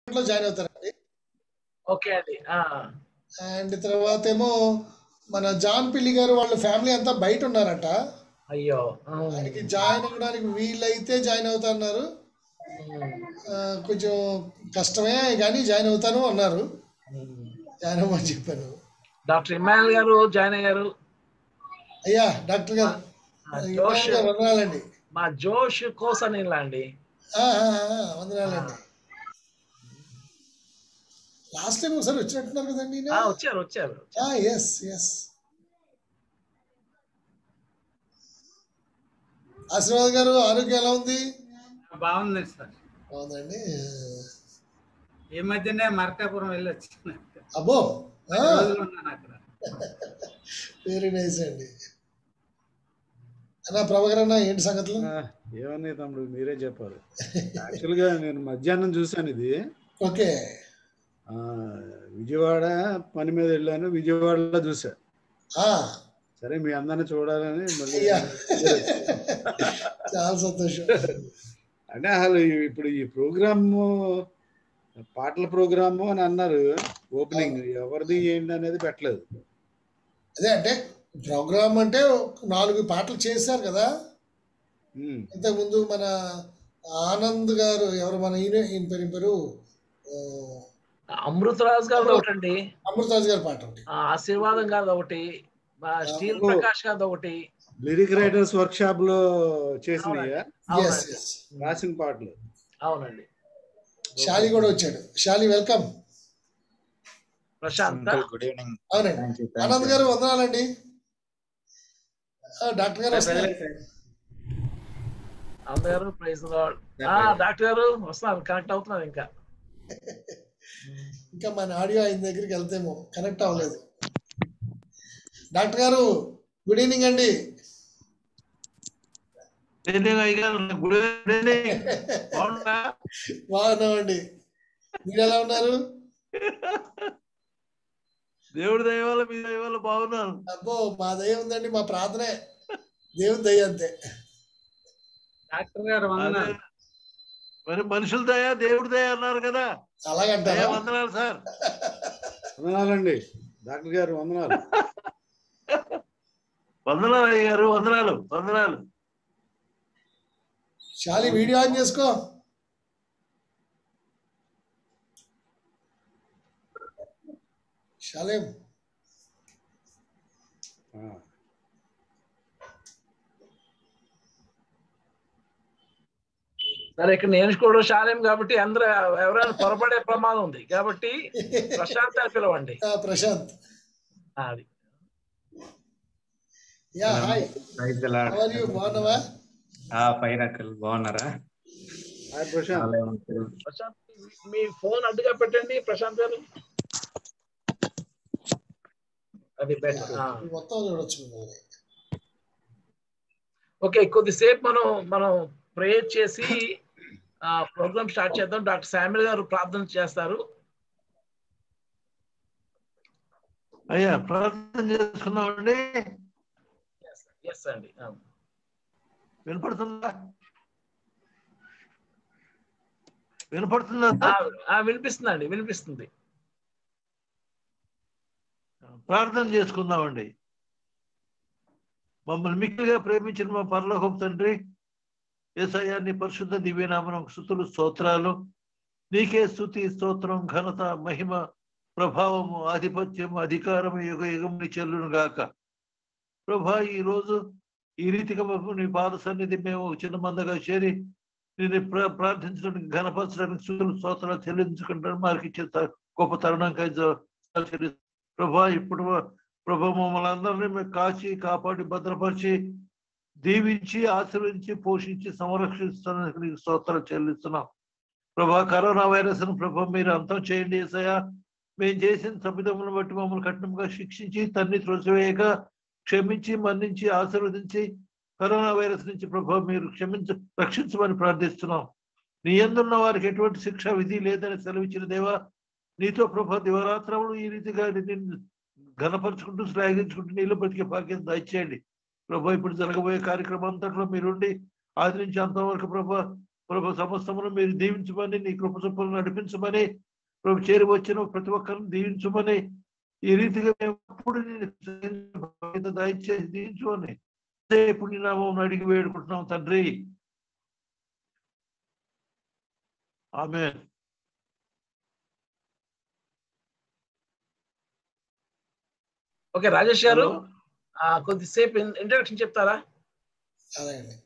లో జాయిన్ అవుతారండి ఓకే అండి ఆ, అండ్ తర్వాత ఏమో మన జాన్ పిల్లి గారు వాళ్ళ ఫ్యామిలీ అంతా బయట ఉన్నారట అయ్యో ఆ, ఆయనకి జాయిన్ అవ్వడానికి వీలైతే జాయిన్ అవుతున్నారు ఉమ్, ఆ, కొంచెం కష్టమే కానీ జాయిన్ అవుతాను అన్నారు ఉమ్. జాయిన్ అవ్వమని చెప్పాను డాక్టర్ ఇమానుల్ గారు జాయిన్ అయ్యారు అయ్యా డాక్టర్ గారు ఆ, జోష్ ఇమ్రాన్ గారు వందనాలండి మా జోష్ కోసనిలా అండి ఆ, ఆ, ఆ, వందనాలండి లాస్ట్ టైం ఒకసారి వచ్చినట్టున్నారు కదండి ఆ, వచ్చారు వచ్చారు ఎస్ ఎస్ ఆశీర్వాద్ గారు ఆరోగ్యం ఎలా ఉంది బాగుంది సార్ బాగుందండి ఈ మధ్యనే మార్కాపురం వెళ్ళి వచ్చాను అబ్బో పది రోజులు ఉన్నాను అక్కడ వెరీ నైస్ అండి అన్నా ప్రభాకర్ అన్న ఏంటి సంగతులు ఆ, ఏమన్నాయి తమ్ముడు మీరే చెప్పాలి యాక్చువల్గా నేను మధ్యాహ్నం చూశాను ఇది ఓకే ఆ, విజయవాడ పని మీద వెళ్ళాను విజయవాడలో చూసా ఆ, సరే మీ అందరిని చూడాలని మళ్ళీ అయ్యా చాలా సంతోషం అంటే అసలు ఇప్పుడు ఈ ప్రోగ్రామ్ పాటల ప్రోగ్రాము అని అన్నారు ఓపెనింగ్ ఎవరిది ఏంటి అనేది పెట్టలేదు అదే అంటే ప్రోగ్రామ్ అంటే నాలుగు పాటలు చేశారు కదా ఉమ్, ఇంతకుముందు మన ఆనంద్ గారు ఎవరు మన ఈయన ఈయన పేరు ఈయన పేరు ఆ, అమృతరాజు గారు ఒకటండి అమృతరాజు గారి పాట ఒకటి ఆ, ఆశీర్వాదం గారు ఒకటి మా స్టీల్ ఓ. ప్రకాష్ గారు ఒకటి లిరిక్ రైటర్స్ వర్క్ షాప్ లో చేసినాయా ఎస్ అవునండి ఎస్ రాసిన పాటలు అవునండి శాలి కూడా వచ్చాడు Shali welcome Prashant uncle good evening అవునండి థ్యాంక్ యూ ఆనంద్ గారు వందనాలండి ఆ, డాక్టర్ గారు వస్తున్నారు అందరూ ప్రైజ్ లార్డ్ ఆ డాక్టర్ గారు వస్తున్నారు కనెక్ట్ అవుతున్నారు ఇంకా ఇంకా మన ఆడియో ఆయన దగ్గరికి వెళ్తేమో కనెక్ట్ అవ్వలేదు డాక్టర్ గారు గుడ్ ఈవినింగ్ అండి గుడ్ ఈవినింగ్ బాగున్నా బాగున్నామండి మీరు ఎలా ఉన్నారు దేవుడి దయ వల్ల మీ దయ వల్ల బాగున్నాను అబ్బో మా దయ ఉందండి మా ప్రార్థనే దేవుని దయ అంతే డాక్టర్ గారు వందనాలు అదే. మరి మనుషుల దయ దేవుడి దయ అన్నారు కదా దయ అలాగంటారా వందనాలు సార్ వందనాలండి డాక్టర్ గారు వందనాలు వందనాలు అయ్య గారు వందనాలు వందనాలు శాలి వీడియో ఆన్ చేసుకో శాలేం ఆ, సరే ఇక్కడ నేర్చుకోవడం శాలేం కాబట్టి అందరూ ఎవరైనా పొరపడే ప్రమాదం ఉంది కాబట్టి ప్రశాంత్ అని పిలవండి ఆ, ప్రశాంత్ ఆ, అది yeah hi praise the Lord. Are you బాగున్నావా ఆ పైన అంకుల్ బాగున్నారా హాయ్ ప్రశాంత్ చాలా అంకుల్ ప్రశాంత్ మీ ఫోన్ అడ్డుగా పెట్టండి ప్రశాంత్ గారు అది బెటర్ మొత్తం చూడొచ్చు మిమ్మల్ని. ఓకే కొద్దిసేపు మనం మనం ప్రేయర్ చేసి ఆ ప్రోగ్రామ్ స్టార్ట్ చేద్దాం డాక్టర్ శామ్యుల్ గారు ప్రార్థన చేస్తారు అయ్యా ప్రార్థన చేసుకున్నామండి ఎస్ అండి ఆ. వినపడుతుందా వినపడుతుందా ఆ, సార్? ఆ, వినిపిస్తుందండి వినిపిస్తుంది ప్రార్థన చేసుకుందామండి మమ్మల్ని మిక్కిలిగా ప్రేమించిన మా పరలోకపు తండ్రి ఏసయ్యా నీ పరిశుద్ధ దివ్యనామనం స్థుతులు స్తోత్రాలు నీకే స్థుతి స్తోత్రం ఘనత మహిమ ప్రభావము ఆధిపత్యం అధికారం యుగ యుగముని చెల్లును గాక ప్రభా ఈ రోజు ఈ రీతిగా మాకు నీ పాద సన్నిధి మేము ఒక చిన్న మందగా చేరి నేను ప్రార్థించడానికి ఘనపరచడానికి స్థుతులు స్తోత్రాలు చెల్లించుకుంటాను మాకు ఇచ్చే త- గొప్ప తరుణంకై జ- చెల్లి- ప్రభా ఇప్పుడు ప్రభా మమ్మల్ని అందరినీ మేము కాచి కాపాడి భద్రపరిచి దీవించి ఆశీర్వదించి పోషించి సంరక్షిస్తున్నందుకు నీకు స్తోత్రాలు చెల్లిస్తున్నాం ప్రభా కరోనా వైరస్ ను ప్రభా మీరు అంతం చేయండి ఏసయ్యా మేము చేసిన తప్పిదములను బట్టి మమ్మల్ని కఠినంగా శిక్షించి తన్ని త్రోసివేయక క్షమించి మన్నించి ఆశీర్వదించి కరోనా వైరస్ నుంచి ప్రభా మీరు క్షమించ రక్షించమని ప్రార్థిస్తున్నాం నీ ఎందున్న వారికి ఎటువంటి శిక్ష విధి లేదని సెలవిచ్చిన దేవా నీతో ప్రభా దివరాత్రములు ఈ రీతిగా నిన్ను ఘనపరుచుకుంటూ శ్లాఘించుకుంటూ నీళ్ళు బ్రతికే భాగ్యం దయచేయండి ప్రభా ఇప్పుడు జరగబోయే కార్యక్రమం అంతట్లో మీరుండి ఆది నుంచి అంతవరకు ప్రభా ప్రభు సమస్తమును మీరు దీవించమని నీ కృప చొప్పులు నడిపించమని ప్రభు చేరి వచ్చిన ప్రతి ఒక్కరిని దీవించమని ఈ రీతిగా మేము ఎప్పుడు నేను బాధ్యత దయచేసి దీవించమని ఇప్పుడు నీ నామం అడిగి వేడుకుంటున్నాం తండ్రి ఆమె ఓకే రాజేష్ గారు ఆ, కొద్దిసేపు ఇంట్రడక్షన్ చెప్తారా అలాగండి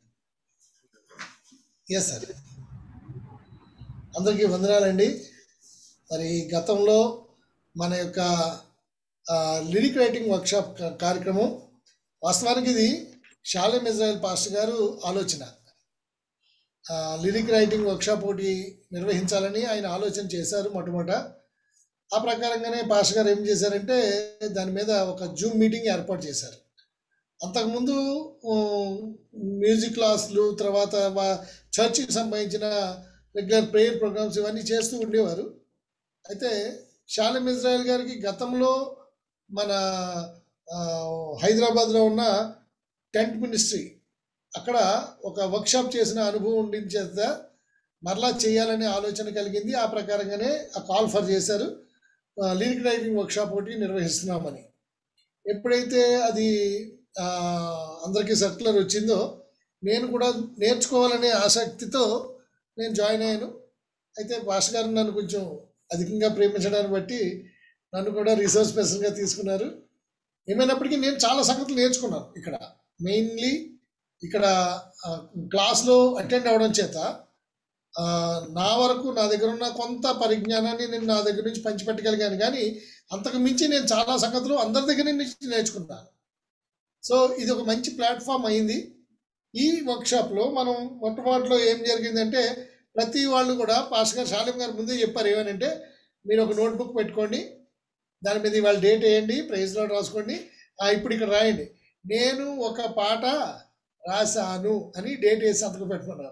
ఎస్ సార్ అందరికీ వందనాలండి మరి గతంలో మన యొక్క లిరిక్ రైటింగ్ వర్క్షాప్ కా- కార్యక్రమం వాస్తవానికి ఇది షాలెం ఇజ్రాయెల్ పాస్టర్ గారు ఆలోచన ఆ, లిరిక్ రైటింగ్ వర్క్షాప్ ఒకటి నిర్వహించాలని ఆయన ఆలోచన చేశారు మొట్టమొదట ఆ ప్రకారంగానే పాస్టర్ గారు ఏం చేశారంటే దాని మీద ఒక జూమ్ మీటింగ్ ఏర్పాటు చేశారు అంతకుముందు ఆ, మ్యూజిక్ క్లాసులు తర్వాత వా- చర్చికి సంబంధించిన రెగ్యులర్ ప్రేయర్ ప్రోగ్రామ్స్ ఇవన్నీ చేస్తూ ఉండేవారు అయితే షాలెం ఇజ్రాయెల్ గారికి గతంలో మన ఆ, హైదరాబాద్లో ఉన్న టెంట్ మినిస్ట్రీ అక్కడ ఒక వర్క్షాప్ చేసిన అనుభవం ఉండిన చేత మరలా చేయాలనే ఆలోచన కలిగింది ఆ ప్రకారంగానే ఆ కాల్ ఫర్ చేశారు లిరిక్ రైటింగ్ వర్క్షాప్ ఒకటి నిర్వహిస్తున్నామని ఎప్పుడైతే అది ఆ, అందరికీ సర్క్యులర్ వచ్చిందో నేను కూడా నేర్చుకోవాలనే ఆసక్తితో నేను జాయిన్ అయ్యాను అయితే భాష గారు నన్ను కొంచెం అధికంగా ప్రేమించడాన్ని బట్టి నన్ను కూడా రీసోర్స్ పర్సన్గా తీసుకున్నారు ఏమైనప్పటికీ నేను చాలా సంగతులు నేర్చుకున్నాను ఇక్కడ మెయిన్లీ ఇక్కడ ఆ, క్లాస్లో అటెండ్ అవ్వడం చేత ఆ, నా వరకు నా దగ్గర ఉన్న కొంత పరిజ్ఞానాన్ని నేను నా దగ్గర నుంచి పంచిపెట్టగలిగాను కానీ అంతకు మించి నేను చాలా సంగతులు అందరి దగ్గర నుంచి నేర్చుకున్నాను సో ఇది ఒక మంచి ప్లాట్ఫామ్ అయింది ఈ వర్క్షాప్లో మనం మొట్టమొదటిలో ఏం జరిగిందంటే ప్రతి వాళ్ళు కూడా పాస్ గారు శాలిం గారు ముందే చెప్పారు ఏమనంటే మీరు ఒక నోట్బుక్ పెట్టుకోండి దాని మీద ఇవాళ డేట్ వేయండి ప్రైజ్లో రాసుకోండి ఆ, ఇప్పుడు ఇక్కడ రాయండి నేను ఒక పాట రాశాను అని డేట్ వేసి సంతకం పెట్టుకున్నారు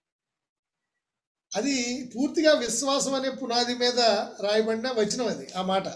అది పూర్తిగా విశ్వాసం అనే పునాది మీద రాయబడిన వచనం అది ఆ మాట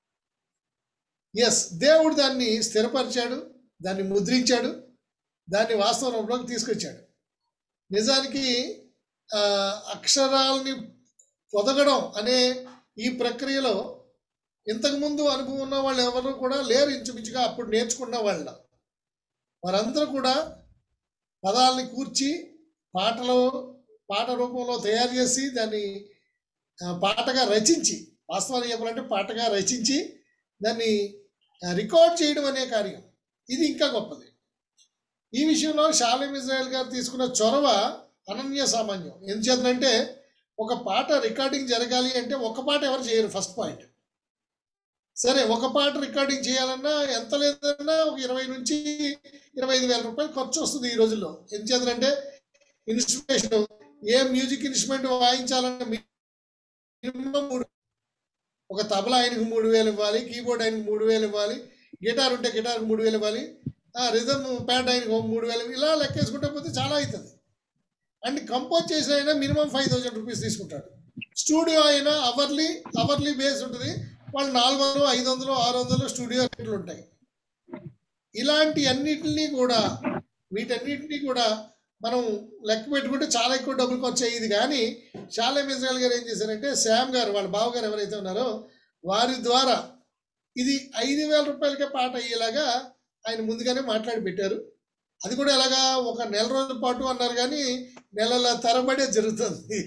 ఎస్ దేవుడు దాన్ని స్థిరపరిచాడు దాన్ని ముద్రించాడు దాన్ని వాస్తవ రూపంలోకి తీసుకొచ్చాడు నిజానికి ఆ, అక్షరాల్ని పొదగడం అనే ఈ ప్రక్రియలో ఇంతకుముందు అనుభవం ఉన్న వాళ్ళు ఎవరు కూడా లేరు ఇంచుమించుగా అప్పుడు నేర్చుకున్న వాళ్ళ వారందరూ కూడా పదాలని కూర్చి పాటలో పాట రూపంలో తయారు చేసి దాన్ని ఆ, పాటగా రచించి వాస్తవానికి చెప్పాలంటే పాటగా రచించి దాన్ని ఆ, రికార్డ్ చేయడం అనే కార్యం ఇది ఇంకా గొప్పది ఈ విషయంలో షాలేం ఇజ్రాయెల్ గారు తీసుకున్న చొరవ అనన్య సామాన్యం ఎందుచేతనంటే ఒక పాట రికార్డింగ్ జరగాలి అంటే ఒక పాట ఎవరు చేయరు ఫస్ట్ పాయింట్ సరే ఒక పాట రికార్డింగ్ చేయాలన్నా ఎంత లేదన్నా ఒక ఇరవై నుంచి ఇరవై ఐదు వేల రూపాయలు ఖర్చు వస్తుంది ఈ రోజుల్లో ఎందుచేతనంటే ఇన్స్ట్రుమేషన్ ఏ మ్యూజిక్ ఇన్స్ట్రుమెంట్ వాయించాలన్నా మినిమం మూడు ఒక తబలా ఆయనకు మూడు వేలు ఇవ్వాలి కీబోర్డ్ ఆయనకు మూడు వేలు ఇవ్వాలి గిటార్ ఉంటే గిటార్కి మూడు వేలు ఇవ్వాలి రిథమ్ ప్యాడ్ ఆయనకు ఒక మూడు వేలు ఇలా లెక్కేసుకుంటే పోతే చాలా అవుతుంది అండ్ కంపోజ్ చేసిన అయినా మినిమం ఫైవ్ థౌసండ్ రూపీస్ తీసుకుంటాడు స్టూడియో అయినా అవర్లీ అవర్లీ బేస్ ఉంటుంది వాళ్ళు నాలుగు వందలు ఐదు వందలు ఆరు వందలు స్టూడియో రేట్లు ఉంటాయి ఇలాంటి అన్నిటినీ కూడా వీటన్నిటినీ కూడా మనం లెక్క పెట్టుకుంటే చాలా ఎక్కువ డబ్బులు ఖర్చు అయ్యేది కానీ షాలే మిజ్రాల్ గారు ఏం చేశారంటే శ్యామ్ గారు వాళ్ళ బావగారు ఎవరైతే ఉన్నారో వారి ద్వారా ఇది ఐదు వేల రూపాయలకే పాట అయ్యేలాగా ఆయన ముందుగానే మాట్లాడి పెట్టారు అది కూడా ఎలాగా ఒక నెల రోజుల పాటు అన్నారు కానీ నెలల తరబడే జరుగుతుంది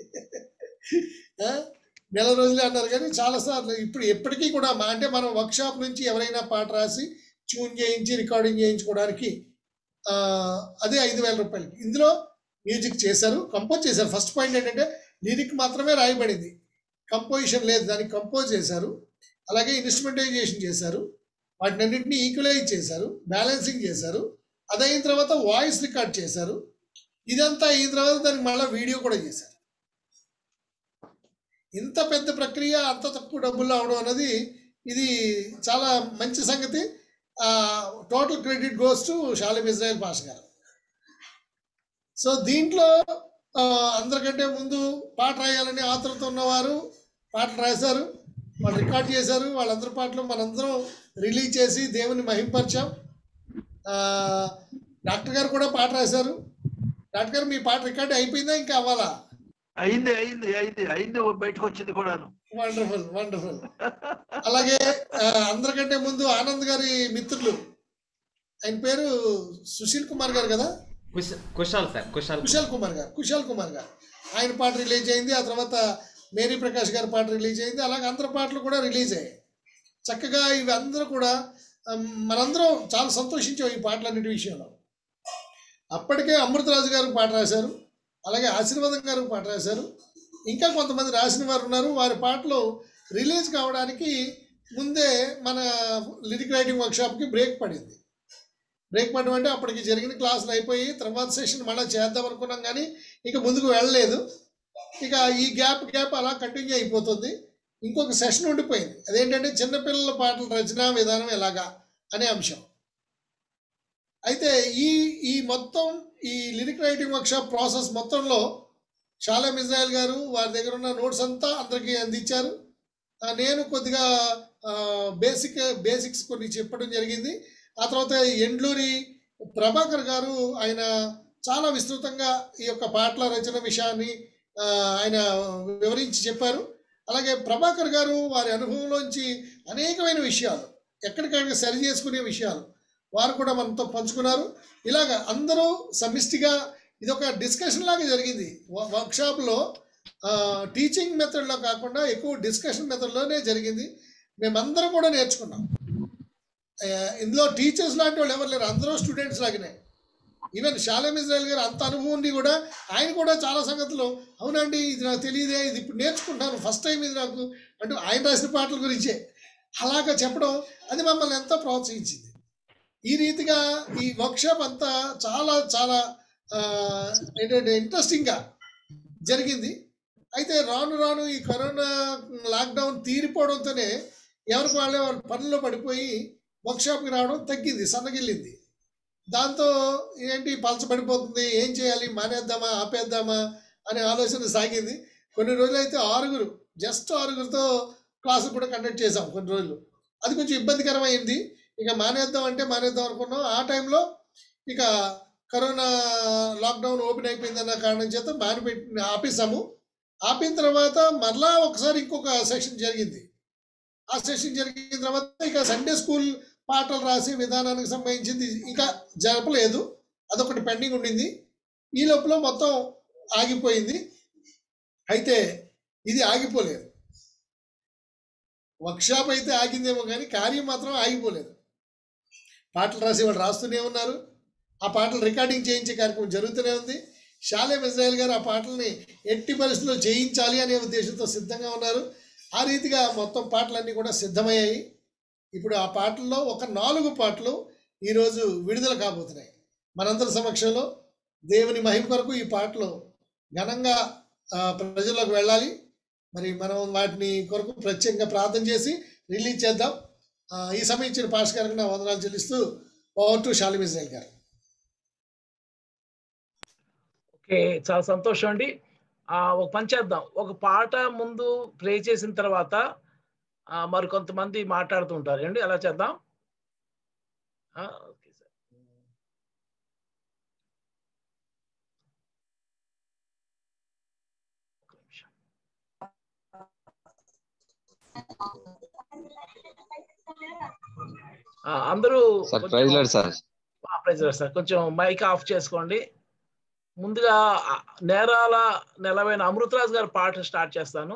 ఆ? నెల రోజులే అన్నారు కానీ చాలాసార్లు ఇప్పుడు ఎప్పటికీ కూడా మా అంటే మనం వర్క్షాప్ నుంచి ఎవరైనా పాట రాసి ట్యూన్ చేయించి రికార్డింగ్ చేయించుకోవడానికి ఆ, అదే ఐదు వేల రూపాయలకి ఇందులో మ్యూజిక్ చేశారు కంపోజ్ చేశారు ఫస్ట్ పాయింట్ ఏంటంటే లిరిక్ మాత్రమే రాయబడింది కంపోజిషన్ లేదు దానికి కంపోజ్ చేశారు అలాగే ఇన్స్ట్రుమెంటైజేషన్ చేశారు వాటిని అన్నింటినీ ఈక్వలైజ్ చేశారు బ్యాలెన్సింగ్ చేశారు అది అయిన తర్వాత వాయిస్ రికార్డ్ చేశారు ఇదంతా అయిన తర్వాత దానికి మళ్ళీ వీడియో కూడా చేశారు ఇంత పెద్ద ప్రక్రియ అంత తక్కువ డబ్బుల్లో అవడం అన్నది ఇది చాలా మంచి సంగతి total credit goes to Shalem Israel Pasha గారు సో దీంట్లో ఆ, అందరికంటే ముందు పాట రాయాలని ఆతృత ఉన్నవారు పాటలు రాశారు వాళ్ళు రికార్డ్ చేశారు వాళ్ళందరి పాటలు మనందరం రిలీజ్ చేసి దేవుని మహింపరిచాం ఆ, డాక్టర్ గారు కూడా పాట రాశారు డాక్టర్ గారు మీ పాట రికార్డ్ అయిపోయిందా ఇంకా అవ్వాలా అయింది అయింది అయింది అయింది బయటకు వచ్చింది కూడాను వండర్ఫుల్ వండర్ఫుల్ అలాగే ఆ, అందరికంటే ముందు ఆనంద్ గారి మిత్రులు ఆయన పేరు సుశీల్ కుమార్ గారు కదా కుశ- కుశాల్ సార్ కుశాల్ కుశాల్ కుమార్ గారు కుశాల్ కుమార్ గారు ఆయన పాట రిలీజ్ అయింది ఆ తర్వాత మేరీ ప్రకాష్ గారి పాట రిలీజ్ అయింది అలాగే అందరి పాటలు కూడా రిలీజ్ అయ్యాయి చక్కగా ఇవి అందరూ కూడా ఆ, మనందరం చాలా సంతోషించాం ఈ పాటలన్నిటి విషయంలో అప్పటికే అమృతరాజు గారు పాట రాశారు అలాగే ఆశీర్వాదం గారు పాట రాశారు ఇంకా కొంతమంది రాసిన వారు ఉన్నారు వారి పాటలు రిలీజ్ కావడానికి ముందే మన లిరిక్ రైటింగ్ వర్క్షాప్కి బ్రేక్ పడింది బ్రేక్ పడడం అంటే అప్పటికి జరిగిన క్లాసులు అయిపోయి తర్వాత సెషన్ మళ్ళీ చేద్దాం అనుకున్నాం కానీ ఇక ముందుకు వెళ్ళలేదు ఇక ఈ గ్యాప్ గ్యాప్ అలా కంటిన్యూ అయిపోతుంది ఇంకొక సెషన్ ఉండిపోయింది అదేంటంటే చిన్నపిల్లల పాటల రచన విధానం ఎలాగా అనే అంశం అయితే ఈ ఈ మొత్తం ఈ లిరిక్ రైటింగ్ వర్క్షాప్ ప్రాసెస్ మొత్తంలో షాలేం ఇజ్రాయల్ గారు వారి దగ్గర ఉన్న నోట్స్ అంతా అందరికీ అందించారు ఆ, నేను కొద్దిగా బేసిక్ బేసిక్స్ కొన్ని చెప్పడం జరిగింది ఆ తర్వాత ఎండ్లూరి ప్రభాకర్ గారు ఆయన చాలా విస్తృతంగా ఈ యొక్క పాటల రచన విషయాన్ని ఆ, ఆయన వివరించి చెప్పారు అలాగే ప్రభాకర్ గారు వారి అనుభవంలోంచి అనేకమైన విషయాలు ఎక్కడికక్కడ సరి చేసుకునే విషయాలు వారు కూడా మనతో పంచుకున్నారు ఇలాగ అందరూ సమిష్టిగా ఇది ఒక డిస్కషన్ లాగా జరిగింది వర్క్షాప్లో టీచింగ్ మెథడ్లో కాకుండా ఎక్కువ డిస్కషన్ మెథడ్లోనే జరిగింది మేమందరం కూడా నేర్చుకున్నాం ఆ, ఇందులో టీచర్స్ లాంటి వాళ్ళు ఎవరు లేరు అందరూ స్టూడెంట్స్ లాగానే ఈవెన్ షాలేం ఇజ్రాయల్ గారు అంత అనుభవం ఉండి కూడా ఆయన కూడా చాలా సంగతులు అవునండి ఇది నాకు తెలియదే ఇది ఇప్పుడు నేర్చుకుంటాను ఫస్ట్ టైం ఇది నాకు అంటూ ఆయన రాసిన పాటల గురించే అలాగా చెప్పడం అది మమ్మల్ని ఎంతో ప్రోత్సహించింది ఈ రీతిగా ఈ వర్క్షాప్ అంతా చాలా చాలా ఆ, ఏంటంటే ఇంట్రెస్టింగ్గా జరిగింది అయితే రాను రాను ఈ కరోనా లాక్డౌన్ తీరిపోవడంతోనే ఎవరికి వాళ్ళే వాళ్ళ పనుల్లో పడిపోయి వర్క్షాప్కి రావడం తగ్గింది సన్నగిల్లింది దాంతో ఏంటి పలచబడిపోతుంది ఏం చేయాలి మానేద్దామా ఆపేద్దామా అనే ఆలోచన సాగింది కొన్ని రోజులైతే ఆరుగురు జస్ట్ ఆరుగురితో క్లాసు కూడా కండక్ట్ చేసాం కొన్ని రోజులు అది కొంచెం ఇబ్బందికరమైంది ఇక మానేద్దాం అంటే మానేద్దాం అనుకున్నాం ఆ టైంలో ఇక కరోనా లాక్డౌన్ ఓపెన్ అయిపోయిందన్న కారణం చేత మానిపెట్టి ఆపేసాము ఆపిన తర్వాత మరలా ఒకసారి ఇంకొక సెషన్ జరిగింది ఆ సెషన్ జరిగిన తర్వాత ఇక సండే స్కూల్ పాటలు రాసే విధానానికి సంబంధించింది ఇంకా జరపలేదు అదొకటి పెండింగ్ ఉండింది ఈ లోపల మొత్తం ఆగిపోయింది అయితే ఇది ఆగిపోలేదు వర్క్షాప్ అయితే ఆగిందేమో కానీ కార్యం మాత్రం ఆగిపోలేదు పాటలు రాసి వాళ్ళు రాస్తూనే ఉన్నారు ఆ పాటలు రికార్డింగ్ చేయించే కార్యక్రమం జరుగుతూనే ఉంది షాలేం ఇజ్రాయల్ గారు ఆ పాటల్ని ఎట్టి పరిస్థితుల్లో చేయించాలి అనే ఉద్దేశంతో సిద్ధంగా ఉన్నారు ఆ రీతిగా మొత్తం పాటలన్నీ కూడా సిద్ధమయ్యాయి ఇప్పుడు ఆ పాటల్లో ఒక నాలుగు పాటలు ఈరోజు విడుదల కాబోతున్నాయి మనందరి సమక్షంలో దేవుని మహిమ కొరకు ఈ పాటలు ఘనంగా ఆ, ప్రజల్లోకి వెళ్ళాలి మరి మనం వాటిని కొరకు ప్రత్యేకంగా ప్రార్థన చేసి రిలీజ్ చేద్దాం ఆ, ఈ సమయం ఇచ్చిన పాస్ గారికి నా వందనాలు చెల్లిస్తూ ఓవర్ టు షాలిం ఇజ్రాయల్ గారు ఓకే చాలా సంతోషం అండి ఆ, ఒక పని చేద్దాం ఒక పాట ముందు ప్లే చేసిన తర్వాత ఆ, మరి కొంతమంది మాట్లాడుతూ ఉంటారు అండి అలా చేద్దాం ఆ, ఓకే సార్ ఒక్క నిమిషం. ఆ, అందరూ సార్ కొంచెం- ప్రైజ్ లాడ్ సార్ ఆ, ప్రైజ్ లార్డ్ సార్ కొంచెం మైక్ ఆఫ్ చేసుకోండి ముందుగా ఆ, నేరాల నెలవైన అమృతరాజ్ గారి పాట స్టార్ట్ చేస్తాను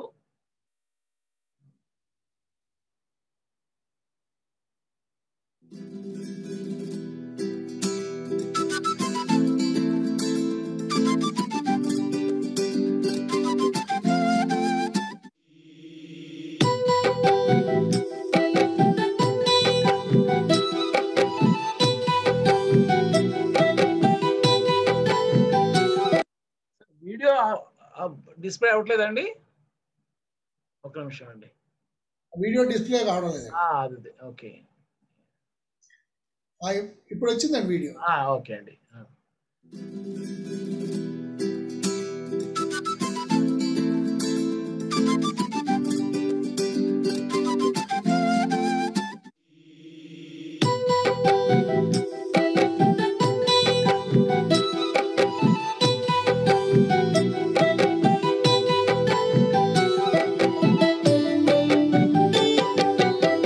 వీడియో డిస్ప్లే అవ్వట్లేదండి ఒక నిమిషం అండి వీడియో డిస్ప్లే కావడం లేదు ఆ, అది అది, ఓకే ఆ, ఇప్పుడు వచ్చిందండి వీడియో ఆ, ఓకే అండి ఆ.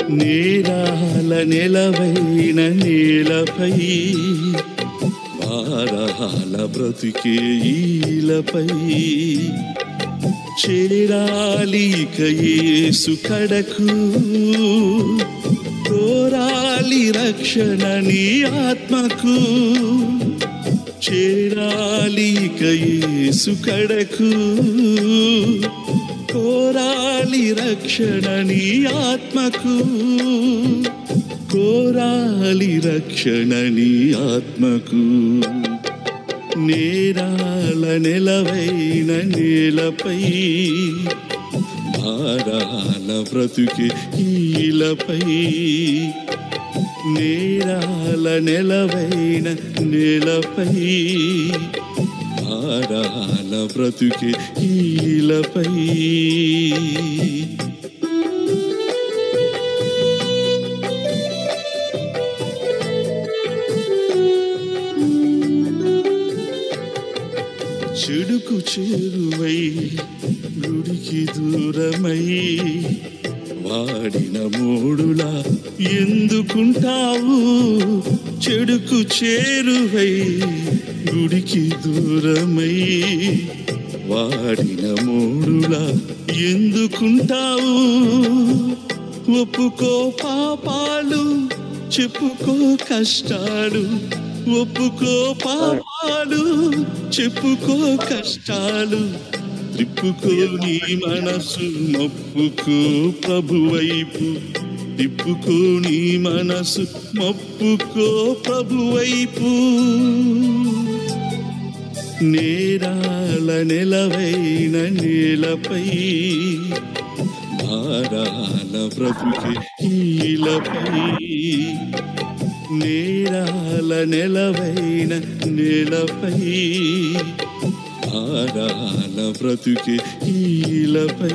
నేరాల నెలవైన నేలపై వారాల బ్రతుకే ఈలపై చేరాలి ఇక యేసు కడకు కోరాలి రక్షణ నీ ఆత్మకు చేరాలి ఇక యేసు కడకు కోరాలి రక్షణ నీ ఆత్మకు కోరాలి రక్షణ నీ ఆత్మకు నేరాల నెలవైన నేలపై భారాల బ్రతుకి ఈలపై నేరాల నెలవైన నేలపై భారాల బ్రతుకి ఈలపై చెడుకు చేరువై గుడికి దూరమై వాడిన మూడులా ఎందుకుంటావు చెడుకు చేరువై గుడికి దూరమై వాడిన మూడులా ఎందుకుంటావు ఒప్పుకో పాపాలు చెప్పుకో కష్టాలు ఒప్పుకో పాపాలు చెప్పుకో కష్టాలు త్రిప్పుకో నీ మనసు మొప్పుకో ప్రభు వైపు తిప్పుకో నీ మనసు మొప్పుకో ప్రభు వైపు నేరాల నెలవైన నేలపై భారాల బ్రతుకి ఈలపై నేరాల నెలవైన నేలపై భారాల బ్రతుకి ఈలపై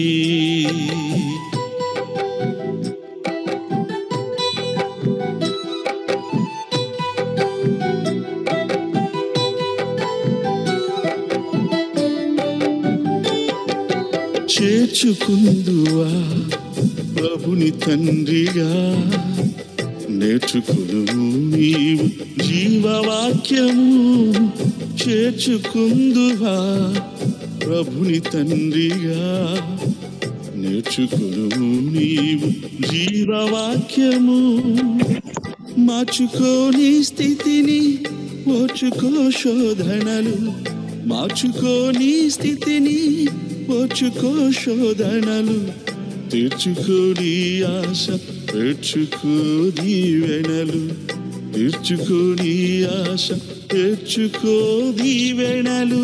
చేర్చుకుందువా ప్రభుని తండ్రిగా నేర్చుకును నీవు జీవవాక్యము చేర్చుకుందువా ప్రభుని తండ్రిగా నేర్చుకును నీవు జీవవాక్యము మార్చుకోని స్థితిని ఓర్చుకో శోధనలు మార్చుకోని స్థితిని ఓర్చుకో శోధనలు తీర్చుకోని ఆశ తెచ్చుకో దీవెనలు తీర్చుకోని ఆశ తెచ్చుకో దీవెనలు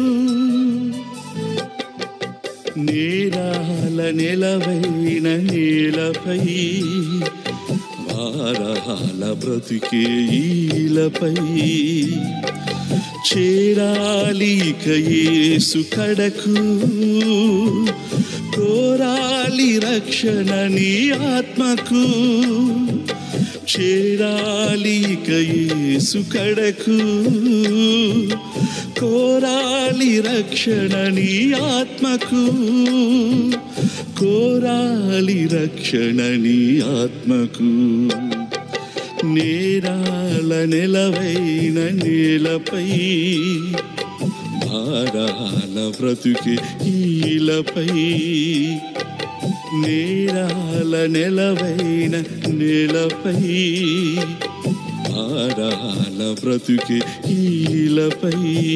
నేరాల నెలవైన నేలపై వారాల బ్రతుకే ఈలపై చేరాలి ఇక యేసు కడకు కోరాలి రక్షణ నీ ఆత్మకు చేరాలి ఇక యేసు కడకు కోరాలి రక్షణ నీ ఆత్మకు కోరాలి రక్షణ నీ ఆత్మకు నేరాల నెలవైన నేలపై భారాల బ్రతుకి ఈలపై నేరాల నెలవైన నేలపై భారాల బ్రతుకి ఈలపై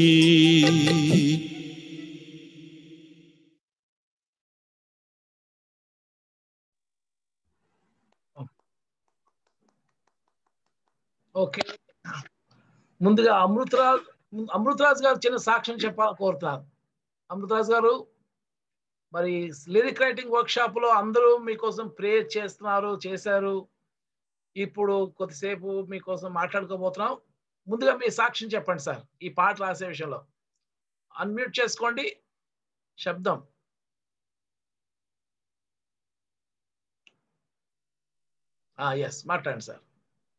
ఓకే ముందుగా అమృతరాజ్ అమృతరాజ్ గారు చిన్న సాక్ష్యం చెప్పాలని కోరుతున్నాను అమృతరాజ్ గారు మరి లిరిక్ రైటింగ్ వర్క్ షాప్ లో అందరూ మీకోసం ప్రే చేస్తున్నారు చేశారు ఇప్పుడు కొద్దిసేపు మీకోసం మాట్లాడుకోబోతున్నాం ముందుగా మీ సాక్ష్యం చెప్పండి సార్ ఈ పాట రాసే విషయంలో అన్మ్యూట్ చేసుకోండి శబ్దం ఎస్ మాట్లాడండి సార్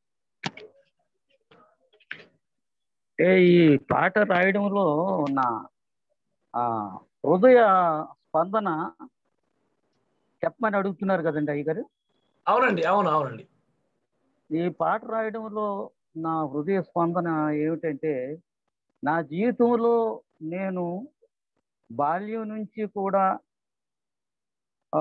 అంటే ఈ పాట రాయడంలో నా ఆ హృదయ స్పందన చెప్పమని అడుగుతున్నారు కదండి అయ్య గారు అవునండి అవును అవునండి ఈ పాట రాయడంలో నా హృదయ స్పందన ఏమిటంటే నా జీవితంలో నేను బాల్యం నుంచి కూడా ఆ,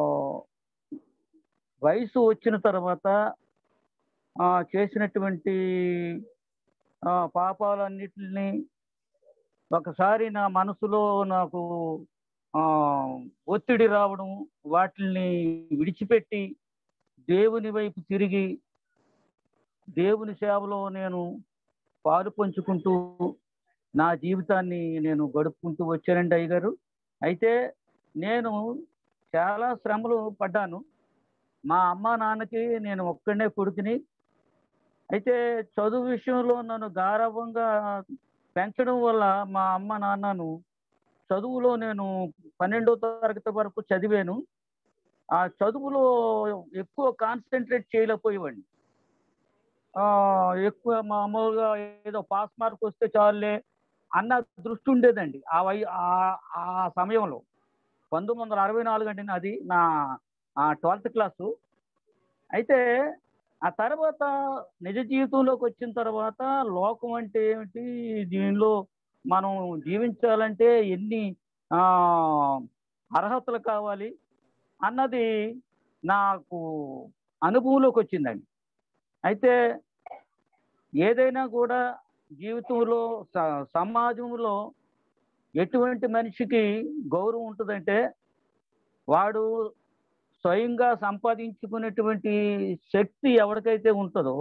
వయసు వచ్చిన తర్వాత ఆ, చేసినటువంటి ఆ, పాపాలన్నిటిని ఒకసారి నా మనసులో నాకు ఆ, ఒత్తిడి రావడం వాటిని విడిచిపెట్టి దేవుని వైపు తిరిగి దేవుని సేవలో నేను పాలు పంచుకుంటూ నా జీవితాన్ని నేను గడుపుకుంటూ వచ్చానండి అయ్యగారు అయితే నేను చాలా శ్రమలు పడ్డాను మా అమ్మ నాన్నకి నేను ఒక్కడనే కొడుకుని అయితే చదువు విషయంలో నన్ను గారవంగా పెంచడం వల్ల మా అమ్మ నాన్నను చదువులో నేను పన్నెండో తరగతి వరకు చదివాను ఆ చదువులో ఎక్కువ కాన్సన్ట్రేట్ చేయలేకపోయేవాడిని ఆ, ఎక్కువ మామూలుగా ఏదో పాస్ మార్క్ వస్తే చాలులే అన్న దృష్టి ఉండేదండి ఆ వై ఆ- ఆ సమయంలో పంతొమ్మిది వందల అరవై నాలుగు అంటే అది నా ట్వెల్త్ క్లాసు అయితే ఆ తర్వాత నిజ జీవితంలోకి వచ్చిన తర్వాత లోకం అంటే ఏమిటి దీనిలో మనం జీవించాలంటే ఎన్ని ఆ, అర్హతలు కావాలి అన్నది నాకు అనుభవంలోకి వచ్చిందండి అయితే ఏదైనా కూడా జీవితంలో స- సమాజంలో ఎటువంటి మనిషికి గౌరవం ఉంటుందంటే వాడు స్వయంగా సంపాదించుకునేటువంటి శక్తి ఎవరికైతే ఉంటుందో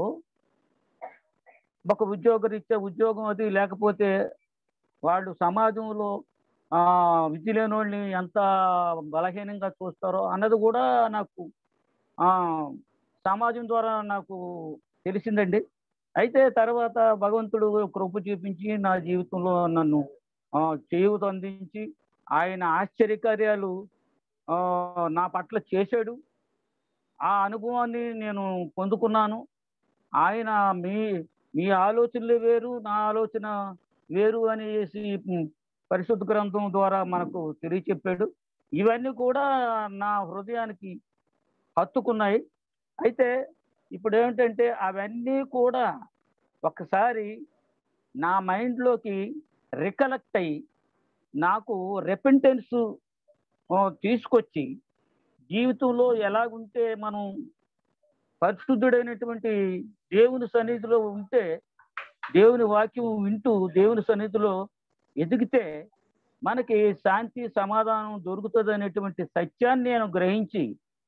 ఒక ఉద్యోగరీత్యా ఉద్యోగం అది లేకపోతే వాళ్ళు సమాజంలో ఆ విద్య లేని వాళ్ళని ఎంత బలహీనంగా చూస్తారో అన్నది కూడా నాకు ఆ సమాజం ద్వారా నాకు తెలిసిందండి అయితే తర్వాత భగవంతుడు కృప చూపించి నా జీవితంలో నన్ను ఆ, చేయూత అందించి ఆయన ఆశ్చర్యకార్యాలు ఆ, నా పట్ల చేశాడు ఆ అనుభవాన్ని నేను పొందుకున్నాను ఆయన మీ మీ ఆలోచనలు వేరు నా ఆలోచన వేరు అనేసి ఉమ్, పరిశుద్ధ గ్రంథం ద్వారా మనకు తెలియచెప్పాడు ఇవన్నీ కూడా నా హృదయానికి హత్తుకున్నాయి అయితే ఇప్పుడు ఏమిటంటే అవన్నీ కూడా ఒకసారి నా మైండ్లోకి రికలెక్ట్ అయ్యి నాకు రెపెంటెన్స్ తీసుకొచ్చి జీవితంలో ఎలాగుంటే మనం పరిశుద్ధుడైనటువంటి దేవుని సన్నిధిలో ఉంటే దేవుని వాక్యం వింటూ దేవుని సన్నిధిలో ఎదిగితే మనకి శాంతి సమాధానం దొరుకుతుంది అనేటువంటి సత్యాన్ని నేను గ్రహించి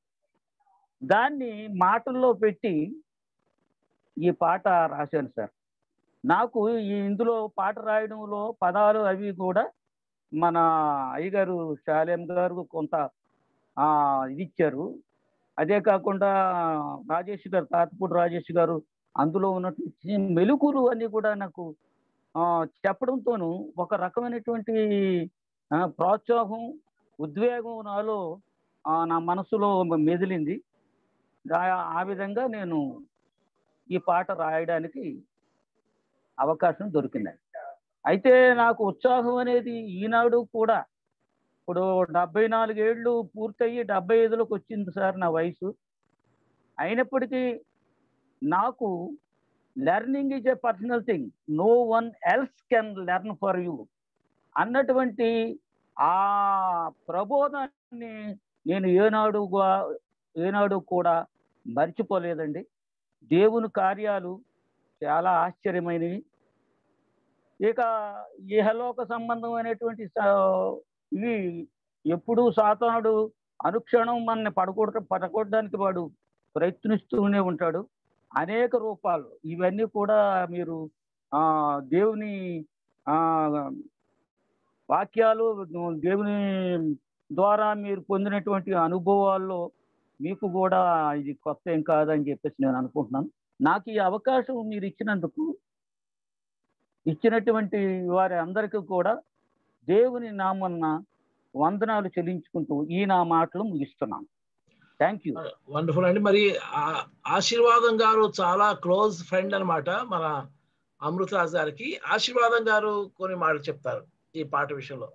దాన్ని మాటల్లో పెట్టి ఈ పాట రాశాను సార్ నాకు ఈ ఇందులో పాట రాయడంలో పదాలు అవి కూడా మన అయ్యగారు శాలేం గారు కొంత ఆ, ఇది ఇచ్చారు అదే కాకుండా రాజేష్ గారు తాతపూడి రాజేష్ గారు అందులో ఉన్నటువంటి మెలుకులు అన్ని కూడా నాకు ఆ, చెప్పడంతోను ఒక రకమైనటువంటి ఆ, ప్రోత్సాహం ఉద్వేగం నాలో ఆ, నా మనసులో మెదిలింది ఆ- ఆ విధంగా నేను ఈ పాట రాయడానికి అవకాశం దొరికింది అయితే నాకు ఉత్సాహం అనేది ఈనాడు కూడా ఇప్పుడు డెబ్బై నాలుగేళ్ళు పూర్తయి డెబ్బై ఐదులోకి వచ్చింది సార్ నా వయసు అయినప్పటికీ నాకు learning is a personal thing no one else can learn for you అన్నటువంటి ఆ ప్రబోధాన్ని నేను ఏనాడు గా- ఏనాడు కూడా మర్చిపోలేదండి దేవుని కార్యాలు చాలా ఆశ్చర్యమైనవి ఇక ఇహలోక సంబంధమైనటువంటి స- ఇవి ఎప్పుడూ సాతానుడు అనుక్షణం మనని పడకూడ పడకూడడానికి వాడు ప్రయత్నిస్తూనే ఉంటాడు అనేక రూపాలు ఇవన్నీ కూడా మీరు ఆ దేవుని ఆ వాక్యాలు దేవుని ద్వారా మీరు పొందినటువంటి అనుభవాల్లో మీకు కూడా ఇది కొత్త ఏం కాదని చెప్పేసి నేను అనుకుంటున్నాను నాకు ఈ అవకాశం మీరు ఇచ్చినందుకు ఇచ్చినటువంటి వారి అందరికీ కూడా దేవుని నామన్న వందనాలు చెల్లించుకుంటూ ఈ నా మాటలు ముగిస్తున్నాను థ్యాంక్ యూ వండర్ఫుల్ అండి మరి ఆ- ఆశీర్వాదం గారు చాలా క్లోజ్ ఫ్రెండ్ అన్నమాట మన అమృతరాజ్ గారికి ఆశీర్వాదం గారు కొన్ని మాటలు చెప్తారు ఈ పాట విషయంలో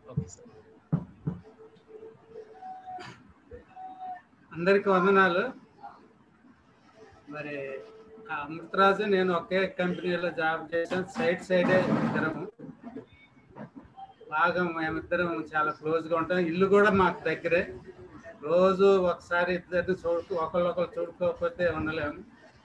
ఓకే సార్ అందరికి వందనాలు మరి ఆ అమృతరాజు నేను ఒకే కంపెనీలో జాబ్ చేశాను సైడ్ సైడే ఇద్దరము బాగా మేమిద్దరం చాలా క్లోజ్గా ఉంటాం ఇల్లు కూడా మాకు దగ్గరే రోజు ఒకసారి ఇద్దరిని చూడుకు ఒకళ్ళొకరు చూడుకోకపోతే ఉండలేము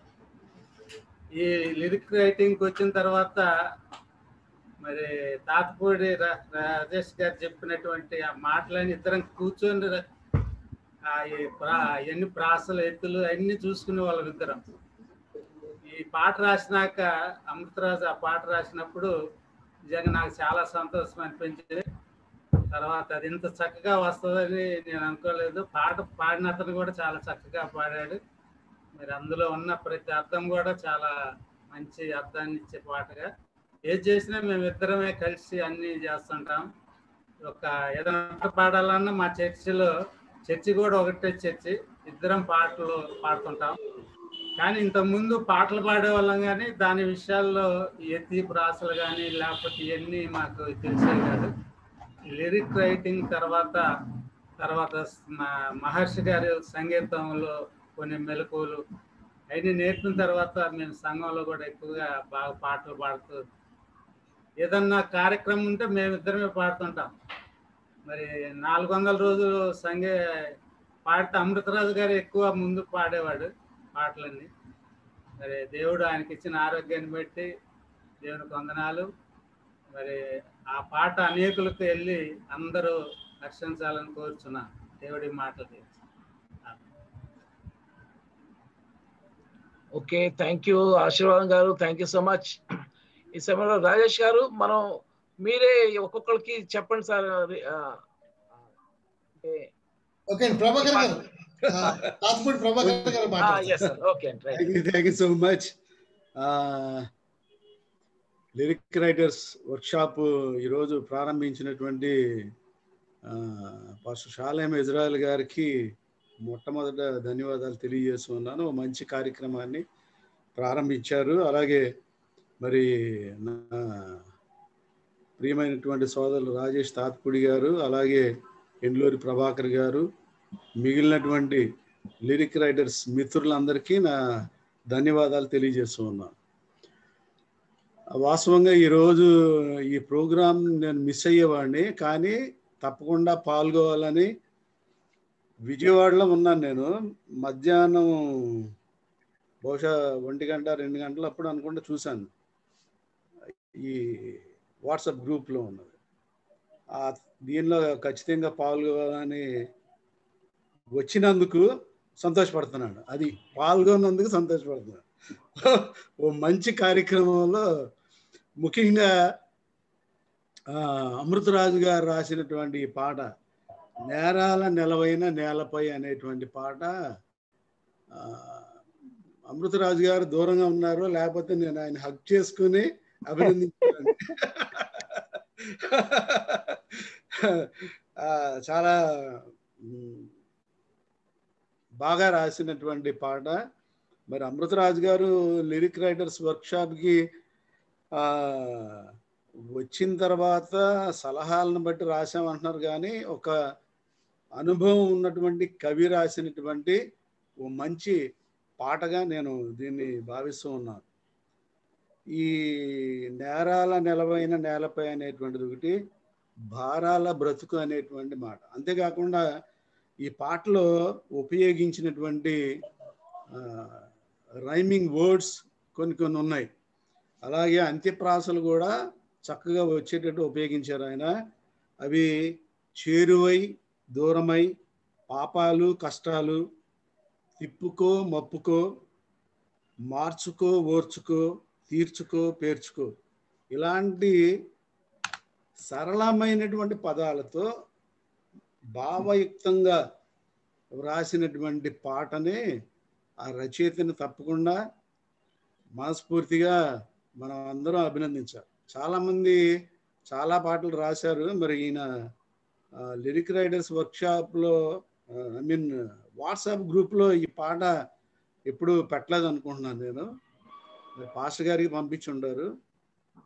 ఈ లిరిక్ రైటింగ్కి వచ్చిన తర్వాత మరి తాతపూడి రా- రాజేష్ గారు చెప్పినటువంటి ఆ మాటలని ఇద్దరం కూర్చొని ర- ఆ ఈ ప్రా ఎన్ని ప్రాసలు ఎత్తులు అన్ని చూసుకునే వాళ్ళం ఇద్దరం ఈ పాట రాసినాక అమృతరాజు ఆ పాట రాసినప్పుడు నిజంగా నాకు చాలా సంతోషం అనిపించింది తర్వాత అది ఇంత చక్కగా వస్తుందని నేను అనుకోలేదు పాట పాడిన అతను కూడా చాలా చక్కగా పాడాడు మరి అందులో ఉన్న ప్రతి అర్థం కూడా చాలా మంచి అర్థాన్ని ఇచ్చే పాటగా ఏది చేసినా మేము ఇద్దరమే కలిసి అన్ని చేస్తుంటాం ఒక ఏదైనా పాట పాడాలన్నా మా చర్చిలో చర్చి కూడా ఒకటే చర్చి ఇద్దరం పాటలు పాడుతుంటాం కానీ ఇంత ముందు పాటలు పాడేవాళ్ళం కానీ దాని విషయాల్లో ఈ ఎత్తి ప్రాసలు కానీ లేకపోతే ఇవన్నీ మాకు తెలిసేవి కాదు లిరిక్ రైటింగ్ తర్వాత తర్వాత మా- మహర్షి గారి సంగీతంలో కొన్ని మెలకువలు అవన్నీ నేర్పిన తర్వాత మేము సంఘంలో కూడా ఎక్కువగా బాగా పాటలు పాడుతూ ఏదన్నా కార్యక్రమం ఉంటే మేమిద్దరమే పాడుతుంటాం మరి నాలుగు వందల రోజులు సంగే పాట అమృతరాజు గారు ఎక్కువ ముందు పాడేవాడు పాటలన్నీ మరి దేవుడు ఆయనకి ఇచ్చిన ఆరోగ్యాన్ని బట్టి దేవునికి వందనాలు మరి ఆ పాట అనేకులకు వెళ్ళి అందరూ హర్షించాలని కోరుచున్నా దేవుడి మాటలకి ఓకే థ్యాంక్ యూ ఆశీర్వాదం గారు థ్యాంక్ యూ సో మచ్ ఈ సమయంలో రాజేష్ గారు మనం మీరే ఒక్కొక్కరికి చెప్పండి సార్ అది, ఆ, అంటే ఓకే అండి ప్రభాకర్ గారు ఆ, తాతపూడి ప్రభాకర్ గారు మాట్లాడతారు ఎస్ సార్ ఓకే అండి right thank you thank you so much lyric writers workshop ఈరోజు ప్రారంభించినటువంటి పాస్టర్ షాలేం ఇజ్రాయల్ గారికి మొట్టమొదట ధన్యవాదాలు తెలియజేస్తున్నాను ఓ మంచి కార్యక్రమాన్ని ప్రారంభించారు అలాగే మరి నా ప్రియమైనటువంటి సోదరులు రాజేష్ తాత్పుడి గారు అలాగే ఎండ్లూరి ప్రభాకర్ గారు మిగిలినటువంటి లిరిక్ రైటర్స్ మిత్రులందరికీ నా ధన్యవాదాలు తెలియజేస్తూ ఉన్నాను వాస్తవంగా ఈరోజు ఈ ప్రోగ్రాం నేను మిస్ అయ్యేవాడిని కానీ తప్పకుండా పాల్గొవాలని విజయవాడలో ఉన్నాను నేను మధ్యాహ్నం బహుశా ఒంటి గంట రెండు గంటలు అప్పుడు అనుకుంటా చూశాను ఈ వాట్సాప్ గ్రూప్లో ఉన్నది ఆ దీనిలో ఖచ్చితంగా పాల్గొవాలని వచ్చినందుకు సంతోషపడుతున్నాడు అది పాల్గొన్నందుకు సంతోషపడుతున్నాడు ఓ మంచి కార్యక్రమంలో ముఖ్యంగా ఆ, అమృతరాజు గారు రాసినటువంటి ఈ పాట నేరాల నెలవైన నేలపై అనేటువంటి పాట ఆ, అమృతరాజు గారు దూరంగా ఉన్నారు లేకపోతే నేను ఆయన హక్ చేసుకుని అభినందించాను ఆ, చాలా మ్, బాగా రాసినటువంటి పాట మరి అమృతరాజు గారు లిరిక్ రైటర్స్ వర్క్షాప్కి ఆ, వచ్చిన తర్వాత సలహాలను బట్టి రాసామంటున్నారు కానీ ఒక అనుభవం ఉన్నటువంటి కవి రాసినటువంటి ఓ మంచి పాటగా నేను దీన్ని భావిస్తూ ఉన్నాను ఈ నేరాల నెలవైన నేలపై అనేటువంటిది ఒకటి భారాల బ్రతుకు అనేటువంటి మాట అంతేకాకుండా ఈ పాటలో ఉపయోగించినటువంటి రైమింగ్ వర్డ్స్ కొన్ని కొన్ని ఉన్నాయి అలాగే అంత్యప్రాసలు కూడా చక్కగా వచ్చేటట్టు ఉపయోగించారు ఆయన అవి చేరువై దూరమై పాపాలు కష్టాలు తిప్పుకో మప్పుకో మార్చుకో ఓర్చుకో తీర్చుకో పేర్చుకో ఇలాంటి సరళమైనటువంటి పదాలతో భావయుక్తంగా వ్రాసినటువంటి పాటని ఆ రచయితని తప్పకుండా మనస్ఫూర్తిగా మనం అందరం అభినందించాలి చాలామంది చాలా పాటలు రాశారు మరి ఈయన లిరిక్ రైటర్స్ వర్క్షాప్లో ఐ మీన్ వాట్సాప్ గ్రూప్లో ఈ పాట ఎప్పుడు పెట్టలేదు అనుకుంటున్నాను నేను మరి పాస్టర్ గారికి పంపించి ఉండారు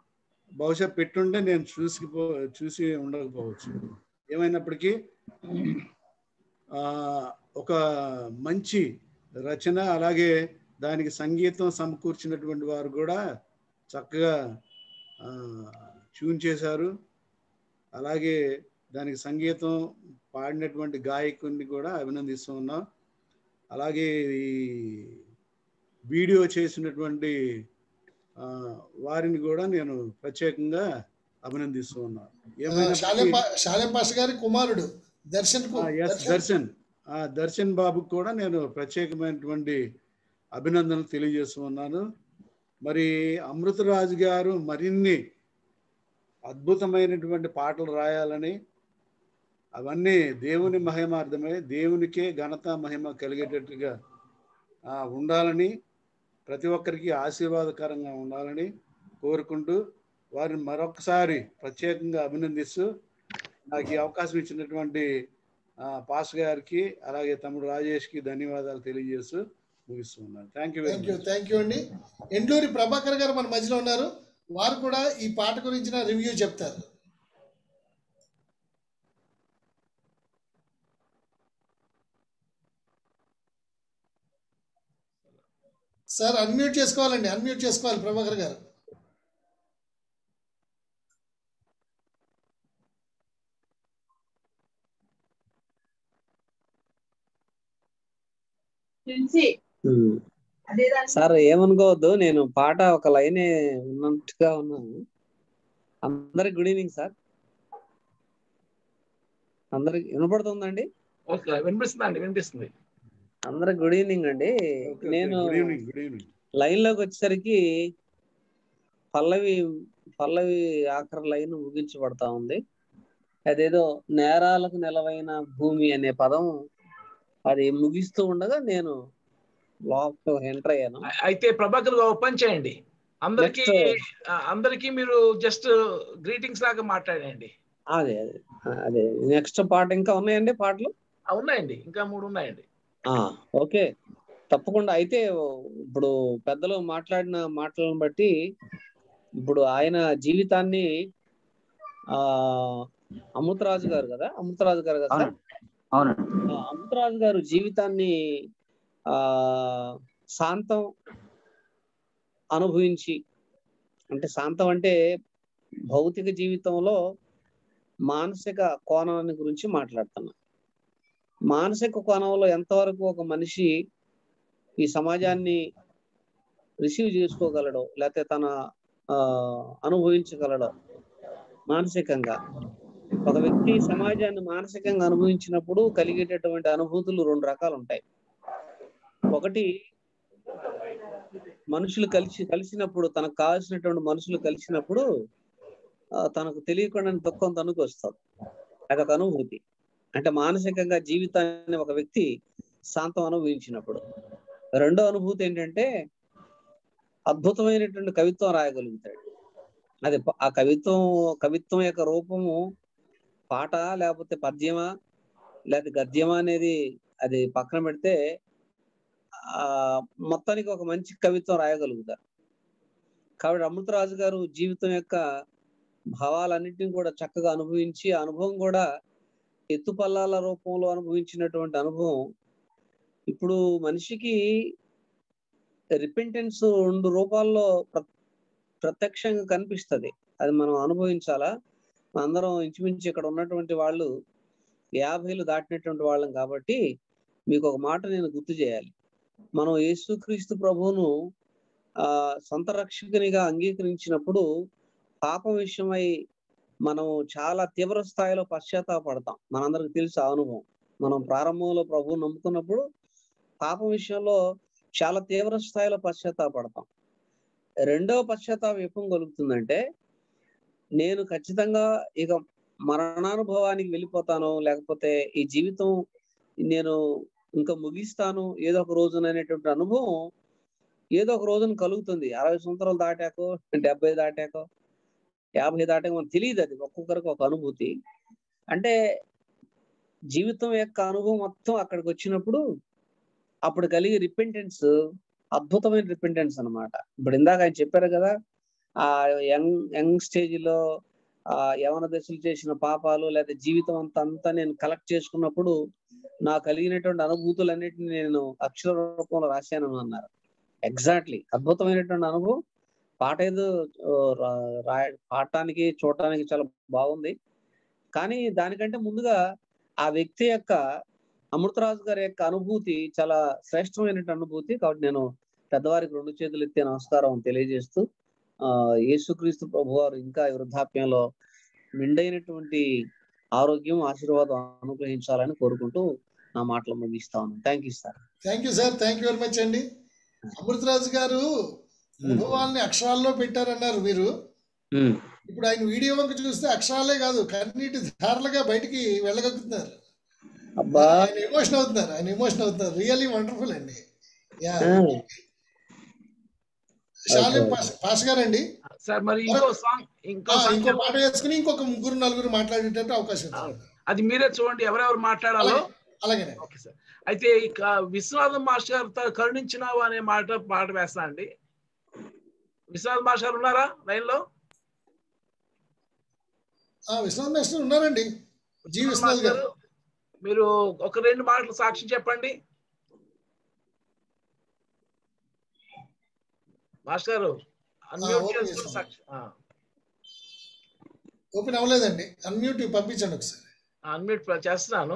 బహుశా పెట్టుంటే నేను చూసి చూసి ఉండకపోవచ్చు ఏమైనప్పటికీ ఆ, ఒక మంచి రచన అలాగే దానికి సంగీతం సమకూర్చినటువంటి వారు కూడా చక్కగా ఆ, ట్యూన్ చేశారు అలాగే దానికి సంగీతం పాడినటువంటి గాయకుడిని కూడా అభినందిస్తూ ఉన్నాం అలాగే ఈ వీడియో చేసినటువంటి ఆ, వారిని కూడా నేను ప్రత్యేకంగా అభినందిస్తూ ఉన్నాను శాలెం ఏమైనా పా- శాలెం పాష గారి కుమారుడు దర్శన్ కు ఎస్ దర్శన్ దర్శన్ ఆ దర్శన్ బాబుకు కూడా నేను ప్రత్యేకమైనటువంటి అభినందనలు తెలియజేస్తూ ఉన్నాను మరి అమృతరాజు గారు మరిన్ని అద్భుతమైనటువంటి పాటలు రాయాలని అవన్నీ దేవుని మహిమార్థమే దేవునికే ఘనత మహిమ కలిగేటట్టుగా ఆ, ఉండాలని ప్రతి ఒక్కరికి ఆశీర్వాదకరంగా ఉండాలని కోరుకుంటూ వారిని మరొకసారి ప్రత్యేకంగా అభినందిస్తూ నాకు ఈ అవకాశం ఇచ్చినటువంటి ఆ, పాస్ గారికి అలాగే తమ్ముడు రాజేష్కి ధన్యవాదాలు తెలియజేస్తూ ముగిస్తున్నాను thank you very thank you much thank you అండి ఎండూరి ప్రభాకర్ గారు మన మధ్యలో ఉన్నారు వారు కూడా ఈ పాట గురించిన రివ్యూ చెప్తారు సార్ అన్మ్యూట్ చేసుకోవాలండి అన్మ్యూట్ చేసుకోవాలి ప్రభాకర్ గారు సార్ ఏమనుకోవద్దు నేను పాట ఒక లైనే ఉన్నట్టుగా ఉన్నాను అందరికి గుడ్ ఈవినింగ్ సార్ అందరికి వినపడుతుందండి ఓకే వినిపిస్తుందండి వినిపిస్తుంది అందరికి గుడ్ ఈవినింగ్ అండి నేను good evening good evening line లోకి వచ్చేసరికి పల్లవి పల్లవి ఆఖరి లైన్ ముగించబడతా ఉంది అదేదో నేరాలకు నెలవైన భూమి అనే పదం అది ముగిస్తూ ఉండగా నేను లోపల ఎంటర్ అయ్యాను అయితే ప్రభాకర్ గారు ఓపెన్ చేయండి అందరికి Next. అందరికి మీరు జస్ట్ గ్రీటింగ్స్ లాగా మాట్లాడండి అదే అదే అదే నెక్స్ట్ పాట ఇంకా ఉన్నాయండి పాటలు ఆ, ఉన్నాయండి ఇంకా మూడు ఉన్నాయండి ఆ ఓకే తప్పకుండా అయితే ఇప్పుడు పెద్దలు మాట్లాడిన మాటలను బట్టి ఇప్పుడు ఆయన జీవితాన్ని ఆ అమృతరాజు గారు కదా అమృతరాజు గారు కదా సార్? అవునండి ఆ, అమృతరాజు గారు జీవితాన్ని ఆ శాంతం అనుభవించి అంటే శాంతం అంటే భౌతిక జీవితంలో మానసిక కోణాన్ని గురించి మాట్లాడుతున్నా మానసిక కోణంలో ఎంతవరకు ఒక మనిషి ఈ సమాజాన్ని రిసీవ్ చేసుకోగలడో లేకపోతే తన ఆ, అనుభవించగలడో మానసికంగా ఒక వ్యక్తి సమాజాన్ని మానసికంగా అనుభవించినప్పుడు కలిగేటటువంటి అనుభూతులు రెండు రకాలు ఉంటాయి ఒకటి మనుషులు కలిసి కలిసినప్పుడు తనకు కావాల్సినటువంటి మనుషులు కలిసినప్పుడు ఆ, తనకు తెలియకుండా దుఃఖం తనకు వస్తుంది అదొక అనుభూతి అంటే మానసికంగా జీవితాన్ని ఒక వ్యక్తి శాంతం అనుభవించినప్పుడు రెండో అనుభూతి ఏంటంటే అద్భుతమైనటువంటి కవిత్వం రాయగలుగుతాడు అది ప- ఆ కవిత్వం కవిత్వం యొక్క రూపము పాట లేకపోతే పద్యమా లేకపోతే గద్యమా అనేది అది పక్కన పెడితే ఆ మొత్తానికి ఒక మంచి కవిత్వం రాయగలుగుతారు కాబట్టి అమృతరాజు గారు జీవితం యొక్క భావాలన్నింటినీ కూడా చక్కగా అనుభవించి ఆ అనుభవం కూడా ఎత్తుపల్లాల రూపంలో అనుభవించినటువంటి అనుభవం ఇప్పుడు మనిషికి రిపెంటెన్స్ రెండు రూపాల్లో ప్ర- ప్రత్యక్షంగా కనిపిస్తది అది మనం అనుభవించాలా అందరం ఇంచుమించు ఇక్కడ ఉన్నటువంటి వాళ్ళు యాభైలు దాటినటువంటి వాళ్ళం కాబట్టి మీకు ఒక మాట నేను గుర్తు చేయాలి మనం యేసుక్రీస్తు ప్రభువును ఆ సొంత రక్షకునిగా అంగీకరించినప్పుడు పాపం విషయమై మనం చాలా తీవ్ర స్థాయిలో పశ్చాత్తాపడతాం మనందరికి తెలుసు ఆ అనుభవం మనం ప్రారంభంలో ప్రభువు నమ్ముకున్నప్పుడు పాపం విషయంలో చాలా తీవ్ర స్థాయిలో పశ్చాత్తాపడతాం రెండవ పశ్చాత్తాపం ఎప్పుడు కలుగుతుందంటే నేను ఖచ్చితంగా ఇక మరణానుభవానికి వెళ్ళిపోతాను లేకపోతే ఈ జీవితం నేను ఇంకా ముగిస్తాను ఏదో ఒక రోజున అనేటువంటి అనుభవం ఏదో ఒక రోజున కలుగుతుంది అరవై సంవత్సరాలు దాటాకో డెబ్బై దాటాకో యాభై దాటాకో మనకు తెలియదు అది ఒక్కొక్కరికి ఒక అనుభూతి అంటే జీవితం యొక్క అనుభవం మొత్తం అక్కడికి వచ్చినప్పుడు అప్పుడు కలిగే రిపెంటెన్స్ అద్భుతమైన రిపెంటెన్స్ అన్నమాట ఇప్పుడు ఇందాక ఆయన చెప్పారు కదా ఆ యంగ్ యంగ్ స్టేజ్ లో ఆ యవన దశలు చేసిన పాపాలు లేదా జీవితం అంతా అంతా నేను కలెక్ట్ చేసుకున్నప్పుడు నా కలిగినటువంటి అనుభూతులన్నిటిని నేను అక్షర రూపంలో రాశాను అన్నారు ఎగ్జాక్ట్లీ అద్భుతమైనటువంటి అనుభవం పాట ఏదో ఆ, రా- రా- పాడటానికి చూడటానికి చాలా బాగుంది కానీ దానికంటే ముందుగా ఆ వ్యక్తి యొక్క అమృతరాజు గారి యొక్క అనుభూతి చాలా శ్రేష్టమైనటువంటి అనుభూతి కాబట్టి నేను పెద్దవారికి రెండు చేతులు ఎత్తే నమస్కారం తెలియజేస్తూ ఆ యేసుక్రీస్తు ప్రభు వారు ఇంకా ఈ వృద్ధాప్యంలో నిండైనటువంటి ఆరోగ్యం ఆశీర్వాదం అనుగ్రహించాలని కోరుకుంటూ నా మాటలు ముగిస్తా ఉన్నాను thank you sir thank you sir thank you very much అండి అమృతరాజు గారు అనుభవాల్ని అక్షరాల్లో పెట్టారన్నారు మీరు ఇప్పుడు ఆయన వీడియో వంక చూస్తే అక్షరాలే కాదు కన్నీటి ధారలుగా బయటికి వెళ్ళగలుగుతున్నారు అబ్బా ఆయన ఎమోషన్ అవుతున్నారు ఆయన ఎమోషన్ అవుతున్నారు రియల్లీ వండర్ఫుల్ అండి యా శాలిం పాష పాష గారండి సార్ మరి ఇంకో సాంగ్ ఇంకో ఆ, సాంగ్ ఇంకో పాట వేసుకుని ఇంకొక ముగ్గురు నలుగురు మాట్లాడేటట్టు అవకాశం ఉంది అది మీరే చూడండి ఎవరెవరు మాట్లాడాలో అలాగే ఓకే సార్ అయితే ఇక విశ్వనాథం మాస్టర్ గారు త- కరుణించినావు అనే మాట పాట వేస్తా అండి విశ్వనాథ్ మాస్టర్ గారు ఉన్నారా లైన్ లో ఆ, విశ్వనాథ్ మాస్టర్ ఉన్నారండి జి విశ్వనాథ్ గారు మీరు ఒక రెండు మాటలు సాక్ష్యం చెప్పండి మాస్టర్ గారు అన్మ్యూట్ ఓపెన్ చేసుకుని చేస్తాను. సాక్ష్యం ఆ, ఓపెన్ అవ్వలేదండి అన్మ్యూట్ పంపించండి ఒకసారి అన్మ్యూట్ ప్ర- చేస్తున్నాను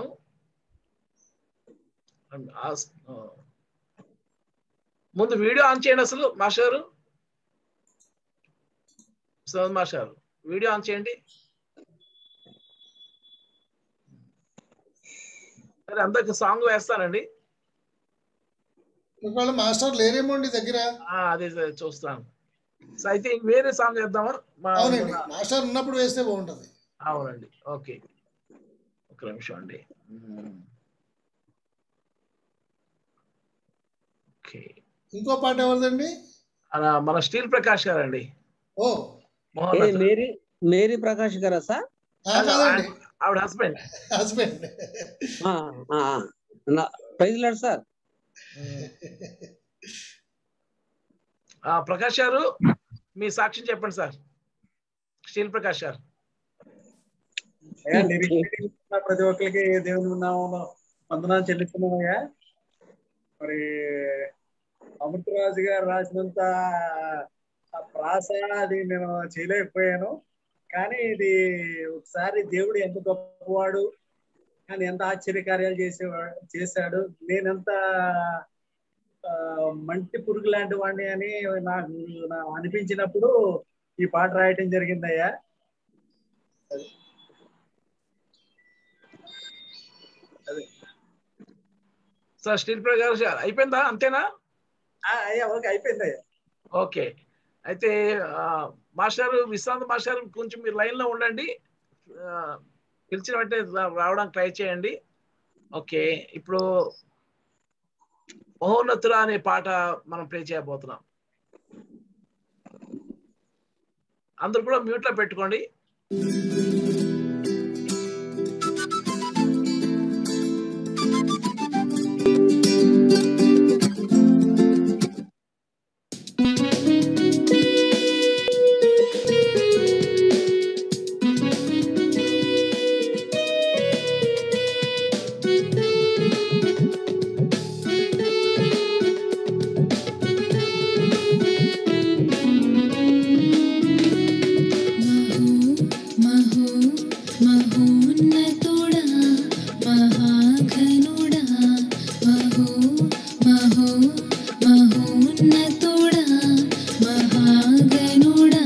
అన్- ఆస్- ఆ. ముందు వీడియో ఆన్ చేయండి అసలు మాస్టర్ గారు విశ్వనాథ్ మాస్టర్ గారు వీడియో ఆన్ చేయండి సరే అందరికి సాంగ్ వేస్తానండి ఒకవేళ మాస్టర్ లేరేమో అండి దగ్గర ఆ, అదే సరే, చూస్తాను సో అయితే ఇంక వేరే సాంగ్ వేద్దామా మా- అవునండి మన- మాస్టర్ ఉన్నప్పుడు వేస్తే బాగుంటది అవునండి ఓకే ఒక నిమిషం అండి ఓకే ఇంకో పాట ఎవరిదండి అలా మన స్టీల్ ప్రకాష్ గారండి ఓ మోహన్ ఏ, Rao sir. Mary Mary Prakash గారా సార్ ఆ, కాదండి ఆవిడ హస్బెండ్ హస్బెండ్ ఆ, ఆ, ఆ. నా- ప్రైజ్ లాడ్ సార్ ప్రకాష్ గారు మీ సాక్ష్యం చెప్పండి సార్ స్టీల్ ప్రకాష్ గారు అయ్యా, నిరీక్షిస్తున్న ప్రతి ఒక్కరికి దేవుని నామంలో వందనాలు చెల్లిస్తున్నామయ్యా మరి అమృతరాజు గారు రాసినంత ఆ ప్రాస అది నేను చేయలేకపోయాను కానీ ఇది ఒకసారి దేవుడు ఎంత గొప్పవాడు కానీ ఎంత ఆశ్చర్యకార్యాలు చేసేవాడు చేశాడు నేనెంత ఆ, మంటి పురుగు లాంటి వాడిని అని నాకు నాకు అనిపించినప్పుడు ఈ పాట రాయటం జరిగిందయ్యా సార్ స్టీల్ ప్రకాష్ గారు అయిపోయిందా అంతేనా ఆ, అయ్యా ఓకే అయిపోయిందయ్యా ఓకే అయితే ఆ, మాస్టర్ విశ్రాంత్ మాస్టర్ కొంచెం మీరు లైన్ లో ఉండండి ఆ, పిలిచిన వెంటనే రా- రావడానికి ట్రై చేయండి ఓకే ఇప్పుడు మహోన్నతురా అనే పాట మనం ప్లే చేయబోతున్నాం అందరు కూడా మ్యూట్ లో పెట్టుకోండి మహో మహోన్నతుడా మహాఘనుడా మహో మహో మహోన్నతుడా మహాఘనుడా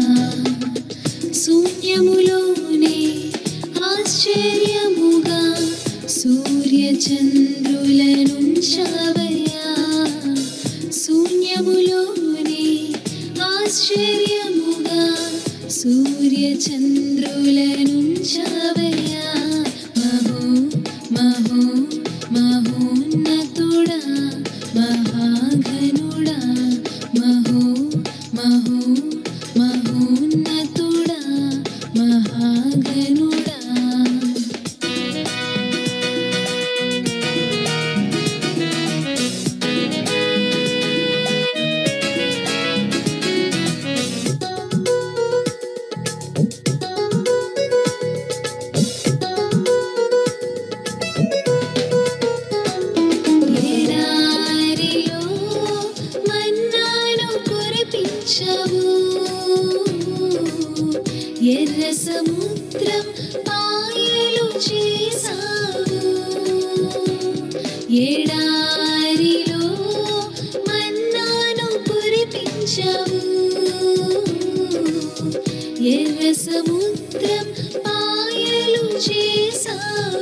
శూన్యములోనే ఆశ్చర్యముగా సూర్య చంద్రులనుంచావయ్యా శూన్యములోనే ఆశ్చర్యముగా సూర్య చంద్రులనుంచావయ్యా మహో మహో మహోన్నతుడా మహాఘనుడా మహో మహో మహోన్నతుడా మహాఘనుడా సముద్రం పాయలు చేసావు ఎడారిలో మన్నాను కురిపించావు ఎర్ర సముద్రం పాయలు చేసావు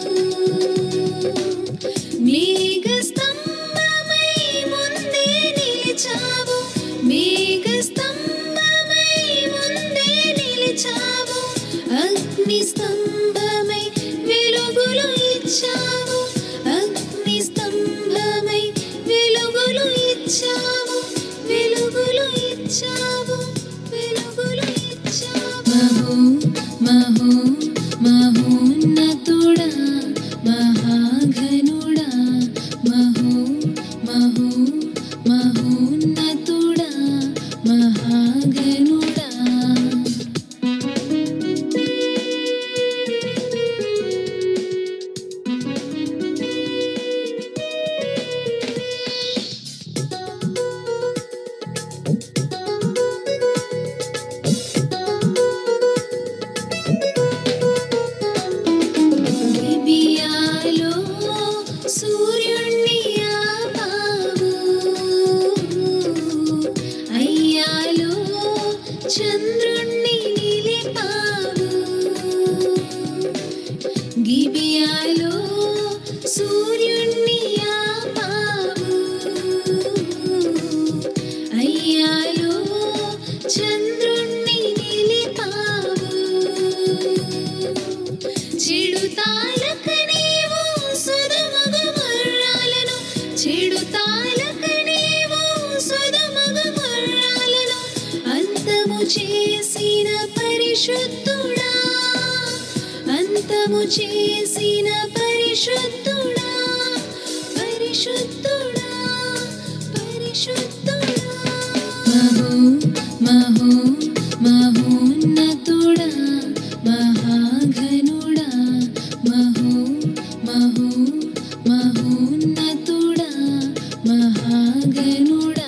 మేఘ స్తంభమై ముందే నిలిచావు మేఘ స్తంభమై ముందే నిలిచావు అగ్ని స్తంభమై వెలుగులు ఇచ్చావు అగ్ని స్తంభమై వెలుగులు ఇచ్చావు వెలుగులు ఇచ్చావు వెలుగులు ఇచ్చావు మహో మహో మహోన్నతుడా మహాఘనుడా మహో మహో మహోన్నతుడా మహాఘనుడా లిబియాలో సూర్యుణ్ణి ఆపావు అయ్యాలో చంద్రుణ్ణి నిలిపావు గిబియాలో సూర్యుణ్ణి ఆపావు అయ్యాలో చంద్రుణ్ణి నిలిపావు చెడు తాలక నీవు సుధమగ మర్రాలను చెడు తాలక నీవు సుధమగ మర్రాలను అంతము చేసిన పరిశుద్ధుడా అంతము చేసిన పరిశుద్ధుడా పరిశుద్ధుడా పరిశుద్ధుడా మహో మహో మహోన్నతుడా మహాఘనుడా మహో మహో మహోన్నతుడా మహాఘనుడా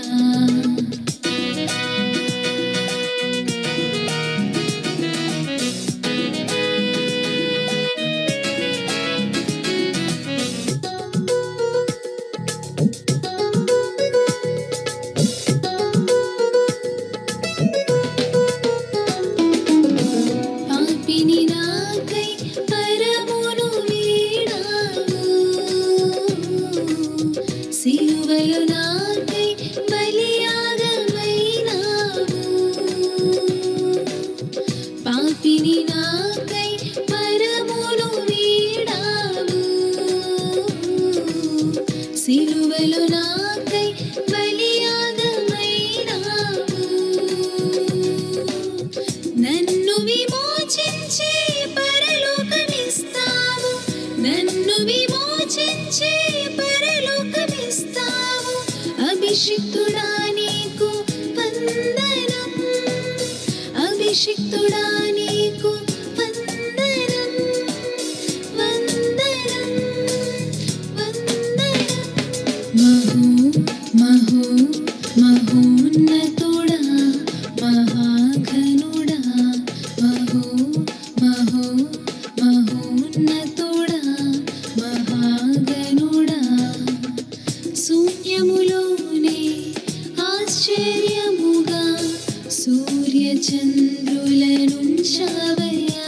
పాపిని నాకై పరమును వీడావు సిలువలు నాకై బలియాగమైనావు పాపిని నాకై పరమును వీడావు సిలువలు నాకై బలియాగమైనావు నన్ను విమోచించి పరలోకమిస్తావు నన్ను విమోచించి పరలోకమిస్తావు అభిషిక్తుడా నీకు వందనం అభిషిక్తుడా నీకు వందనం వందనం వందనం మహో మహో మహోన్నతుడా మహాఘనుడా మహో మహో మహోన్నతుడా మహాఘనుడా శూన్యములోనే ఆశ్చర్యముగా సూర్య చంద్రులనుంచవయ్యా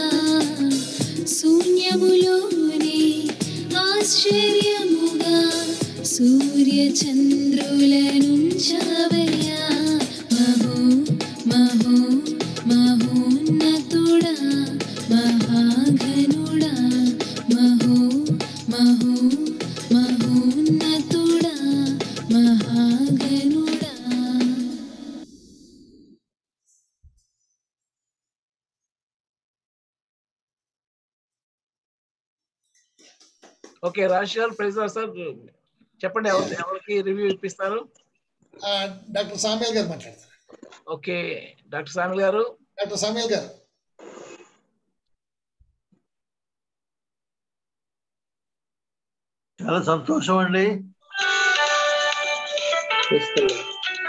శూన్యములోనే ఆశ్చర్యముగా సూర్య చంద్రులనుంచవయ్యా మహో మహో మహోన్నతుడా మహాఘనుడా మహో మహో మహోన్నతుడా మహాఘనుడా ఓకే రాజశేఖర్ ప్రైజ్ సార్ చెప్పండి ఎవరు ఎవరికి రివ్యూ ఇప్పిస్తారు ఆ, డాక్టర్ సామ్యాల్ గారు మాట్లాడతారు ఓకే డాక్టర్ సామిల్ గారు డాక్టర్ సామ్యాల్ గారు చాలా సంతోషం అండి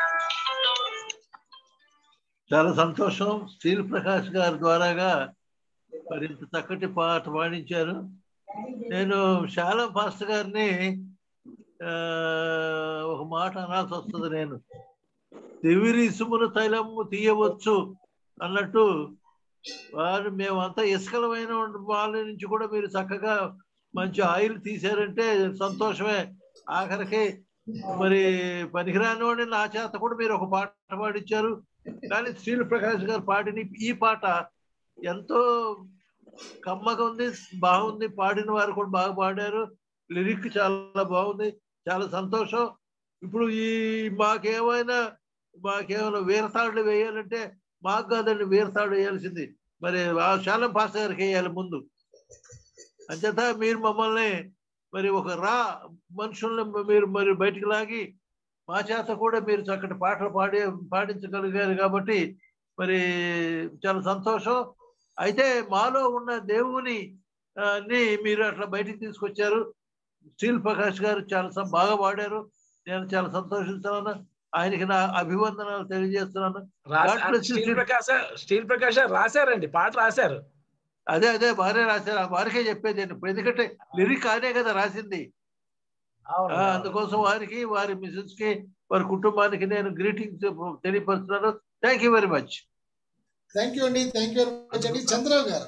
చాలా సంతోషం శ్రీల్ ప్రకాష్ గారి ద్వారాగా మరి ఇంత చక్కటి పాట పాడించారు నేను శాలం పాస్టర్ గారిని ఆ, ఒక మాట అనాల్సి వస్తుంది నేను తివిరి ఇసుమును తైలము తీయవచ్చు అన్నట్టు వారు మేమంతా ఇసుకలమైన వాళ్ళ నుంచి కూడా మీరు చక్కగా మంచి ఆయిల్ తీశారంటే సంతోషమే ఆఖరికి మరి పనికిరాని వాడిని నా చేత కూడా మీరు ఒక పాట పాడించారు కానీ శ్రీల ప్రకాష్ గారు పాడిన ఈ పాట ఎంతో కమ్మగా ఉంది బాగుంది పాడిన వారు కూడా బాగా పాడారు లిరిక్ చాలా బాగుంది చాలా సంతోషం ఇప్పుడు ఈ మాకేమైనా మాకేమైనా వీరతాడులు వేయాలంటే మాకు కాదండి వీరతాడు వేయాల్సింది మరి ఆ శాలం పాస్ గారికి వేయాలి ముందు అంచేత మీరు మమ్మల్ని మరి ఒక రా మనుషుల్ని మీరు మరి బయటికి లాగి మా చేత కూడా మీరు చక్కటి పాటలు పాడి పాడించగలిగారు కాబట్టి మరి చాలా సంతోషం అయితే మాలో ఉన్న దేవుని ఆ, ని మీరు అట్లా బయటికి తీసుకొచ్చారు స్టీల్ ప్రకాష్ గారు చాలా సం- బాగా పాడారు నేను చాలా సంతోషిస్తున్నాను ఆయనకి నా అభివందనాలు తెలియజేస్తున్నాను రాస- God bless you, steel Steel. Prakash steel Prakash రాశారండి పాట రాశారు అదే అదే బాగానే రాశారు ఆ వారికే చెప్పేది నేను ఇప్పుడు ఎందుకంటే లిరిక్ ఆనే కదా రాసింది అవును ఆ, అందుకోసం వారికి వారి మిసెస్ కి వారి కుటుంబానికి నేను గ్రీటింగ్స్ తెలియపరుస్తున్నాను thank you very much thank you అండి థ్యాంక్ యూ వెరీ మచ్ అండి చంద్రరావు గారు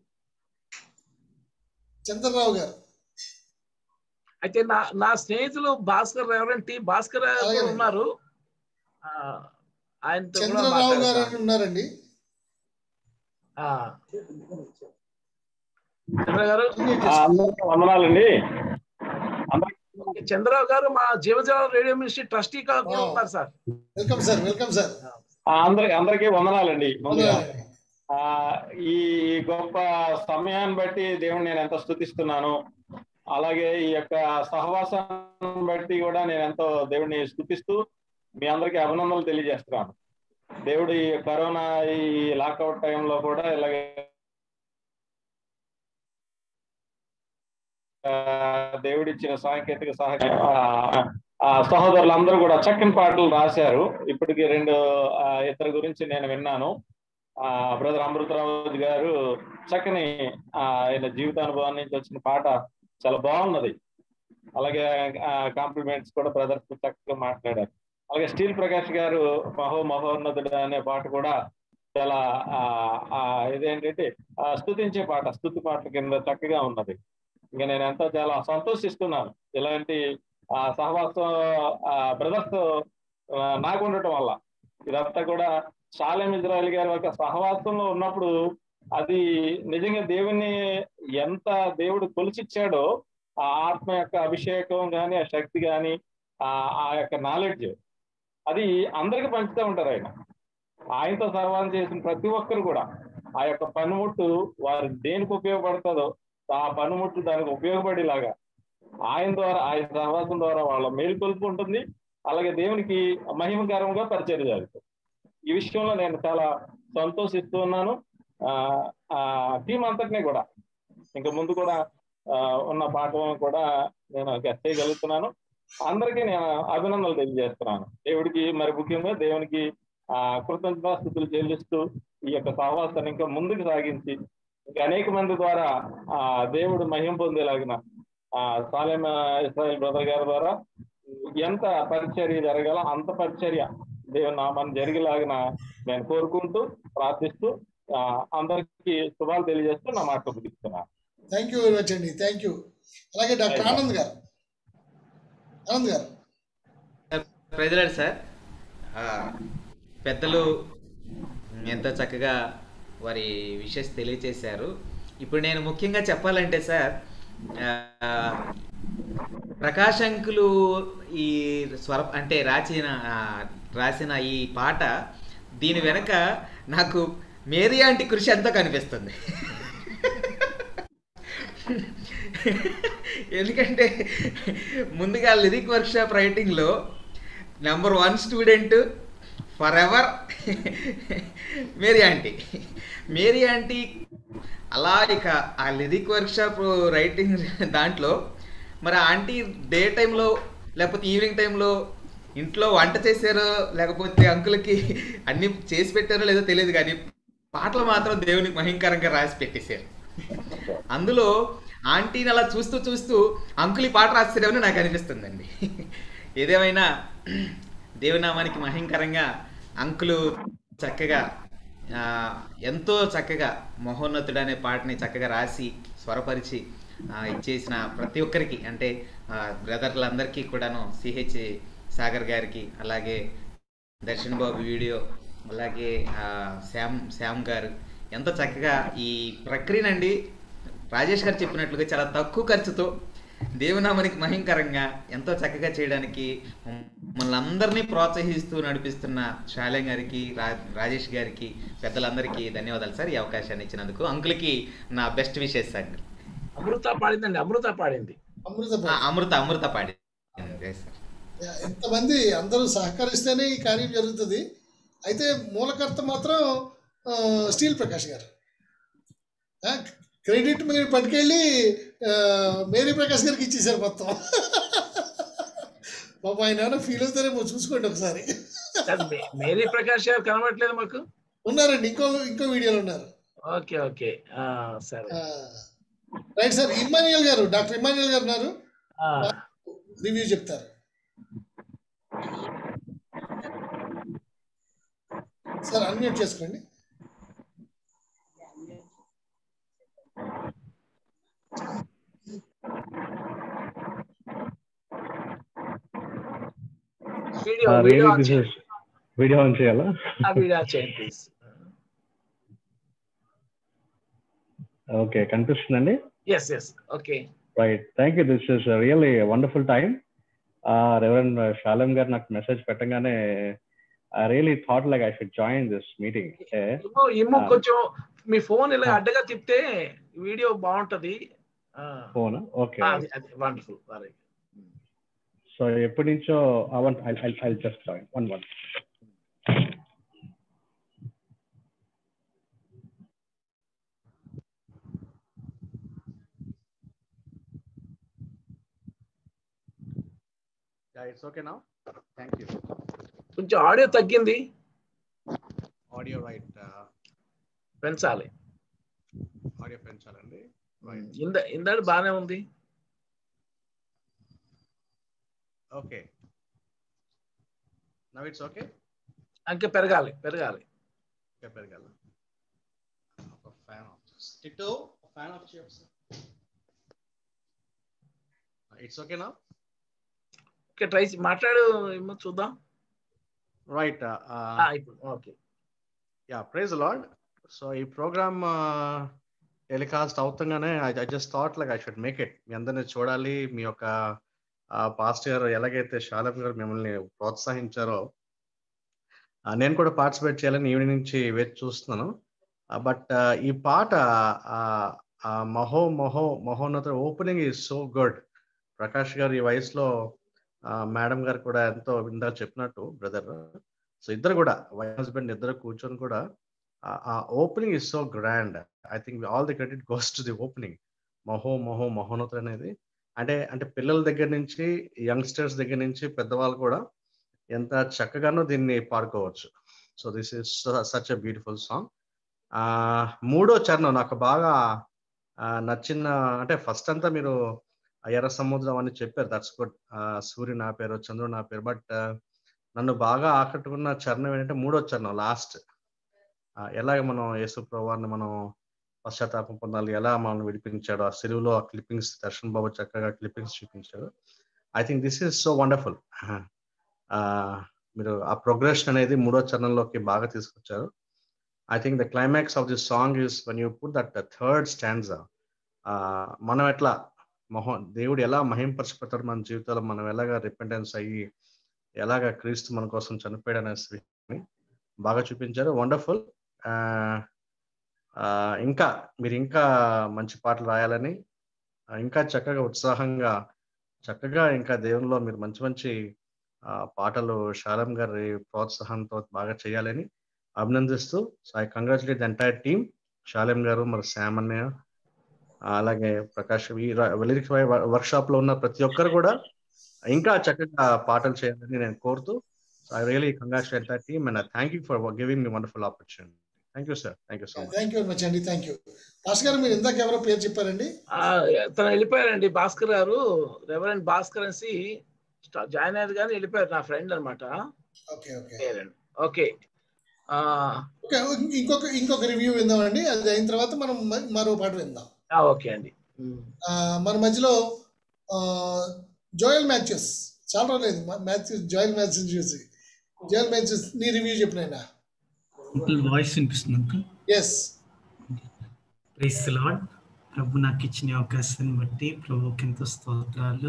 చంద్రరావు గారు అయితే నా నా స్నేహితులు భాస్కర్ రెవరెంట్ టి భాస్కర్ గారు అలాగే. ఉన్నారు ఆ, ఆయనతో కూడా చంద్రరావు గారు మాట్లాడతాను. అని ఉన్నారండి ఆ. చంద్ర గారు అందరికీ వందనాలండి చంద్రరావు గారు మా జీవజాల రేడియో మినిస్ట్రీ ట్రస్టీగా కూడా ఉన్నారు sir welcome sir welcome sir ఆ, అందరికి అందరికీ వందనాలండి ముందుగా ఆ, ఈ గొప్ప సమయాన్ని బట్టి దేవుని నేను ఎంతో స్థుతిస్తున్నాను అలాగే ఈ యొక్క సహవాసాన్ని బట్టి కూడా నేను ఎంతో దేవుడిని స్థుతిస్తూ మీ అందరికీ అభినందనలు తెలియజేస్తున్నాను దేవుడు ఈ కరోనా ఈ లాక్అవుట్ టైంలో కూడా ఇలాగే ఆ, దేవుడిచ్చిన సాంకేతిక సహకారం ఆ, ఆ సహోదరులందరూ కూడా చక్కని పాటలు రాశారు ఇప్పటికి రెండు ఆ, ఇద్దరి గురించి నేను విన్నాను ఆ బ్రదర్ అమృతరావు గారు చక్కని ఆ, ఆయన జీవితానుభవం నుంచి వచ్చిన పాట చాలా బాగున్నది అలాగే కాంప్లిమెంట్స్ కూడా బ్రదర్స్ చక్కగా మాట్లాడారు అలాగే స్టీల్ ప్రకాష్ గారు మహో మహోన్నతుడు అనే పాట కూడా చాలా ఆ, ఆ, ఇదేంటంటే ఆ, స్తుతించే పాట స్తుతి పాటల కింద చక్కగా ఉన్నది ఇంకా నేను ఎంతో చాలా సంతోషిస్తున్నాను ఇలాంటి ఆ సహవాసం బ్రదర్స్ నాకు ఉండటం వల్ల ఇదంతా కూడా షాలేం ఇజ్రాయల్ గారి యొక్క సహవాసంలో ఉన్నప్పుడు అది నిజంగా దేవుని ఎంత దేవుడు కొలిచిచ్చాడో ఆ ఆత్మ యొక్క అభిషేకం కానీ ఆ శక్తి కానీ ఆ ఆ యొక్క నాలెడ్జ్ అది అందరికి పంచుతూ ఉంటారు ఆయన ఆయనతో సహవాసం చేసిన ప్రతి ఒక్కరు కూడా ఆ యొక్క పనిముట్టు వారు దేనికి ఉపయోగపడుతుందో ఆ పనిముట్టు దానికి ఉపయోగపడేలాగా ఆయన ద్వారా ఆయన సహవాసం ద్వారా వాళ్ళ మేలుకొల్పు ఉంటుంది అలాగే దేవునికి మహిమకరంగా పరిచయం జరుగుతుంది ఈ విషయంలో నేను చాలా సంతోషిస్తూ ఉన్నాను ఆ ఆ టీం అంతటినీ కూడా ఇంకా ముందు కూడా ఆ, ఉన్న పాఠం కూడా నేను గెస్ట్ చేయగలుగుతున్నాను అందరికీ నేను అభినందనలు తెలియజేస్తున్నాను దేవుడికి మరి ముఖ్యంగా దేవునికి ఆ కృతజ్ఞతాస్థుతులు చెల్లిస్తూ ఈ యొక్క సహవాసాన్ని ఇంకా ముందుకు సాగించి ఇంకా అనేక మంది ద్వారా ఆ దేవుడు మహిమ పొందేలాగిన ఆ సాలెం ఇస్రాయల్ బ్రదర్ గారి ద్వారా ఎంత పరిచర్య జరగాలో అంత పరిచర్య దేవుని నామాన్ని జరిగేలాగిన నేను కోరుకుంటూ ప్రార్థిస్తూ ఆ, అందరికీ శుభాలు తెలియజేస్తూ నా మాట ముగిస్తున్నాను థ్యాంక్ యూ వెరీ మచ్ అండి థ్యాంక్ యూ అలాగే డాక్టర్ ఆనంద్ గారు ఆనంద్ గారు ప్రజలాడు సార్ ఆ, పెద్దలు ఎంతో చక్కగా వారి విషయస్ తెలియచేశారు ఇప్పుడు నేను ముఖ్యంగా చెప్పాలంటే సార్ ఆ, ప్రకాశ్ అంకులు ఈ స్వర అంటే రాసిన ఆ, రాసిన ఈ పాట దీని వెనక నాకు మేరీ ఆంటీ కృషి ఎంతో కనిపిస్తుంది ఎందుకంటే ముందుగా లిరిక్ వర్క్షాప్ రైటింగ్లో number one student forever Mary aunty Mary aunty అలా ఇక ఆ లిరిక్ వర్క్షాప్ రైటింగ్ దాంట్లో మరి ఆ ఆంటీ డే టైంలో లేకపోతే ఈవినింగ్ టైంలో ఇంట్లో వంట చేశారో లేకపోతే అంకులకి అన్ని చేసి పెట్టారో లేదో తెలియదు కానీ పాటలు మాత్రం దేవునికి మహింకరంగా రాసి పెట్టేశారు అందులో ఆంటీని అలా చూస్తూ చూస్తూ అంకులి పాట రాస్తారేమని నాకు అనిపిస్తుందండి ఏదేమైనా దేవునామానికి మహింకరంగా అంకులు చక్కగా ఆ, ఎంతో చక్కగా మహోన్నతుడు అనే పాటని చక్కగా రాసి స్వరపరిచి ఆ, ఇచ్చేసిన ప్రతి ఒక్కరికి అంటే ఆ, బ్రదర్లందరికీ కూడాను సిహెచ్ సాగర్ గారికి అలాగే దర్శన్ బాబు వీడియో అలాగే ఆ, శ్యామ్ శ్యామ్ గారు ఎంతో చక్కగా ఈ ప్రక్రియనండి రాజేష్ గారు చెప్పినట్లుగా చాలా తక్కువ ఖర్చుతో దేవునామానికి మహింకరంగా ఎంతో చక్కగా చేయడానికి మమ్మల్ని అందరినీ ప్రోత్సహిస్తూ నడిపిస్తున్న శాలెం గారికి రా రాజేష్ గారికి పెద్దలందరికీ ధన్యవాదాలు సార్ ఈ అవకాశాన్ని ఇచ్చినందుకు అంకుల్కి నా బెస్ట్ విషెస్ సార్ అమృత పాడిందండి అమృత పాడింది అమృత ఆ, అమృత అమృత పాడి సార్ ఎంతమంది అందరూ సహకరిస్తేనే ఈ కార్యం జరుగుతుంది అయితే మూలకర్త మాత్రం ఆ, స్టీల్ ప్రకాష్ గారు ఆ, క్రెడిట్ మీరు పట్టుకెళ్ళి ఆ, మేరీ ప్రకాష్ గారికి ఇచ్చేసారు మొత్తం పాప ఆయన ఏమైనా ఫీల్ అవుతారేమో చూసుకోండి ఒకసారి కాదు, మే- మేరీ ప్రకాష్ గారు కనబడట్లేదు మాకు ఉన్నారండి ఇంకో ఇంకో వీడియోలో ఉన్నారు ఓకే ఓకే ఆ, సరే రైట్ సార్ ఇమాన్యుయల్ గారు డాక్టర్ ఇమాన్యుయల్ గారు ఉన్నారు ఆ, రివ్యూ చెప్తారు సార్ అన్మ్యూట్ చేసుకోండి video Uh, video really, on this చేయండి. is video on చేయాలా ఆ వీడియో ఆన్ చేయండి ప్లీజ్ ఓకే కనిపిస్తుందండి yes yes okay right thank you this is really wonderful time reverend Shalem గారు నాకు మెసేజ్ పెట్టగానే I really thought like I should join this meeting ఇమ్ము ఇమ్ము Ah. కొంచెం మీ ఫోన్ ఇలా అడ్డగా తిప్పితే వీడియో బాగుంటది ఆ, ఫోన్ ఓకే ఆ, అది అది వండర్ఫుల్ వెరీ సో ఎప్పటి నుంచో I want I I just join one one Yeah, it's okay now. Thank you. కొంచెం ఆడియో తగ్గింది Audio right. Uh, పెంచాలి audio పెంచాలండి. Right. ఇంద ఇందాడు బాగానే ఉంది Okay. Now it's okay. ఇంకా పెరగాలి పెరగాలి Okay, పెరగాల. ఒక fan off చేసి. Tito, fan off చేయొచ్చు. It's okay now. Okay try మాట్లాడు ఇమ్ము చూద్దాం Right. Uh, ఆ, uh, ఇప్పుడు okay yeah praise Lord so ఈ ప్రోగ్రామ్ టెలికాస్ట్ అవుతుంగానే I just thought like I should make it మీ అందరిని చూడాలి మీ యొక్క పాస్ట్ గారు ఎలాగైతే శాలం గారు మిమ్మల్ని ప్రోత్సహించారో ఆ, నేను కూడా పార్టిసిపేట్ చేయాలని ఈవినింగ్ నుంచి వేచి చూస్తున్నాను బట్ ఈ పాట ఆ, ఆ మహో మహో మహోన్నత opening is so good Prakash గారు ఈ వయసులో మేడం గారు కూడా ఎంతో ఇందాక చెప్పినట్టు బ్రదర్ సో ఇద్దరు కూడా వైఫ్ హస్బెండ్ ఇద్దరు కూర్చొని కూడా ఆ opening is so grand I think all the credit goes to the opening మహో మహో మహోన్నత అనేది అంటే అంటే పిల్లల దగ్గర నుంచి యంగ్స్టర్స్ దగ్గర నుంచి పెద్దవాళ్ళు కూడా ఎంత చక్కగానో దీన్ని పాడుకోవచ్చు so this is such a beautiful song మూడో చరణం నాకు బాగా ఆ, నచ్చిన అంటే ఫస్ట్ అంతా మీరు ఎర్ర సముద్రం అని చెప్పారు దట్స్ గుడ్ సూర్యుడు నా పేరు చంద్రుడు నా పేరు బట్ నన్ను బాగా ఆకట్టుకున్న చరణం ఏంటంటే మూడో చరణం లాస్ట్ ఎలాగ మనం యేసు ప్రభువాన్ని మనం పశ్చాత్తాపం పొందాలి ఎలా మనం విడిపించాడు ఆ సిలువులో ఆ క్లిప్పింగ్స్ దర్శన్ బాబు చక్కగా క్లిప్పింగ్స్ చూపించాడు I think this is so wonderful మీరు ఆ ప్రోగ్రెషన్ అనేది మూడో చరణంలోకి బాగా తీసుకొచ్చారు I think the climax of this song is one you put that third stands మనం ఎట్లా మొహ దేవుడు ఎలా మహింపరచబడతాడు మన జీవితంలో మనం ఎలాగా రిపెంటెన్స్ అయ్యి ఎలాగ క్రీస్తు మన కోసం చనిపోయాడు అనే విషయాన్ని బాగా చూపించారు వండర్ఫుల్ ఇంకా మీరు ఇంకా మంచి పాటలు రాయాలని ఆ, ఇంకా చక్కగా ఉత్సాహంగా చక్కగా ఇంకా దేవునిలో మీరు మంచి మంచి ఆ, పాటలు శాలం గారి ప్రోత్సాహంతో బాగా చేయాలని అభినందిస్తూ so I congratulate the entire team Shalem గారు మరి శామ్ అన్నయ్య ఆ, అలాగే ప్రకాష్ ఈ లిరిక్స్ వర్క్ షాప్ లో ఉన్న ప్రతి ఒక్కరు కూడా ఇంకా చక్కగా పాటలు చేయాలని నేను కోరుతూ I really congratulate the team and thank you for giving me wonderful opportunity thank you sir thank you so much thank you very much అండి థ్యాంక్ యూ భాస్కర్ గారు మీరు ఇందాక ఎవరో పేరు చెప్పారండి ఆ, తను వెళ్ళిపోయారండి భాస్కర్ గారు రెవరెంట్ భాస్కర్ అనేసి స్టా- జాయిన్ అయ్యారు కానీ వెళ్ళిపోయారు నా ఫ్రెండ్ అనమాట ఓకే ఓకే ఓకే ఆ, ఓకే ఇంకొక ఇంకొక రివ్యూ విందామండి అది అయిన తర్వాత మనం మ- మరో పాట విందాం ఆ, ఓకే అండి ఉమ్. ఆ, మన మధ్యలో ఆ, జోయల్ మ్యాచెస్ చాలా రోజులేదు మ్యాచెస్ జోయల్ మ్యాచెస్ చూసి జోయల్ మ్యాచెస్ నీ రివ్యూ చెప్పినైనా అంకుల్ వాయిస్ వినిపిస్తుంది అంకుల్ ఎస్ ప్రైస్ లాడ్ ప్రభు నాకు ఇచ్చిన ఈ అవకాశాన్ని బట్టి ప్రభుకి ఎంతో స్తోత్రాలు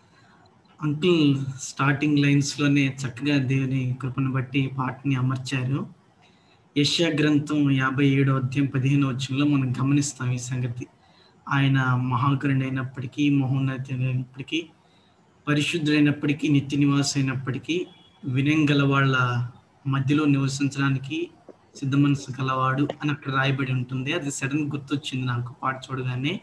అంకుల్ స్టార్టింగ్ లైన్స్లోనే చక్కగా దేవుని కృపను బట్టి ఈ పాటని అమర్చారు యశ్యా గ్రంథం యాభై ఏడో అధ్యాయం పదిహేను వచ్చంలో మనం గమనిస్తాం ఈ సంగతి ఆయన మహాకరుడు అయినప్పటికీ మహోన్నతి అయినప్పటికీ పరిశుద్ధుడైనప్పటికీ నిత్య నివాసం అయినప్పటికీ వినయం గల వాళ్ళ మధ్యలో నివసించడానికి సిద్ధ మనసు గలవాడు అని అక్కడ రాయబడి ఉంటుంది అది సడన్ గుర్తొచ్చింది నాకు పాట చూడగానే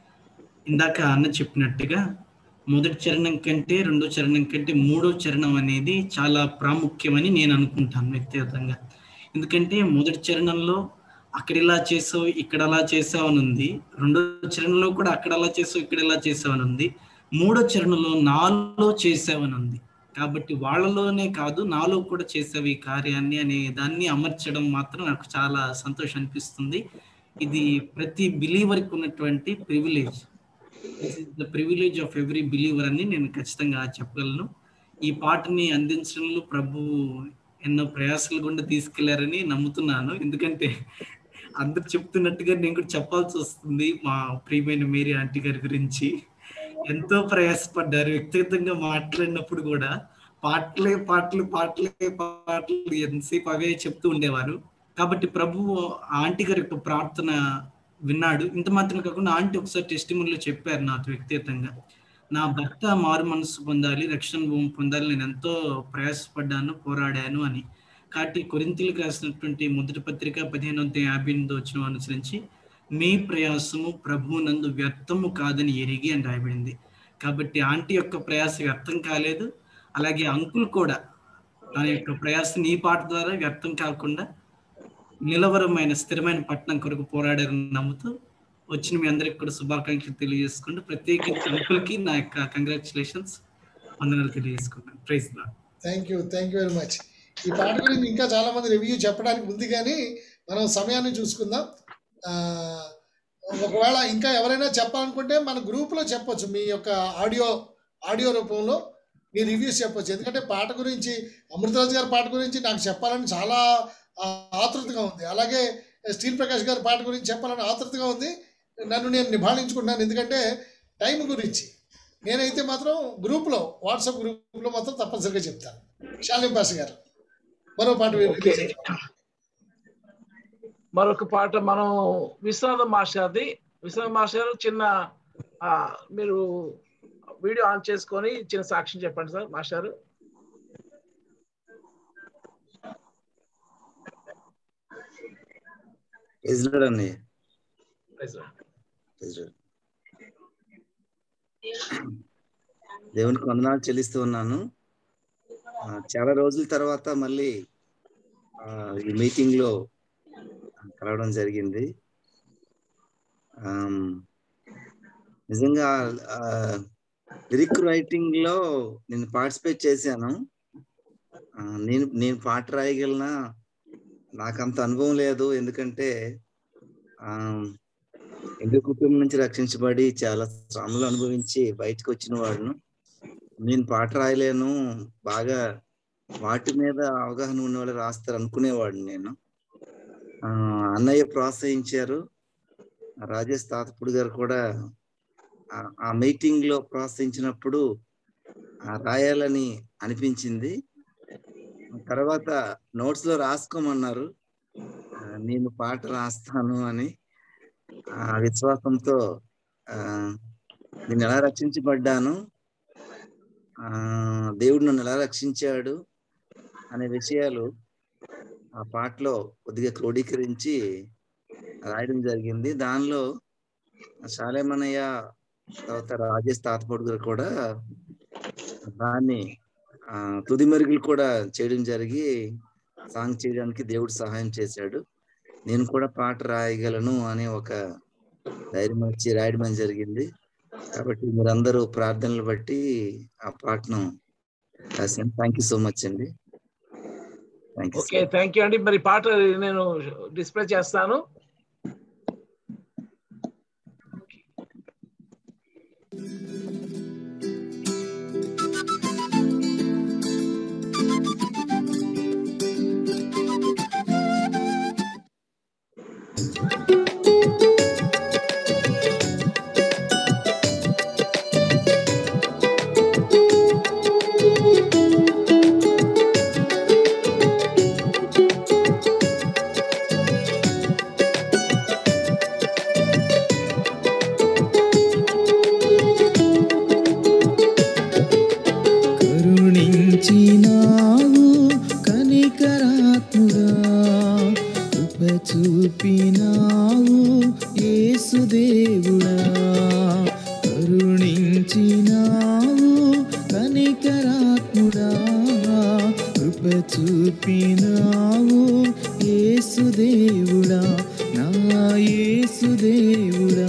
ఇందాక అన్న చెప్పినట్టుగా మొదటి చరణం కంటే రెండో చరణం కంటే మూడో చరణం అనేది చాలా ప్రాముఖ్యమని నేను అనుకుంటాను వ్యక్తిగతంగా ఎందుకంటే మొదటి చరణంలో అక్కడ ఇలా చేసావు ఇక్కడ అలా చేసావు అని ఉంది రెండో చరణంలో కూడా అక్కడ అలా చేసావు ఇక్కడ ఇలా చేసావు అని ఉంది మూడో చరణంలో నాలో చేసావని ఉంది కాబట్టి వాళ్ళలోనే కాదు నాలో కూడా చేసావు ఈ కార్యాన్ని అనే దాన్ని అమర్చడం మాత్రం నాకు చాలా సంతోషం అనిపిస్తుంది ఇది ప్రతి బిలీవర్కి ఉన్నటువంటి privilege this is the privilege of every believer అని నేను ఖచ్చితంగా చెప్పగలను ఈ పాటని అందించడంలో ప్రభు ఎన్నో ప్రయాసాలు గుండా తీసుకెళ్లారని నమ్ముతున్నాను ఎందుకంటే అందరు చెప్తున్నట్టుగా నేను కూడా చెప్పాల్సి వస్తుంది మా ప్రియమైన మేరీ ఆంటీ గారి గురించి ఎంతో ప్రయాసపడ్డారు వ్యక్తిగతంగా మాట్లాడినప్పుడు కూడా పాటలే పాటలు పాటలే పాటలు ఎంతసేపు అవే చెప్తూ ఉండేవారు కాబట్టి ప్రభు ఆ ఆంటీ గారి యొక్క ప్రార్థన విన్నాడు ఇంత మాత్రం కాకుండా ఆంటీ ఒకసారి టెస్టిమోన్లో చెప్పారు నాకు వ్యక్తిగతంగా నా భర్త మారు మనసు పొందాలి రక్షణ భూమి పొందాలి నేను ఎంతో ప్రయాసపడ్డాను పోరాడాను అని కాబట్టి కొరింతలకు రాసినటువంటి మొదటి పత్రిక పదిహేను వందల యాభై ఎనిమిది వచ్చిన అనుసరించి మీ ప్రయాసము ప్రభువునందు వ్యర్థము కాదని ఎరిగి అని రాయబడింది కాబట్టి ఆంటీ యొక్క ప్రయాస వ్యర్థం కాలేదు అలాగే అంకుల్ కూడా తన యొక్క ప్రయాసం ఈ పాట ద్వారా వ్యర్థం కాకుండా నిలవరమైన స్థిరమైన పట్టణం కొరకు పోరాడారని నమ్ముతూ వచ్చిన మీ అందరికి కూడా శుభాకాంక్షలు తెలియజేసుకుంటూ ప్రత్యేకించి అంకుల్కి నా యొక్క కంగ్రాచులేషన్స్ వందనాలు తెలియజేసుకుంటాను praise lord thank you thank you very much ఈ పాట గురించి ఇంకా చాలా మంది రివ్యూ చెప్పడానికి ఉంది కానీ మనం సమయాన్ని చూసుకుందాం ఆ, ఒకవేళ ఇంకా ఎవరైనా చెప్పాలనుకుంటే మన గ్రూప్లో చెప్పొచ్చు మీ యొక్క ఆడియో ఆడియో రూపంలో మీ రివ్యూస్ చెప్పొచ్చు ఎందుకంటే పాట గురించి అమృతరాజు గారి పాట గురించి నాకు చెప్పాలని చాలా ఆ, ఆతృతగా ఉంది అలాగే స్టీల్ ప్రకాష్ గారి పాట గురించి చెప్పాలని ఆతృతగా ఉంది నన్ను నేను నిభాళించుకుంటున్నాను ఎందుకంటే టైం గురించి నేనైతే మాత్రం గ్రూప్లో వాట్సాప్ గ్రూప్లో మాత్రం తప్పనిసరిగా చెప్తాను శాలిం పాస్ గారు మరో పాట మీరు ఓకే. release చేయండి. మరొక పాట మనం విశ్వనాథం మాస్టర్ది విశ్వనాథం మాస్టర్ చిన్న ఆ, మీరు వీడియో ఆన్ చేసుకొని చిన్న సాక్ష్యం చెప్పండి సార్ మాస్టర్ ప్రెసిడెంట్ అండి ప్రైజ్ లార్డ్. ప్రెసిడెంట్ దేవునికి వందనాలు చెల్లిస్తూ ఉన్నాను ఆ, చాలా రోజుల తర్వాత మళ్ళీ ఆ, ఈ మీటింగ్ లో కలవడం జరిగింది ఆమ్, నిజంగా లిరిక్ రైటింగ్ లో నేను పార్టిసిపేట్ చేశాను ఆ, నేను నేను పాట రాయగలనా నాకు అంత అనుభవం లేదు ఎందుకంటే ఆ హిందూ కుటుంబం నుంచి రక్షించబడి చాలా శ్రమలు అనుభవించి బయటకు వచ్చిన వాడును నేను పాట రాయలేను బాగా వాటి మీద అవగాహన ఉన్న వాళ్ళు రాస్తారు అనుకునేవాడిని నేను ఆ, అన్నయ్య ప్రోత్సహించారు రాజేష్ తాతపుడు గారు కూడా ఆ- ఆ మీటింగ్ లో ప్రోత్సహించినప్పుడు ఆ, రాయాలని అనిపించింది తర్వాత నోట్స్ లో రాసుకోమన్నారు ఆ, నేను పాట రాస్తాను అని ఆ విశ్వాసంతో ఆ నేను ఎలా రక్షించబడ్డాను ఆ దేవుడు నన్ను ఎలా రక్షించాడు అనే విషయాలు ఆ పాటలో కొద్దిగా క్రోడీకరించి రాయడం జరిగింది దానిలో శాలేమనయ్య తర్వాత రాజేష్ తాతపొడు గారు కూడా దాన్ని ఆ తుది మెరుగులు కూడా చేయడం జరిగి సాంగ్ చేయడానికి దేవుడు సహాయం చేశాడు నేను కూడా పాట రాయగలను అనే ఒక ధైర్యం వచ్చి రాయడం జరిగింది కాబట్టి మీరందరూ ప్రార్థనలు బట్టి ఆ పాటను రాశాను థ్యాంక్ యూ సో మచ్ అండి thank you okay thank you అండి మరి పాట నేను డిస్ప్లే చేస్తాను కరుణించినావు కనికరాత్ముడా కృప చూపినావు యేసుదేవుడా కరుణించినావు కనికరాత్ముడా కృప చూపినావు యేసుదేవుడా నా యేసుదేవుడా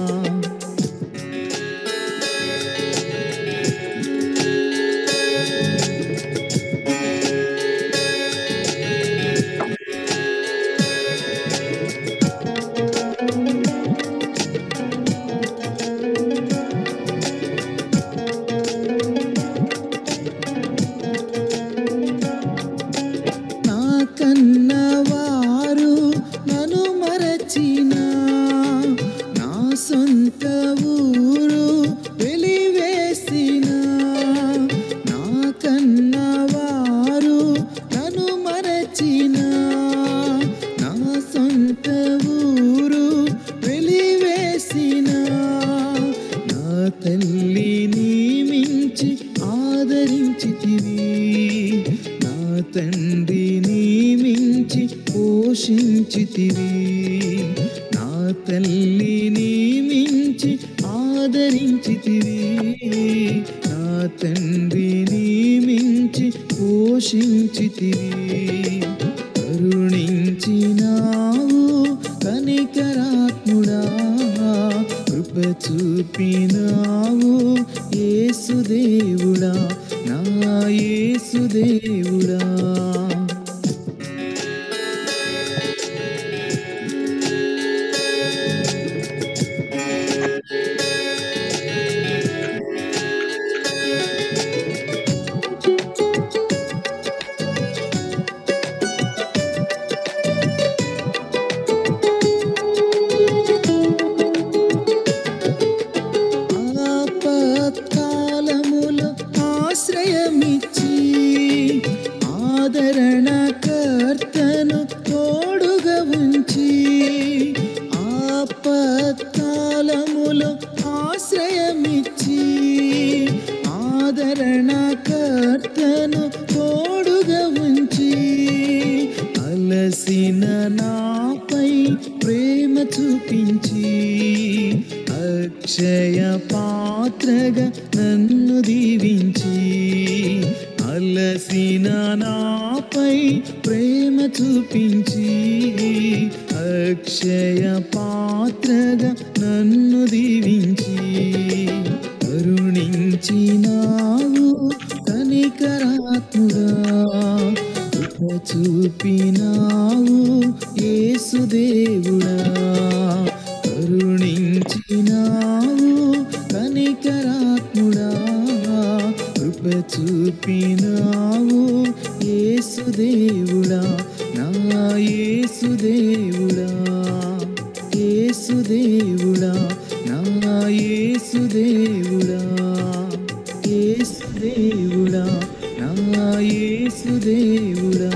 నా కన్నవారు నన్ను మరచిన నా సొంత ఊరు వెలివేసిన నా కన్నవారు నన్ను మరచిన నా సొంత ఊరు వెలివేసిన నా తల్లిని మించి ఆదరించితివి నా తండ్రిని మించి పోషించితివి నా తల్లిని మించి ఆదరించితివి నా తండ్రిని మించి పోషించితివి కరుణించినావు కనికరాత్ముడా కృప చూపినావు యేసుదేవుడా నా యేసుదేవుడా ఆపత్కాలములో ఆశ్రయమిచ్చి ఆదరణ కర్తను తోడుగా ఉంచి ఆపత్కాలములో ఆశ్రయమిచ్చి ఆదరణ కర్తను తోడుగా ఉంచి అలసిన నాపై ప్రేమ చూపించి అక్షయ పాత్రగా నన్ను దీవించి అలసిన నాపై ప్రేమ చూపించి అక్షయ పాత్రగా నన్ను దీవించి కరుణించినావు కనికరాత్ముడా కృప చూపినావు యేసుదేవుడా కరుణించినావు కనికరాత్ముడా కృప చూపినావు యేసుదేవుడా నా యేసుదేవుడా యేసుదేవుడా నా యేసుదేవుడా యేసుదేవుడా నా యేసుదేవుడా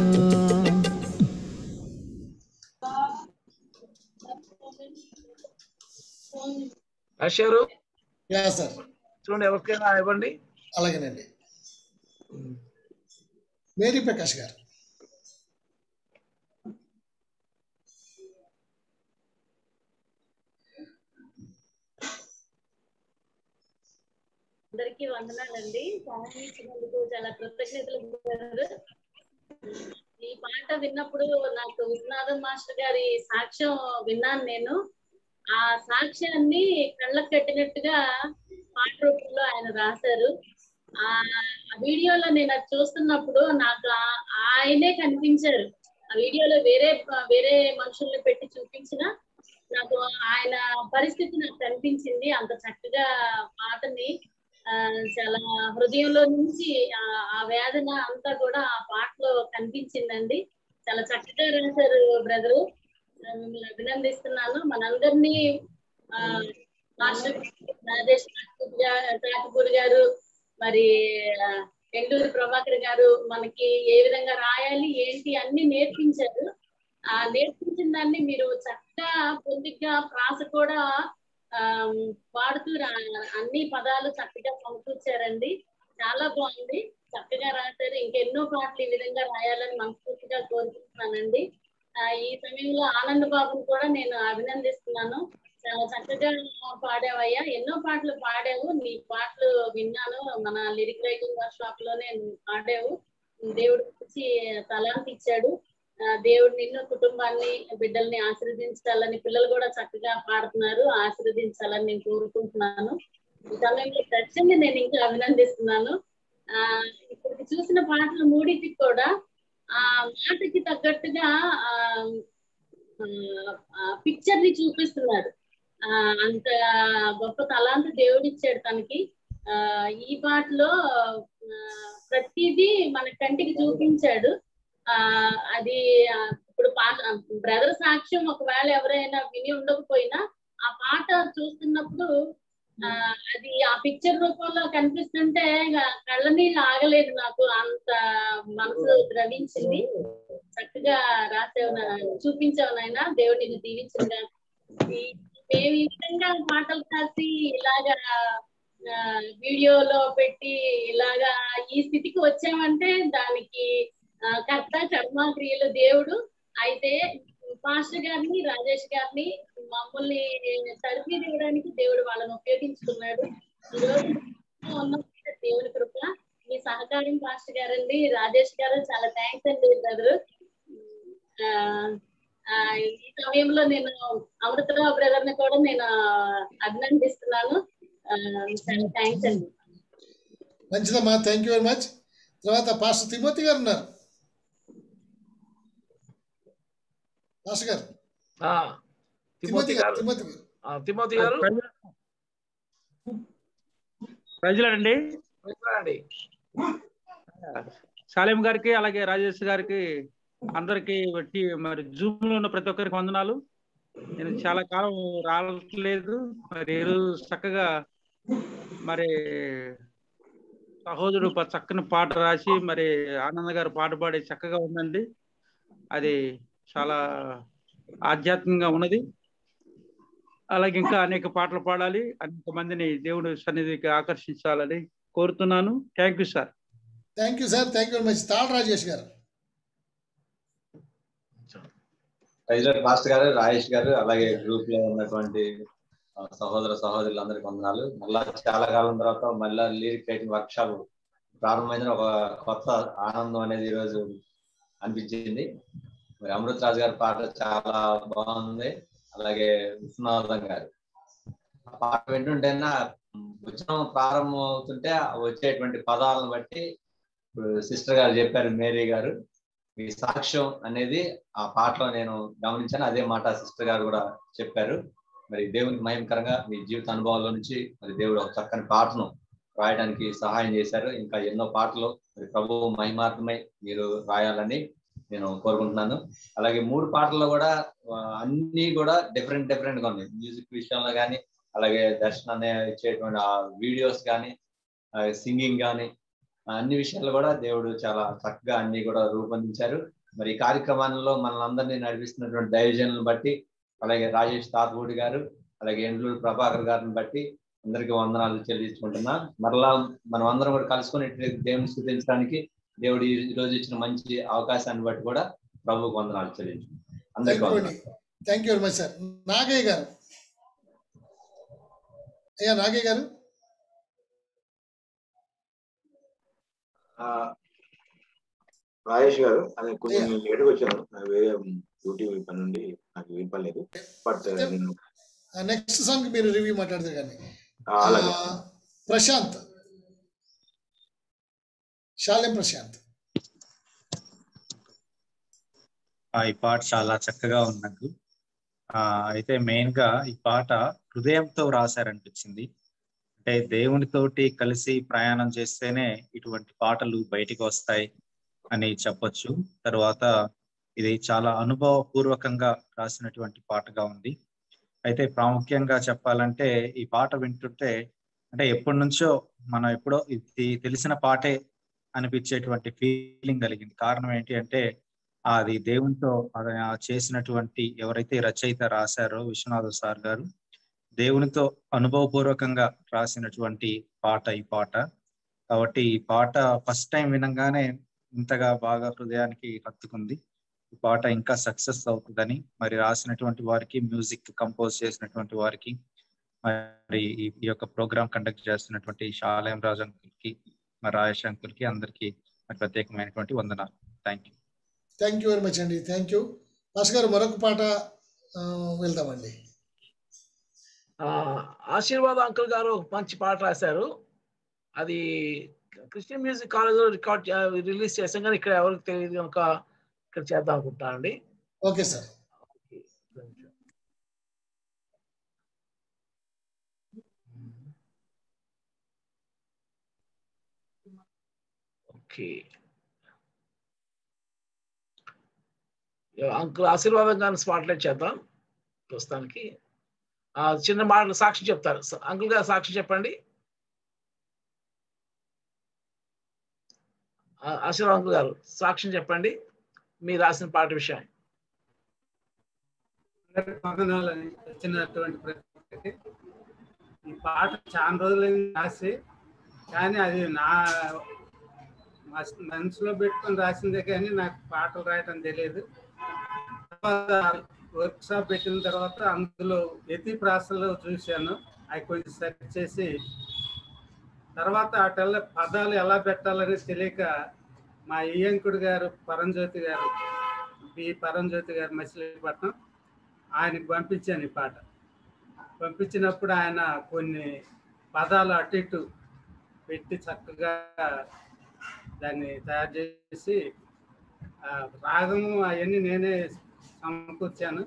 అషారు యా సార్ చూడండి ఎవరికైనా ఇవ్వండి అలాగేనండి మేరీ ప్రకాష్ గారు అందరికీ వందనాలండి సాంగ్ ఇచ్చినందుకు చాలా కృతజ్ఞతలు బ్రదర్. ఈ ఈ పాట విన్నప్పుడు నాకు విశ్వనాథం మాస్టర్ గారి సాక్ష్యం విన్నాను నేను ఆ సాక్ష్యాన్ని కళ్ళకు కట్టినట్టుగా పాట రూపంలో ఆయన రాశారు ఆ ఆ వీడియోలో నేను అది చూస్తున్నప్పుడు నాకు ఆ- ఆయనే కనిపించారు ఆ వీడియోలో వేరే వేరే మనుషుల్ని పెట్టి చూపించిన నాకు ఆయన పరిస్థితి నాకు కనిపించింది అంత చక్కగా పాటని ఆ, చాలా హృదయంలో నుంచి ఆ ఆ వేదన అంతా కూడా ఆ పాటలో కనిపించిందండి చాలా చక్కగా రాశారు బ్రదరు మిమ్మల్ని అభినందిస్తున్నాను మనందరినీ ఆ, మాస్టర్ రాజేష్ ఠాకూర్ గారు మరి ఆ, ఎండూరి ప్రభాకర్ గారు మనకి ఏ విధంగా రాయాలి ఏంటి అన్ని నేర్పించారు ఆ నేర్పించిన దాన్ని మీరు చక్కగా పొందిగ్గా ప్రాస కూడా ఆ వాడుతూ రా- అన్ని పదాలు చక్కగా సమకూర్చారండి చాలా బాగుంది చక్కగా రాశారు ఇంకెన్నో పాటలు ఈ విధంగా రాయాలని మనస్ఫూర్తిగా కోరుకుంటున్నానండి ఆ, ఈ సమయంలో ఆనంద్ బాబుని కూడా నేను అభినందిస్తున్నాను చాలా చక్కగా పాడావయ్యా ఎన్నో పాటలు పాడావు నీ పాటలు విన్నాను మన లిరిక్ రైటింగ్ వర్క్ షాప్ లోనే నువ్వు పాడావు దేవుడు వచ్చి తలాంతి ఇచ్చాడు ఆ, దేవుడు నిన్ను కుటుంబాన్ని బిడ్డల్ని ఆశీర్వదించాలని పిల్లలు కూడా చక్కగా పాడుతున్నారు ఆశీర్వదించాలని నేను కోరుకుంటున్నాను ఈ సమయంలో దర్శన్ని నేను ఇంకా అభినందిస్తున్నాను ఆ ఇప్పుడు చూసిన పాటలు మూడింటికి కూడా ఆ మాటకి తగ్గట్టుగా ఆ పిక్చర్ ని చూపిస్తున్నారు ఆ అంత గొప్ప తలాంత దేవుడు ఇచ్చాడు తనకి ఆ ఈ పాటలో ఆ, ప్రతిదీ మన కంటికి చూపించాడు ఆ అది ఆ, ఇప్పుడు పాట బ్రదర్ సాక్ష్యం ఒకవేళ ఎవరైనా విని ఉండకపోయినా ఆ పాట చూస్తున్నప్పుడు ఆ అది ఆ పిక్చర్ రూపంలో కనిపిస్తుంటే ఇక కళ్ళ నీళ్ళు ఆగలేదు నాకు అంత మనసు ద్రవించింది చక్కగా రాసావు నా- చూపించావు నాయన దేవుడు నిన్ను దీవించగా మేము ఈ విధంగా పాటలు రాసి ఇలాగా ఆ, వీడియోలో పెట్టి ఇలాగా ఈ స్థితికి వచ్చామంటే దానికి ఆ, కర్త కర్మ క్రియలు దేవుడు అయితే పాస్టర్ గారిని రాజేష్ గారిని మమ్మల్ని తడిపి తీయడానికి దేవుడు వాళ్ళని ఉపయోగించుకున్నాడు ఈ రోజు ఉన్నందుకు దేవుని కృప మీ సహకారం పాస్టర్ గారండి రాజేష్ గారు చాలా థ్యాంక్స్ అండి బ్రదరు ఈ సమయంలో నేను అమృతరావు బ్రదర్ ని కూడా నేను అభినందిస్తున్నాను ఆ, చాలా థ్యాంక్స్ అండి మంచిదమ్మా థ్యాంక్ యూ వెరీ మచ్ తర్వాత పాస్టర్ తిమోతి గారు ఉన్నారు పాస్టర్ గారు ఆ, తిమోతి తిమోతి గారు గారు తిమోతి గారు ఆ, తిమోతి గారు ప్రజలండి అండి సాలేం గారికి అలాగే రాజేష్ గారికి అందరికి బట్టి మరి జూమ్ లో ఉన్న ప్రతి ఒక్కరికి వందనాలు నేను చాలా కాలం రావట్లేదు మరి ఈ రోజు చక్కగా మరి సహోదరుడు ప- చక్కని పాట రాసి మరి ఆనంద్ గారు పాట పాడి చక్కగా ఉందండి అది చాలా ఆధ్యాత్మికంగా ఉన్నది అలాగే ఇంకా అనేక పాటలు పాడాలి అనేక మందిని దేవుడి సన్నిధికి ఆకర్షించాలని కోరుతున్నాను thank you sir thank you sir thank you very much తాళ రాజేష్ గారు ప్రైజ్లాడ్ మాస్టర్ గారు రాజేష్ గారు అలాగే గ్రూప్ లో ఉన్నటువంటి ఆ, సహోదర సహోదరులందరికీ వందనాలు మళ్ళా చాలా కాలం తర్వాత మళ్ళా లిరిక్ రైటింగ్ వర్క్ షాప్ ప్రారంభమైన ఒక కొత్త ఆనందం అనేది ఈరోజు అనిపించింది మరి అమృత్ రాజు గారి పాట చాలా బాగుంది అలాగే విశ్వనాథం గారు ఆ పాట వింటుంటేనా ఉత్సవం ప్రారంభం అవుతుంటే ఆ వచ్చేటువంటి పదాలను బట్టి ఇప్పుడు సిస్టర్ గారు చెప్పారు మేరీ గారు మీ సాక్ష్యం అనేది ఆ పాటలో నేను గమనించాను అదే మాట సిస్టర్ గారు కూడా చెప్పారు మరి దేవునికి మహిమకరంగా మీ జీవిత అనుభవాల నుంచి మరి దేవుడు ఒక చక్కని పాటను రాయడానికి సహాయం చేశారు ఇంకా ఎన్నో పాటలు మరి ప్రభువు మహిమార్థమై మీరు రాయాలని నేను కోరుకుంటున్నాను అలాగే మూడు పాటల్లో కూడా ఆ, అన్ని కూడా డిఫరెంట్ డిఫరెంట్ గా ఉన్నాయి మ్యూజిక్ విషయంలో కానీ అలాగే దర్శనం అనే ఇచ్చేటువంటి ఆ వీడియోస్ కానీ సింగింగ్ కానీ అన్ని విషయాల్లో కూడా దేవుడు చాలా చక్కగా అన్ని కూడా రూపొందించారు మరి ఈ కార్యక్రమాల్లో మనల్ని నడిపిస్తున్నటువంటి దైవజనులను బట్టి అలాగే రాజేష్ తాతపూడి గారు అలాగే ఎండ్లూరు ప్రభాకర్ గారిని బట్టి అందరికీ వందనాలు చెల్లించుకుంటున్నా మరలా మనం అందరం కూడా కలుసుకొని దేవుని స్థుతించడానికి దేవుడు ఈ ఈ రోజు ఇచ్చిన మంచి అవకాశాన్ని బట్టి కూడా ప్రభువుకు వందనాలు చెల్లించు అందరికీ థ్యాంక్ యూ వందనాలు అండి thank you very much sir Nagayya గారు అయ్యా నాగయ్య గారు ఆ, రాజేష్ గారు అదే కొంచెం నేను లేట్గా వచ్చాను నాకు వేరే డ్యూటీ పని నుండి నాకు వీలు పర్లేదు బట్ నేను నెక్స్ట్ సాంగ్ మీరు రివ్యూ మాట్లాడతారు కానీ ఆ, అలాగే ఆ, ప్రశాంత్ శాలెం ప్రశాంత్ ఆ, ఈ పాట చాలా చక్కగా ఉంది నాకు ఆ, అయితే మెయిన్ గా ఈ పాట హృదయంతో రాశారనిపించింది అంటే దేవునితోటి కలిసి ప్రయాణం చేస్తేనే ఇటువంటి పాటలు బయటికి వస్తాయి అని చెప్పొచ్చు తర్వాత ఇది చాలా అనుభవపూర్వకంగా రాసినటువంటి పాటగా ఉంది అయితే ప్రాముఖ్యంగా చెప్పాలంటే ఈ పాట వింటుంటే అంటే ఎప్పటి నుంచో మనం ఎప్పుడో ఇది తెలిసిన పాటే అనిపించేటువంటి ఫీలింగ్ కలిగింది కారణం ఏంటి అంటే అది దేవునితో అది ఆ చేసినటువంటి ఎవరైతే రచయిత రాశారో విశ్వనాథ సార్ గారు దేవునితో అనుభవపూర్వకంగా రాసినటువంటి పాట ఈ పాట కాబట్టి ఈ పాట ఫస్ట్ టైం వినంగానే ఇంతగా బాగా హృదయానికి హత్తుకుంది ఈ పాట ఇంకా సక్సెస్ అవుతుందని మరి రాసినటువంటి వారికి మ్యూజిక్ కంపోజ్ చేసినటువంటి వారికి మరి ఈ ఈ యొక్క ప్రోగ్రామ్ కండక్ట్ చేస్తున్నటువంటి శాలయం రాజు అంకుల్కి మరి రాజేష్ అంకుల్కి అందరికీ మరి ప్రత్యేకమైనటువంటి వందనాలు thank you thank you very much అండి థ్యాంక్ యూ భాస్ గారు మరొక పాట ఆ, వెళ్దామండి ఆ, ఆశీర్వాద్ అంకుల్ గారు ఒక మంచి పాట రాశారు అది క్రిస్టియన్ మ్యూజిక్ కాలేజ్లో రికార్డ్ రిలీజ్ చేసాం కానీ ఇక్కడ ఎవరికి తెలియదు కనుక ఇక్కడ చేద్దాం అనుకుంటున్నాను అండి ఓకే సార్ ఓకే అంకుల్ ఆశీర్వాదం కానీ స్పాట్లైట్ చేద్దాం ప్రస్తుతానికి ఆ, చిన్న మాటలు సాక్షి చెప్తారు స- అంకుల్ గారు సాక్షి చెప్పండి ఆ, ఆశీర్వాదం అంకుల్ గారు సాక్ష్యం చెప్పండి మీరు రాసిన పాట విషయం అందరికి వందనాలని వచ్చినటువంటి ప్రతి ఒక్కరికి. ఈ పాట చాలా రోజులైంది రాసి కానీ అది నా మస్- మనసులో పెట్టుకొని రాసిందే కానీ నాకు పాటలు రాయటం తెలియదు తర్వాత వర్క్ షాప్ పెట్టిన తర్వాత అందులో ఎతి ప్రాసలో చూశాను అవి కొంచెం సెర్చ్ చేసి తర్వాత అటల్ల పదాలు ఎలా పెట్టాలని తెలియక మా ఇయ్యంకుడు గారు పరంజ్యోతి గారు బి పరంజ్యోతి గారు మచిలీపట్నం ఆయనకి పంపించాను ఈ పాట పంపించినప్పుడు ఆయన కొన్ని పదాలు అటు ఇటు పెట్టి చక్కగా దాన్ని తయారు చేసి ఆ, రాగము అవన్నీ నేనే సమకూర్చాను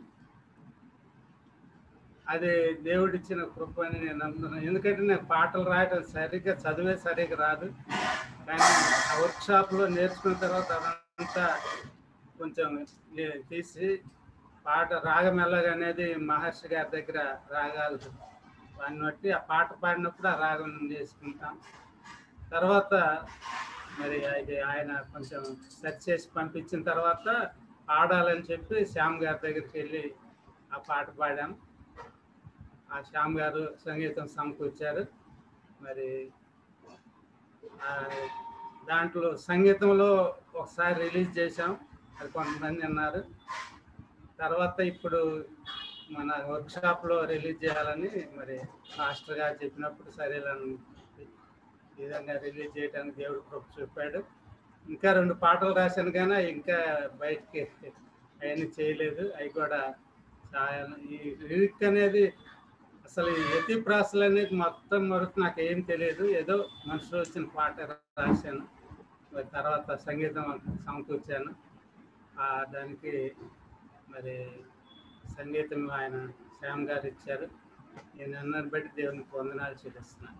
అది దేవుడిచ్చిన కృప అని నేను నమ్ముతున్నాను ఎందుకంటే నాకు పాటలు రాయటం సరిగ్గా చదివే సరిగ్గా రాదు కానీ ఆ వర్క్ షాప్లో నేర్చుకున్న తర్వాత అదంతా కొంచెం ఏ- తీసి పాట రాగం ఎలాగనేది మహర్షి గారి దగ్గర రాగాలు దాన్ని బట్టి ఆ పాట పాడినప్పుడు ఆ రాగం చేసుకుంటాం తర్వాత మరి అది ఆయన కొంచెం సెర్చ్ చేసి పంపించిన తర్వాత పాడాలని చెప్పి శ్యామ్ గారి దగ్గరికి వెళ్ళి ఆ పాట పాడాం ఆ శ్యామ్ గారు సంగీతం సమకూర్చారు మరి ఆ దాంట్లో సంగీతంలో ఒకసారి రిలీజ్ చేశాం అది కొంతమంది అన్నారు తర్వాత ఇప్పుడు మన వర్క్షాప్లో రిలీజ్ చేయాలని మరి మాస్టర్ గారు చెప్పినప్పుడు సరేలని ఈ విధంగా రిలీజ్ చేయడానికి దేవుడు కృప చూపాడు ఇంకా రెండు పాటలు రాశాను కానీ అవి ఇంకా బయటికి అవన్నీ చేయలేదు అవి కూడా చాలా ఈ లిరిక్ అనేది అసలు ఈ యతి ప్రాసలు అనేది మొత్తం వరకు నాకు ఏం తెలియదు ఏదో మనసులో వచ్చిన పాట రాశాను మరి తర్వాత సంగీతం సమకూర్చాను ఆ దానికి మరి సంగీతం ఆయన శ్యామ్ గారు ఇచ్చారు నేను అన్నది బట్టి దేవునికి వందనాలు చెల్లిస్తున్నాను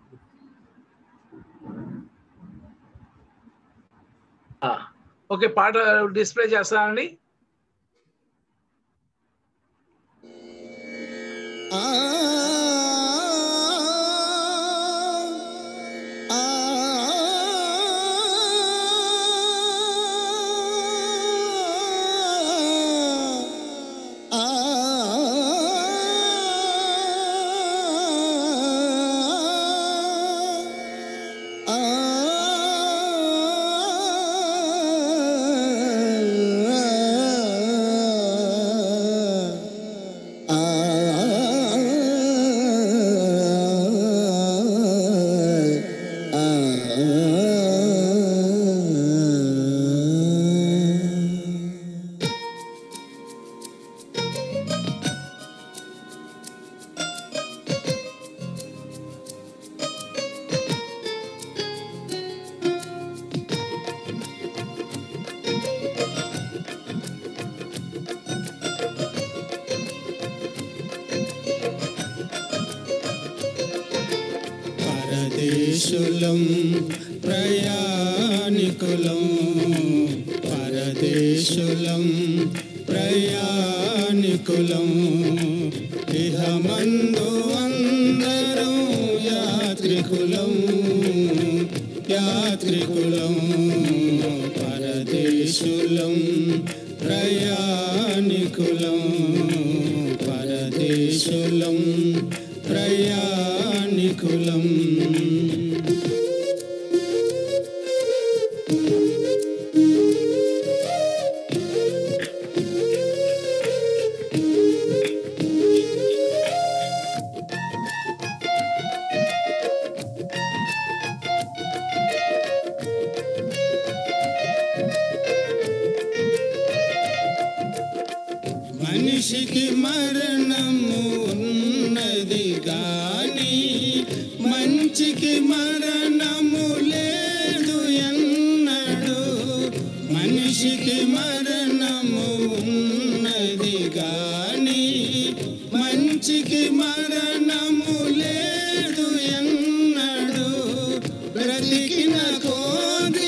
ఆ, ఓకే పాట డిస్ప్లే చేస్తానండి ఆ పరదేశులం ప్రయాణికులం పరదేశులం ప్రయాణికులం ఇహమందు అందరం యాత్రికులం యాత్రికులం పరదేశులం ప్రయాణికులం పరదేశులం ప్రయాణికులం మనిషికి మరణము ఉన్నది గాని మంచికి మరణము లేదు ఎన్నడు మనిషికి మరణము ఉన్నది గాని మంచికి మరణము లేదు ఎన్నడు బ్రతికిన కోది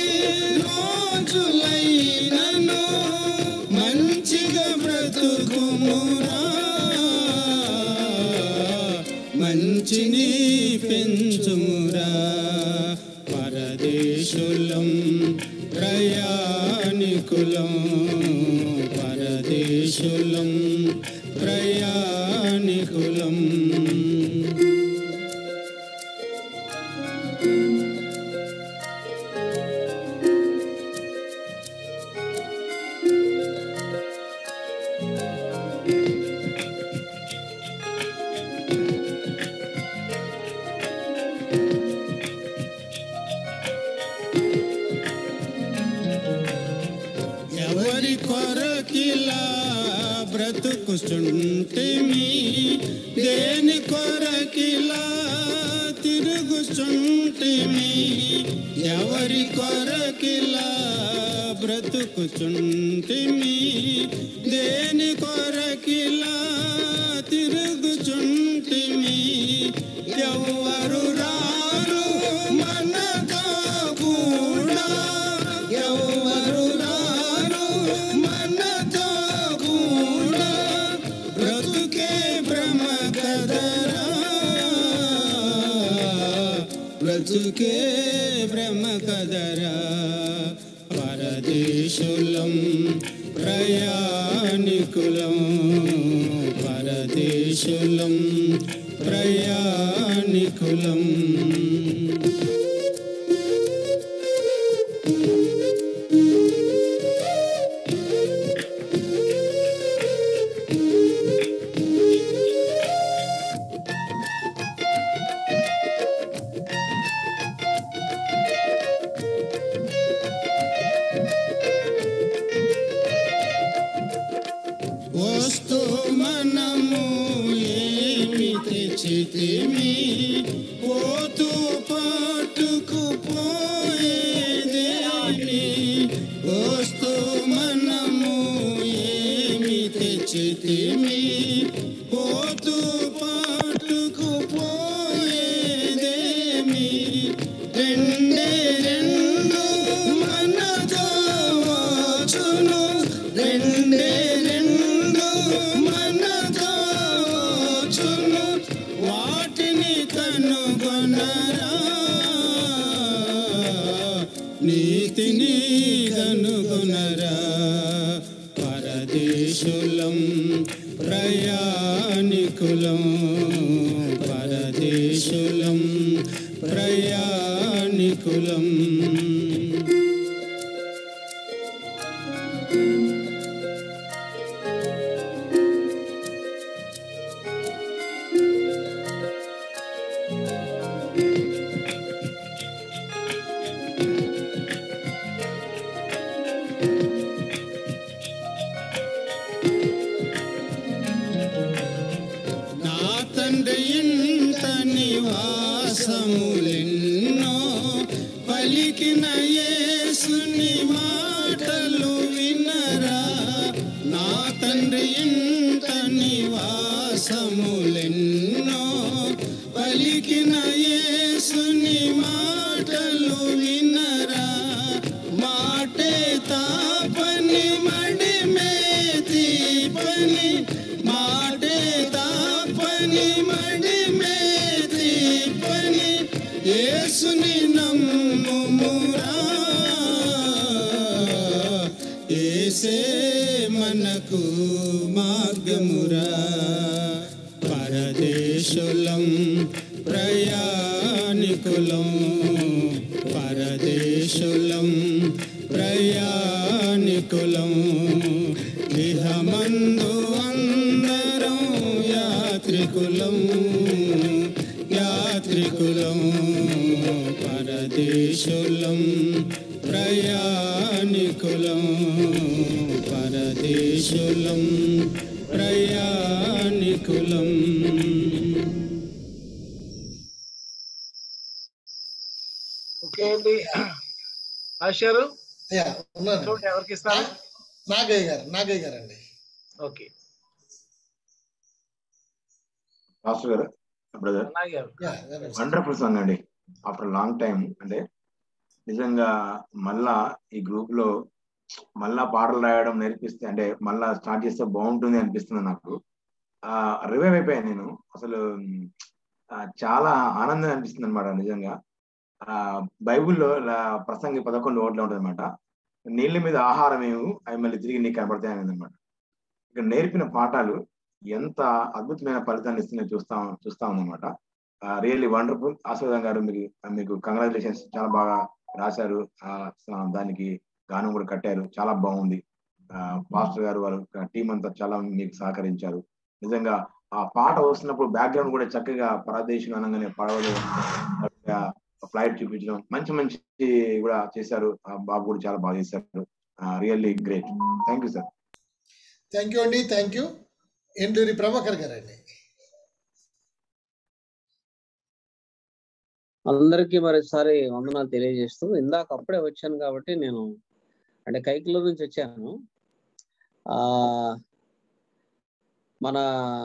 రోజులైనను మంచిగా బ్రతుకుమురా మంచిని పెంచుమురా పరదేశులం ప్రయాణికులం పరదేశులం ప్రయాణికులం ఎవరి కొరకిలా బ్రతుకుచుంటిమి దేని కొరకిలా తిరుగుచుంటిమి ఎవరి కొరకిలా బ్రతుకుచుంటిమి దేని కొరకిలా తిరుగుచుంటిమి ఎవరు రారు మనతో కూడా ఎవరు రారు మనతో కూడా బ్రతుకే భ్రమ కదరా బ్రతుకే భ్రమ కదరా పరదేశులం ప్రయాణికులం పరదేశులం ప్రయాణికులం వస్తూ మనము ఏమి తెచ్చితిమి పోతూ పాటుకు పోయేదేమి వస్తూ మనము ఏమి తెచ్చితిమి పోతూ పాటుకు పోయేదేమి రెండే రెండు మనతో వచ్చును రెండే రెండు మనతో వచ్చును వాటిని కనుగొనరా నీతిని కనుగొనరా పరదేశులం ప్రయాణికులం పరదేశులం ప్రయాణికులం నా తండ్రి ఇంట నివాసములెన్నో పలికిన యేసుని మాటలు వినరా నా తండ్రి ఇంట నివాసములెన్నో పలికిన యేసు యేసుని మాటలు వినరా మాటే తాపని మడిమే దీపని మాటే తాపని మడిమే దీపని యేసుని నమ్ముమురా ఏసే మనకు మార్గమురా పరదేశులం ప్రయాణికులం పరదేశులం ప్రయాణికులం ఇహమందు అందరం యాత్రికులం యాత్రికులం పరదేశులం ప్రయాణికులం పరదేశులం ప్రయాణికులం ఓకే అండి ఆశారు అయ్యా ఉన్నాను చూడండి ఎవరికి ఇస్తారు నాగయ్య గారు నాగయ్య గారు అండి ఓకే మాస్టర్ గారు బ్రదర్ నాగారు వండర్ఫుల్ సాంగ్ అండి ఆఫ్టర్ లాంగ్ టైం అంటే నిజంగా మళ్ళా ఈ గ్రూప్ లో మళ్ళా పాటలు రాయడం నేర్పిస్తే అంటే మళ్ళా స్టార్ట్ చేస్తే బాగుంటుంది అనిపిస్తుంది నాకు ఆ రివైవ్ అయిపోయాను నేను అసలు ఆ, చాలా ఆనందం అనిపిస్తుంది అనమాట నిజంగా ఆ బైబిల్లో ఇలా ప్రసంగి పదకొండు ఓట్లు ఉంటుంది అనమాట నీళ్ళ మీద ఆహారం ఏమి అవి మళ్ళీ తిరిగి నీకు కనపడతాయి అనేది అనమాట ఇక్కడ నేర్పిన పాఠాలు ఎంత అద్భుతమైన ఫలితాన్ని ఇస్తున్నాయో చూస్తా చూస్తా ఉందన్నమాట రియల్లీ వండర్ఫుల్ ఆస్వాదం గారు మీకు మీకు కంగ్రాచులేషన్స్ చాలా బాగా రాశారు ఆ, స- దానికి గానం కూడా కట్టారు చాలా బాగుంది ఆ, పాస్టర్ గారు వాళ్ళ టీం అంతా చాలా మీకు సహకరించారు నిజంగా ఆ పాట వస్తున్నప్పుడు బ్యాక్గ్రౌండ్ కూడా చక్కగా పరదేశం అనగానే పడవలు ఫ్లైట్ చూపించడం మంచి మంచి కూడా చేశారు ఆ బాబు కూడా చాలా బాగా చేశారు really great thank you sir thank you అండి థ్యాంక్ యూ ఎండూరి ప్రభాకర్ గారు అండి అందరికీ మరోసారి వందనాలు తెలియజేస్తూ ఇందాక అప్పుడే వచ్చాను కాబట్టి నేను అంటే కైకిలో నుంచి వచ్చాను ఆ మన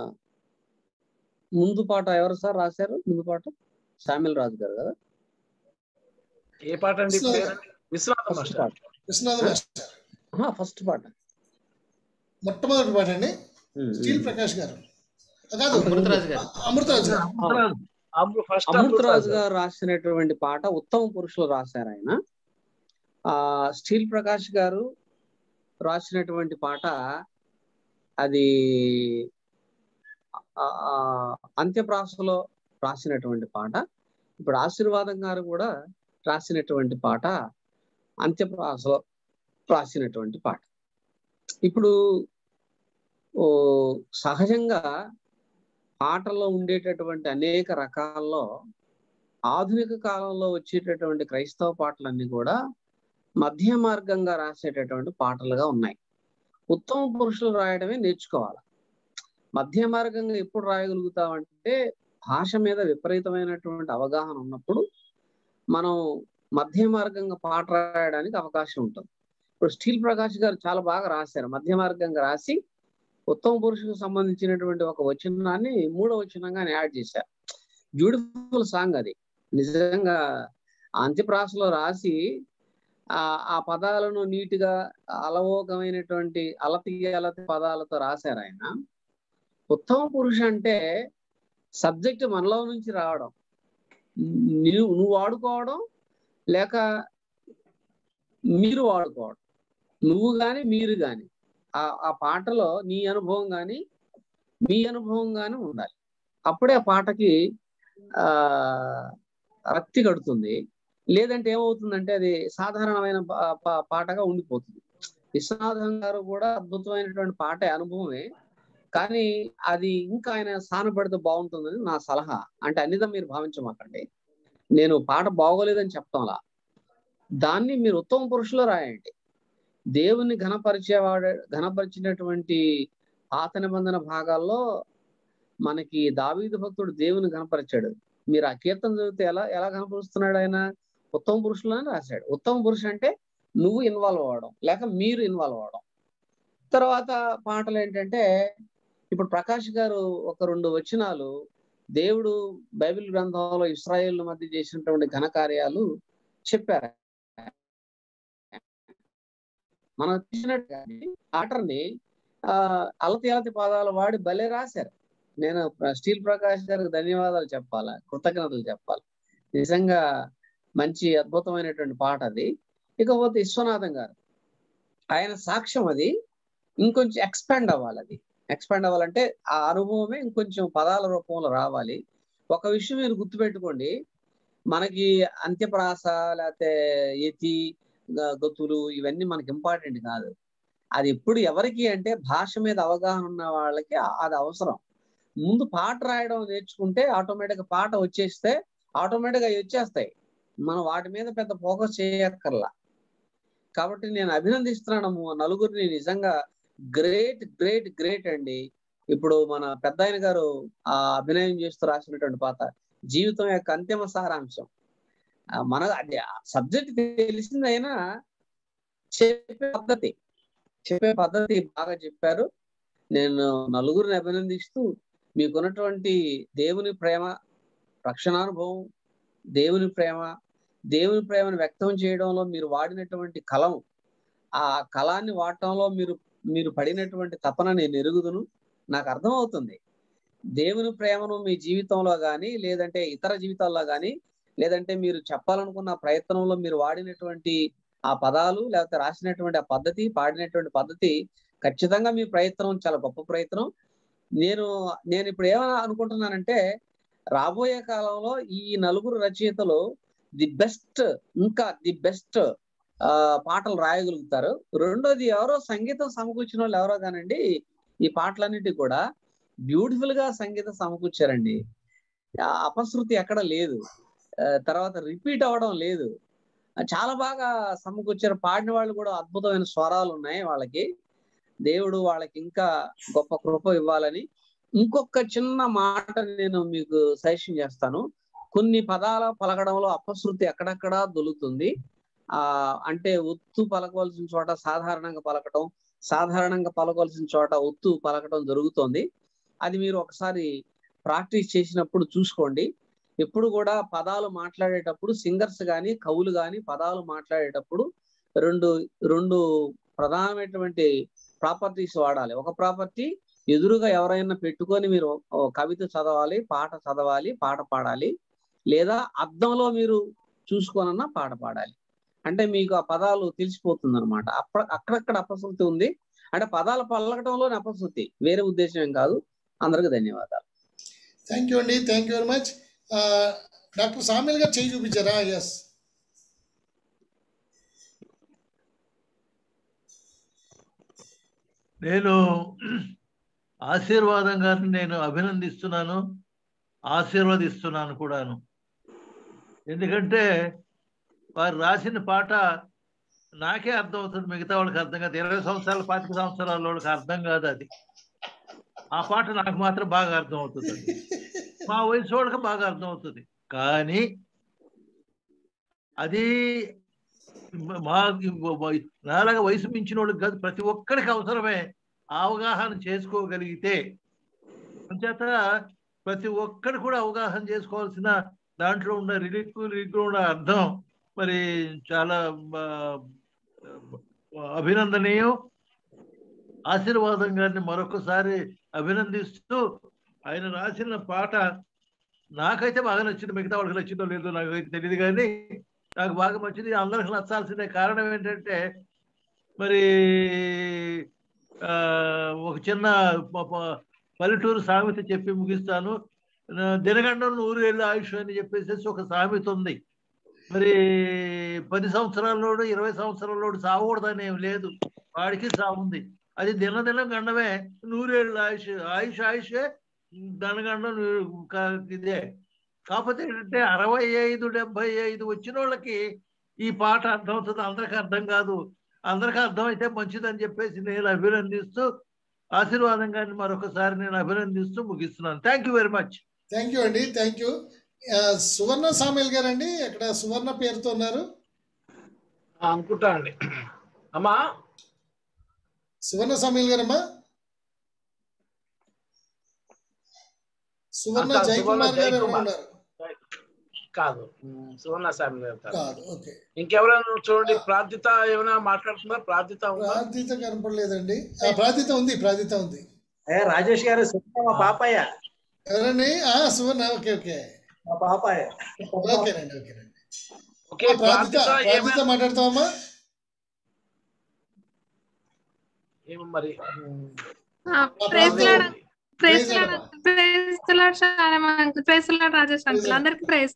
ముందు పాట ఎవరు సార్ రాశారు ముందు పాట శామిల్ రాజు గారు కదా ఏ పాట అండి విశ్వనాథ్ పేరు? విశ్వనాథ ఫస్ట్ మాస్టర్ పాట విశ్వనాథ్ మాస్టర్ ఫస్ట్ పాట మొట్టమొదటి పాట అండి ఉమ్, స్టీల్ ఉమ్. ప్రకాష్ గారు కాదు అమృతరాజు గారు అమృతరాజు గారు అమృ ఫస్ట్ అమృతరాజు గారు రాసినటువంటి పాట ఉత్తమ పురుషులు రాశారు ఆయన ఆ స్టీల్ ప్రకాష్ గారు రాసినటువంటి పాట అది ఆ, ఆ, అంత్యప్రాసలో రాసినటువంటి పాట ఇప్పుడు ఆశీర్వాదం గారు కూడా రాసినటువంటి పాట అంత్యప్రాసలో రాసినటువంటి పాట ఇప్పుడు ఓ సహజంగా పాటల్లో ఉండేటటువంటి అనేక రకాల్లో ఆధునిక కాలంలో వచ్చేటటువంటి క్రైస్తవ పాటలన్నీ కూడా మధ్య మార్గంగా రాసేటటువంటి పాటలుగా ఉన్నాయి ఉత్తమ పురుషులు రాయడమే నేర్చుకోవాలి మధ్య మార్గంగా ఎప్పుడు రాయగలుగుతామంటే భాష మీద విపరీతమైనటువంటి అవగాహన ఉన్నప్పుడు మనం మధ్య మార్గంగా పాట రాయడానికి అవకాశం ఉంటుంది ఇప్పుడు స్టీల్ ప్రకాష్ గారు చాలా బాగా రాశారు మధ్య మార్గంగా రాసి ఉత్తమ పురుషులకు సంబంధించినటువంటి ఒక వచనాన్ని మూడో వచనంగా యాడ్ చేశారు బ్యూటిఫుల్ సాంగ్ అది నిజంగా అంత్యప్రాసలో రాసి ఆ ఆ పదాలను నీటిగా అలవోకమైనటువంటి అలతి అలతి పదాలతో రాశారు ఆయన ఉత్తమ పురుష అంటే సబ్జెక్ట్ మనలో నుంచి రావడం నువ్వు నువ్వు వాడుకోవడం లేక మీరు వాడుకోవడం నువ్వు గాని మీరు గాని ఆ ఆ పాటలో నీ అనుభవం గాని మీ అనుభవం గాని ఉండాలి అప్పుడే ఆ పాటకి ఆ రక్తి కడుతుంది లేదంటే ఏమవుతుందంటే అది సాధారణమైన పా- పా- పాటగా ఉండిపోతుంది విశ్వనాథం గారు కూడా అద్భుతమైనటువంటి పాట అనుభవమే కానీ అది ఇంకా ఆయన స్థానం పెడితే బాగుంటుందని నా సలహా అంటే అన్నిదా మీరు భావించమాకండి నేను పాట బాగోలేదని చెప్తాంలా దాన్ని మీరు ఉత్తమ పురుషులో రాయండి దేవుని ఘనపరిచేవాడు ఘనపరిచినటువంటి పాత నిబంధన భాగాల్లో మనకి దావీదు భక్తుడు దేవుని ఘనపరిచాడు మీరు ఆ కీర్తన చదివితే ఎలా ఎలా కనపరుస్తున్నాడు ఆయన ఉత్తమ పురుషులని రాశాడు ఉత్తమ పురుషు అంటే నువ్వు ఇన్వాల్వ్ అవ్వడం లేక మీరు ఇన్వాల్వ్ అవ్వడం తర్వాత పాటలు ఏంటంటే ఇప్పుడు ప్రకాష్ గారు ఒక రెండు వచనాలు దేవుడు బైబిల్ గ్రంథంలో ఇస్రాయేల్ మధ్య చేసినటువంటి ఘనకార్యాలు చెప్పారు మనం చూసినట్టు ఆటర్ని ఆ అలతి అలతి పదాలు వాడి భలే రాశారు నేను ప్ర- స్టీల్ ప్రకాష్ గారికి ధన్యవాదాలు చెప్పాలా కృతజ్ఞతలు చెప్పాలి నిజంగా మంచి అద్భుతమైనటువంటి పాట అది ఇకపోతే విశ్వనాథం గారు ఆయన సాక్ష్యం అది ఇంకొంచెం ఎక్స్పాండ్ అవ్వాలి అది ఎక్స్పాండ్ అవ్వాలంటే ఆ అనుభవమే ఇంకొంచెం పదాల రూపంలో రావాలి ఒక విషయం మీరు గుర్తుపెట్టుకోండి మనకి అంత్యప్రాస లేకపోతే యతి గ- గతులు ఇవన్నీ మనకి ఇంపార్టెంట్ కాదు అది ఎప్పుడు ఎవరికి అంటే భాష మీద అవగాహన ఉన్న వాళ్ళకి ఆ- అది అవసరం ముందు పాట రాయడం నేర్చుకుంటే ఆటోమేటిక్ పాట వచ్చేస్తే ఆటోమేటిక్ అవి వచ్చేస్తాయి మనం వాటి మీద పెద్ద ఫోకస్ చేయక్కర్లా కాబట్టి నేను అభినందిస్తున్నాను ము- నలుగురిని నిజంగా గ్రేట్ గ్రేట్ గ్రేట్ అండి ఇప్పుడు మన పెద్ద ఆయన గారు ఆ అభినయం చేస్తూ రాసినటువంటి పాత జీవితం యొక్క అంతిమ సారాంశం ఆ, మన అది సబ్జెక్ట్ తెలిసిందైనా చెప్పే పద్ధతి చెప్పే పద్ధతి బాగా చెప్పారు నేను నలుగురిని అభినందిస్తూ మీకున్నటువంటి దేవుని ప్రేమ రక్షణానుభవం దేవుని ప్రేమ దేవుని ప్రేమను వ్యక్తం చేయడంలో మీరు వాడినటువంటి కలం ఆ కళాన్ని వాడటంలో మీరు మీరు పడినటువంటి తపన నేను ఎరుగుదును నాకు అర్థమవుతుంది దేవుని ప్రేమను మీ జీవితంలో కానీ లేదంటే ఇతర జీవితాల్లో కానీ లేదంటే మీరు చెప్పాలనుకున్న ప్రయత్నంలో మీరు వాడినటువంటి ఆ పదాలు లేకపోతే రాసినటువంటి ఆ పద్ధతి పాడినటువంటి పద్ధతి ఖచ్చితంగా మీ ప్రయత్నం చాలా గొప్ప ప్రయత్నం నేను నేను ఇప్పుడు ఏమని అనుకుంటున్నానంటే రాబోయే కాలంలో ఈ నలుగురు రచయితలు ది బెస్ట్ ఇంకా ది బెస్ట్ ఆ పాటలు రాయగలుగుతారు రెండోది ఎవరో సంగీతం సమకూర్చిన వాళ్ళు ఎవరో కానండి ఈ పాటలన్నిటికి కూడా బ్యూటిఫుల్ గా సంగీతం సమకూర్చారండి ఆ అపశృతి ఎక్కడ లేదు ఆ, తర్వాత రిపీట్ అవ్వడం లేదు ఆ, చాలా బాగా సమకూర్చారు పాడిన వాళ్ళు కూడా అద్భుతమైన స్వరాలు ఉన్నాయి వాళ్ళకి దేవుడు వాళ్ళకి ఇంకా గొప్ప కృప ఇవ్వాలని ఇంకొక చిన్న మాట నేను మీకు సజెషన్ చేస్తాను కొన్ని పదాల పలకడంలో అపశృతి ఎక్కడెక్కడా దొలుతుంది ఆ అంటే ఒత్తు పలకవలసిన చోట సాధారణంగా పలకటం సాధారణంగా పలకవలసిన చోట ఒత్తు పలకటం జరుగుతోంది అది మీరు ఒకసారి ప్రాక్టీస్ చేసినప్పుడు చూసుకోండి ఎప్పుడు కూడా పదాలు మాట్లాడేటప్పుడు సింగర్స్ కానీ కవులు కానీ పదాలు మాట్లాడేటప్పుడు రెండు రెండు ప్రధానమైనటువంటి ప్రాపర్టీస్ వాడాలి ఒక ప్రాపర్టీ ఎదురుగా ఎవరైనా పెట్టుకొని మీరు ఓ కవిత చదవాలి పాట చదవాలి పాట పాడాలి లేదా అద్దంలో మీరు చూసుకోనన్నా పాట పాడాలి అంటే మీకు ఆ పదాలు తెలిసిపోతుంది అనమాట అప్ప అక్కడక్కడ అపశృతి ఉంది అంటే పదాలు పలకటంలోనే అపశృతి వేరే ఉద్దేశం ఏం కాదు అందరికి ధన్యవాదాలు థ్యాంక్ యూ అండి thank you very much doctor sawmill గారు చేయి చూపించారా ఎస్ నేను ఆశీర్వాదం గారిని నేను అభినందిస్తున్నాను ఆశీర్వదిస్తున్నాను కూడాను ఎందుకంటే వారు రాసిన పాట నాకే అర్థం అవుతుంది మిగతా వాళ్ళకి అర్థం కాదు ఇరవై సంవత్సరాలు పాతిక సంవత్సరాల వాళ్ళకి అర్థం కాదు అది ఆ పాట నాకు మాత్రం బాగా అర్థం అవుతుంది అది. మా వయసు వాళ్ళకి బాగా అర్థం అవుతుంది కానీ అది మా నాలాగా వయసు మించిన వాళ్ళకి కాదు ప్రతి ఒక్కరికి అవసరమే అవగాహన చేసుకోగలిగితే అంచేత ప్రతి ఒక్కరు కూడా అవగాహన చేసుకోవాల్సిన దాంట్లో ఉన్న రిలీఫ్ లిరిక్లో ఉన్న అర్థం మరి చాలా ఆ, అభినందనీయం ఆశీర్వాదం గారిని మరొకసారి అభినందిస్తూ ఆయన రాసిన పాట నాకైతే బాగా నచ్చింది మిగతా వాళ్ళకి నచ్చిందో లేదో నాకు అయితే తెలియదు కానీ నాకు బాగా నచ్చింది అందరికి నచ్చాల్సిందే కారణం ఏంటంటే మరి ఆ, ఒక చిన్న ప- ప- పల్లెటూరు సామెత చెప్పి ముగిస్తాను ఆ, దినగండం నూరు ఏళ్ళ ఆయుష్ అని చెప్పేసి ఒక సామెత ఉంది మరి పది సంవత్సరాల్లోడు ఇరవై సంవత్సరాల్లోడు సావకూడదని ఏం లేదు వాడికి సావు ఉంది అది దినదినం గండమే నూరేళ్ళ ఆయుష్ ఆయుష్ ఆయుషే ధనగండం నూ- క- ఇదే కాకపోతే ఏంటంటే అరవై ఐదు డెబ్బై ఐదు వచ్చిన వాళ్ళకి ఈ పాట అర్థం అవుతుంది అందరికి అర్థం కాదు అందరికి అర్థమైతే మంచిదని చెప్పేసి నేను అభినందిస్తూ ఆశీర్వాదం గారిని మరొకసారి నేను అభినందిస్తూ ముగిస్తున్నాను thank you very much thank you అండి థ్యాంక్ యూ సువర్ణ సామిల్ గారు అండి ఇక్కడ సువర్ణ పేరుతో ఉన్నారు అనుకుంటా అండి అమ్మా సువర్ణ సామిల్ గారమ్మా సువర్ణ కాదు, సువర్ణ జయకుమార్ గారు ఎవరు జయకుమార్. ఉన్నారు కాదు ఉమ్, సువర్ణ స్వామి గారు కాదు. కాదు ఓకే ఇంకెవరైనా చూడండి ప్రార్థిత ఏమైనా మాట్లాడుతుందా ప్రార్థిత ఉందా ప్రార్థిత కనపడలేదండి ఆ ప్రార్థిత ఉంది ప్రార్థిత ఉంది అయ్యా రాజేష్ గారు సువర్ణ మా పాపాయ ఎవరండి ఆ సువర్ణ ఓకే ఓకే మా పాపాయ ఓకేనండి ఓకేనండి ఓకే ఆ, ప్రార్థిత ప్రార్థిత ప్రార్థిత ఏమైనా మాట్లాడతావమ్మా ఏమో మరి ఉమ్, ప్రైజ్ ప్రార్థన లాడ్ ఉంది. Praise praise lord lord praise lord Shalom uncle praise lord Rajesh uncle అందరికి ప్రైజ్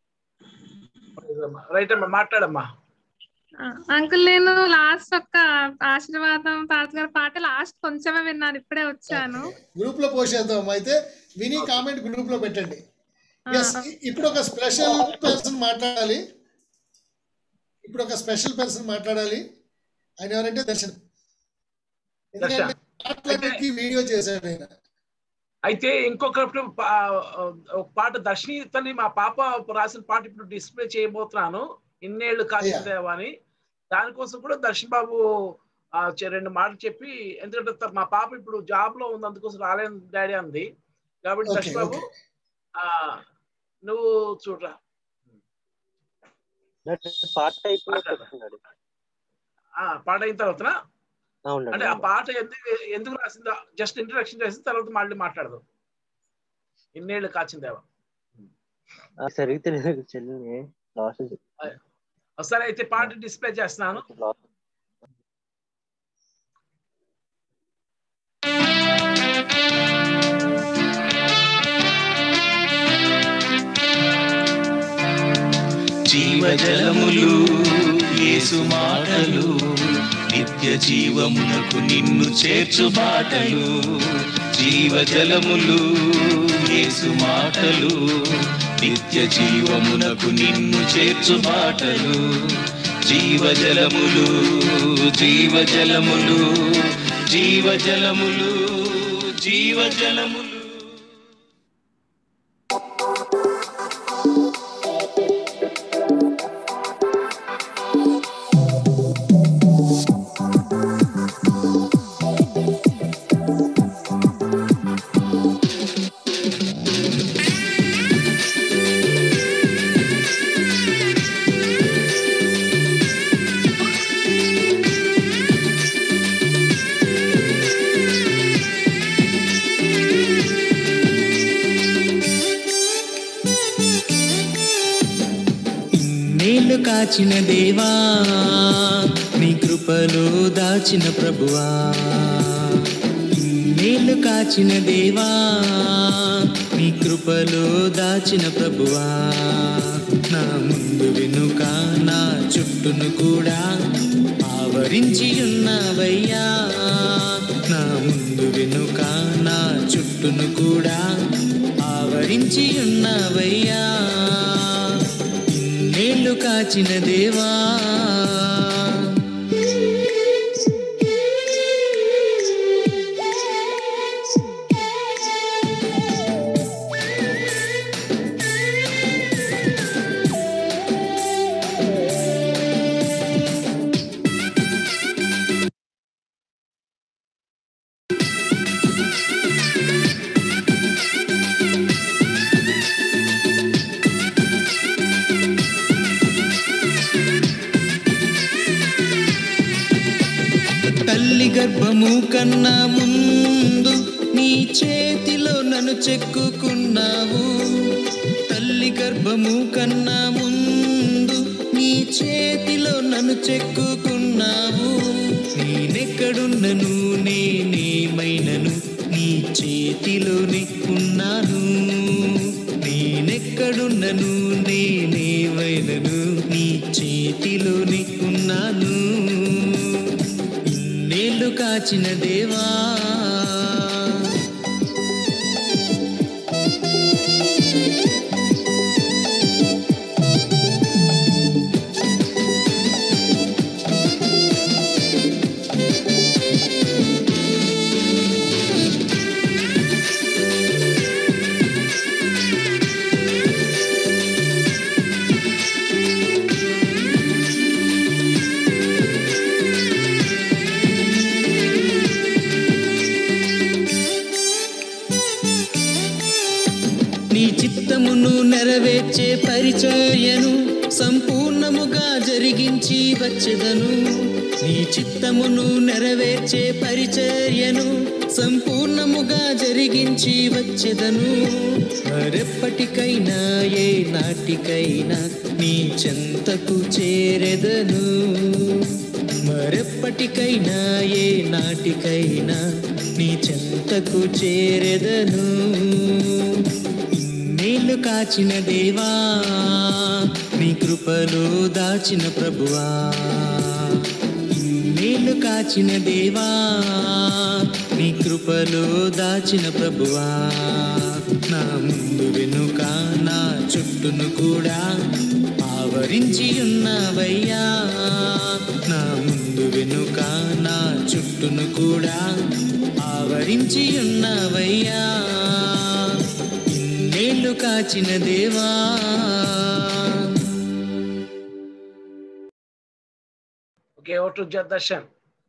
రైట్ అమ్మా మాట్లాడమ్మా అంకుల్ నేను లాస్ట్ ఒక్క ఆశీర్వాదం తాతగారి పాట లాస్ట్ కొంచెమే విన్నాను ఇప్పుడే వచ్చాను గ్రూప్ లో పోసేద్దాం అయితే విని కామెంట్ గ్రూప్ లో పెట్టండి ఎస్ ఇప్పుడు ఒక స్పెషల్ పర్సన్ మాట్లాడాలి ఇప్పుడు ఒక స్పెషల్ పర్సన్ మాట్లాడాలి ఆయన ఎవరంటే దర్శన్ ఎందుకంటే మాట్లాడడానికి వీడియో చేశాడు ఆయన అయితే ఇంకొకప్పుడు పా- ఒక పాట దర్శనీతని మా పాప రాసిన పాట ఇప్పుడు డిస్ప్లే చేయబోతున్నాను ఇన్నేళ్లు కాచిందేవా అని దానికోసం కూడా దర్శన్ బాబు ఆ, చె- రెండు మాటలు చెప్పి ఎందుకంటే త- మా పాప ఇప్పుడు జాబ్ లో ఉంది అందుకోసం రాలేని డాడీ అంది కాబట్టి ఓకే, దర్శన్ బాబు ఓకే. ఆ నువ్వు చూడరా పాట అయిపోయిన మాట్లాడు. ఆ పాట అయిన తర్వాతనా అంటే ఆ పాట ఎందుకు ఎందుకు రాసిందో జస్ట్ ఇంట్రడక్షన్ చేసిన తర్వాత మళ్ళీ మాట్లాడదాం ఇన్నేళ్ళు కాచిందేవా సరిగ్గా తెలియదు చెల్లిని లాస్ట్ సరే అయితే పాట డిస్ప్లే చేస్తున్నాను జీవజలములు యేసు మాటలు నిత్య జీవమునకు నిన్ను చేర్చు బాటలు జీవజలములు యేసు మాటలు నిత్య జీవమునకు నిన్ను చేర్చు బాటలు జీవజలములు జీవజలములు జీవజలములు జీవజలములు నీళ్లు కాచిన దేవా నీ కృపలో దాచిన ప్రభువా నీళ్లు కాచిన దేవా నీ కృపలో దాచిన ప్రభువా నా ముందు వెనుక నా చుట్టూను కూడా ఆవరించి ఉన్నవయ్యా నా ముందు వెనుక నా చుట్టూను కూడా ఆవరించి ఉన్నవయ్యా నీళ్లు కాచిన దేవా తల్లి గర్భము కన్నా ముందు నీ చేతిలో నన్ను చెక్కుకున్నావు తల్లి గర్భము కన్నా ముందు నీ చేతిలో నన్ను చెక్కుకున్నావు నేనెక్కడున్నను నేనేమైనను నీ చేతిలోనే ఉన్నాను నేనెక్కడున్నను నేనేమైనను నీ చేతిలోనే ఉన్నాను ఇన్నేళ్ళు కాచిన దేవా పరిచర్యను సంపూర్ణముగా జరిగించి వచ్చెదను నీ చిత్తమును నెరవేర్చే పరిచర్యను సంపూర్ణముగా జరిగించి వచ్చెదను మరెప్పటికైనా ఏ నాటికైనా నీ చెంతకు చేరెదను మరెప్పటికైనా ఏ నాటికైనా నీ చెంతకు చేరెదను నీళ్లు కాచిన దేవా నీ కృపలో దాచిన ప్రభువా నీళ్లు కాచిన దేవా నీ కృపలో దాచిన ప్రభువా నా ముందు వెనుక నా చుట్టూను కూడా ఆవరించి ఉన్నవయ్యా నా ముందు వెనుక నా చుట్టూను కూడా ఆవరించి ఉన్నవయ్యా ఇన్నేళ్ళు కాచిన దేవా ఓకే ఓటు దర్శన్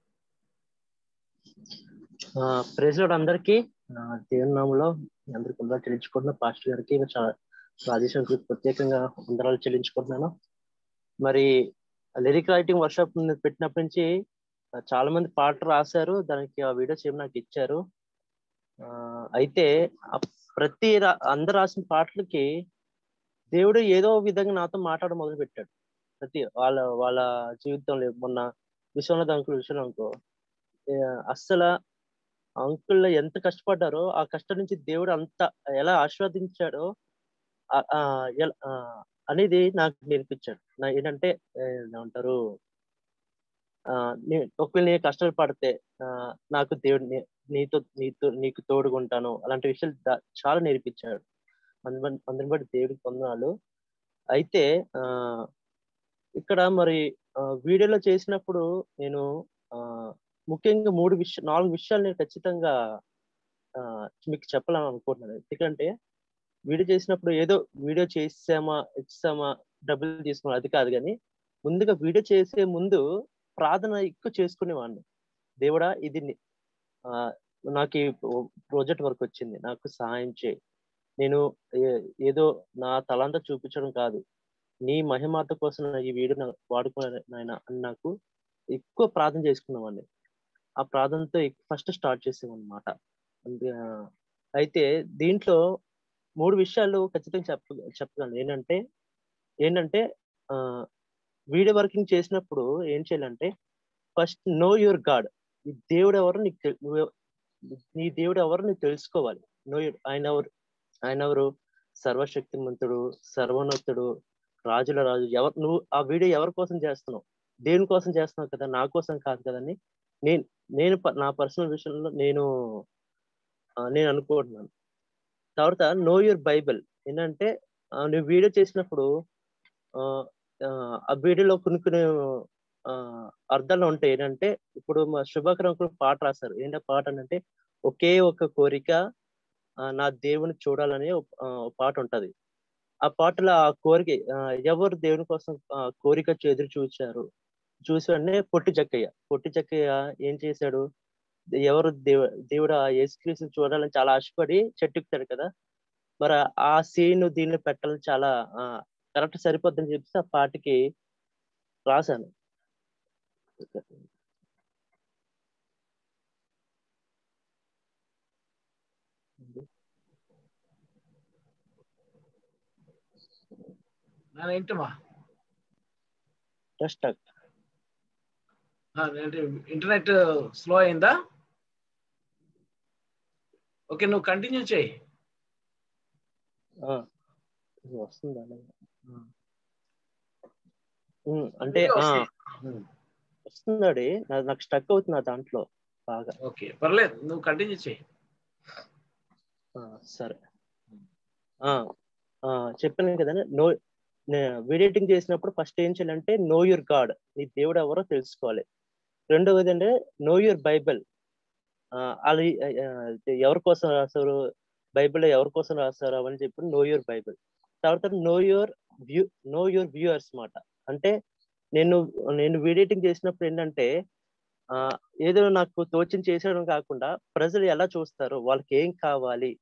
ప్రైజ్ లోడ్ అందరికి దేవుని నామంలో మీ అందరికి వందలు చెల్లించుకుంటున్నా పాస్టర్ గారికి చా- రాజేష్ అంకుల్ ప్రత్యేకంగా వందనాలు చెల్లించుకుంటున్నాను మరి లిరిక్ రైటింగ్ వర్క్షాప్ పెట్టినప్పటి నుంచి ఆ, చాలా మంది పాటలు రాశారు దానికి ఆ వీడియోస్ ఏమి నాకు ఇచ్చారు ఆ, అయితే ఆ ప్రతి రా- అందరు రాసిన పాటలకి దేవుడు ఏదో విధంగా నాతో మాట్లాడడం మొదలు పెట్టాడు ప్రతి వాళ్ళ వాళ్ళ జీవితంలో మొన్న విశ్వనాథ్ అంకుల్ విశ్వనాథ్ అనుకో అస్సలు అంకుల్ ఎంత కష్టపడ్డారో ఆ కష్టం నుంచి దేవుడు అంత ఎలా ఆశీర్వదించాడో ఆ- ఆ ఎల- ఆ అనేది నాకు నేర్పించాడు నా ఏంటంటే ఏ, ఏమంటారు ఆ నే- ఒకవేళ నేను కష్టాలు పడితే ఆ, నాకు దేవుడు నీ- నీతో నీతో నీకు తోడుగుంటాను అలాంటి విషయాలు దా- చాలా నేర్పించాడు అందరి అందరిని బట్టి దేవుడికి పొందనాలు అయితే ఆ ఇక్కడ మరి ఆ, వీడియోలో చేసినప్పుడు నేను ఆ ముఖ్యంగా మూడు విషయ నాలుగు విషయాలు నేను ఖచ్చితంగా ఆ, మీకు చెప్పాలని అనుకుంటున్నాను ఎందుకంటే వీడియో చేసినప్పుడు ఏదో వీడియో చేసామా ఇచ్చామా డబ్బులు తీసుకున్నాం అది కాదు కానీ ముందుగా వీడియో చేసే ముందు ప్రార్థన ఎక్కువ చేసుకునేవాడిని దేవుడా ఇది ని- ఆ, నాకు ఈ ప్రాజెక్ట్ వర్క్ వచ్చింది నాకు సహాయం చేయి నేను ఏ- ఏదో నా తలంతా చూపించడం కాదు నీ మహిమాత కోసం ఈ వీడియో నా- వాడుకున్నాను నాయన అని నాకు ఎక్కువ ప్రార్థన చేసుకునేవాడిని ఆ ప్రార్థనతో ఫస్ట్ స్టార్ట్ చేసామన్నమాట అంతే, ఆ, అయితే దీంట్లో మూడు విషయాలు ఖచ్చితంగా చెప్ప చెప్పగలను ఏంటంటే ఏంటంటే ఆ వీడియో వర్కింగ్ చేసినప్పుడు ఏం చేయాలంటే ఫస్ట్ నో యువర్ గాడ్ ఈ దేవుడు ఎవరు నీకు తెల్- నువ్వు నీ దేవుడు ఎవరు నీకు తెలుసుకోవాలి నో ఆయన ఎవరు ఆయన ఎవరు సర్వశక్తిమంతుడు సర్వోన్నతుడు రాజుల రాజు ఎవరు నువ్వు ఆ వీడియో ఎవరి కోసం చేస్తున్నావు దేని కోసం చేస్తున్నావు కదా నా కోసం కాదు కదని నేను నేను ప- నా పర్సనల్ విషయంలో నేను ఆ, నేను అనుకుంటున్నాను తర్వాత నో యువర్ బైబిల్ ఏంటంటే ఆ, నువ్వు వీడియో చేసినప్పుడు ఆ, ఆ, ఆ వీడియోలో కొన్ని కొన్ని ఆ, అర్థాలు ఉంటాయి ఏంటంటే ఇప్పుడు మా శుభకరం కూడా పాట రాశారు ఏంటంటే పాట అంటే ఒకే ఒక కోరిక ఆ, నా దేవుని చూడాలని ఒక ఆ, ఒక పాట ఉంటది ఆ పాటలో ఆ కోరిక ఆ, ఎవరు దేవుని కోసం ఆ, కోరిక ఎదురు చూచారు చూసి వెంటనే పొట్టి జక్కయ్య పొట్టి జక్కయ్య ఏం చేశాడు ఎవరు దేవ దేవుడు ఆ యేసుక్రీస్తు చూడాలని చాలా ఆశపడి చెట్టు ఎక్కుతాడు కదా మరి ఆ సీన్ దీన్ని పెట్టాలని చాలా కరెక్ట్ సరిపోద్దని చెప్పి ఆ పాటకి రాశాను నేను ఏంటమ్మా జస్ట్ ఇంటర్నెట్ స్లో అయిందా ఓకే నువ్వు కంటిన్యూ చేయి వస్తుందా ఉమ్, అంటే ఆ, వస్తుందండి నా- నాకు స్టక్ అవుతుంది ఆ దాంట్లో బాగా ఓకే పర్లేదు నువ్వు కంటిన్యూ చేయి ఆ, సరే ఆ, ఆ, చెప్పాను కదా నో వీడియో ఎడిటింగ్ చేసినప్పుడు ఫస్ట్ ఏం చేయాలంటే నో యువర్ గాడ్ నీ దేవుడు ఎవరో తెలుసుకోవాలి రెండవది అంటే నో యువర్ బైబిల్ అది ఆ, ఎవరి కోసం రాస్తారు బైబిల్ ఎవరి కోసం రాస్తారు అవని చెప్పి నో యువర్ బైబిల్ తర్వాత know your view know your viewers మాట అంటే నేను నేను వీడియో ఎడిటింగ్ చేసినప్పుడు ఏంటంటే ఆ ఏదో నాకు తోచిన చేసేయడం కాకుండా ప్రజలు ఎలా చూస్తారు వాళ్ళకి ఏం కావాలి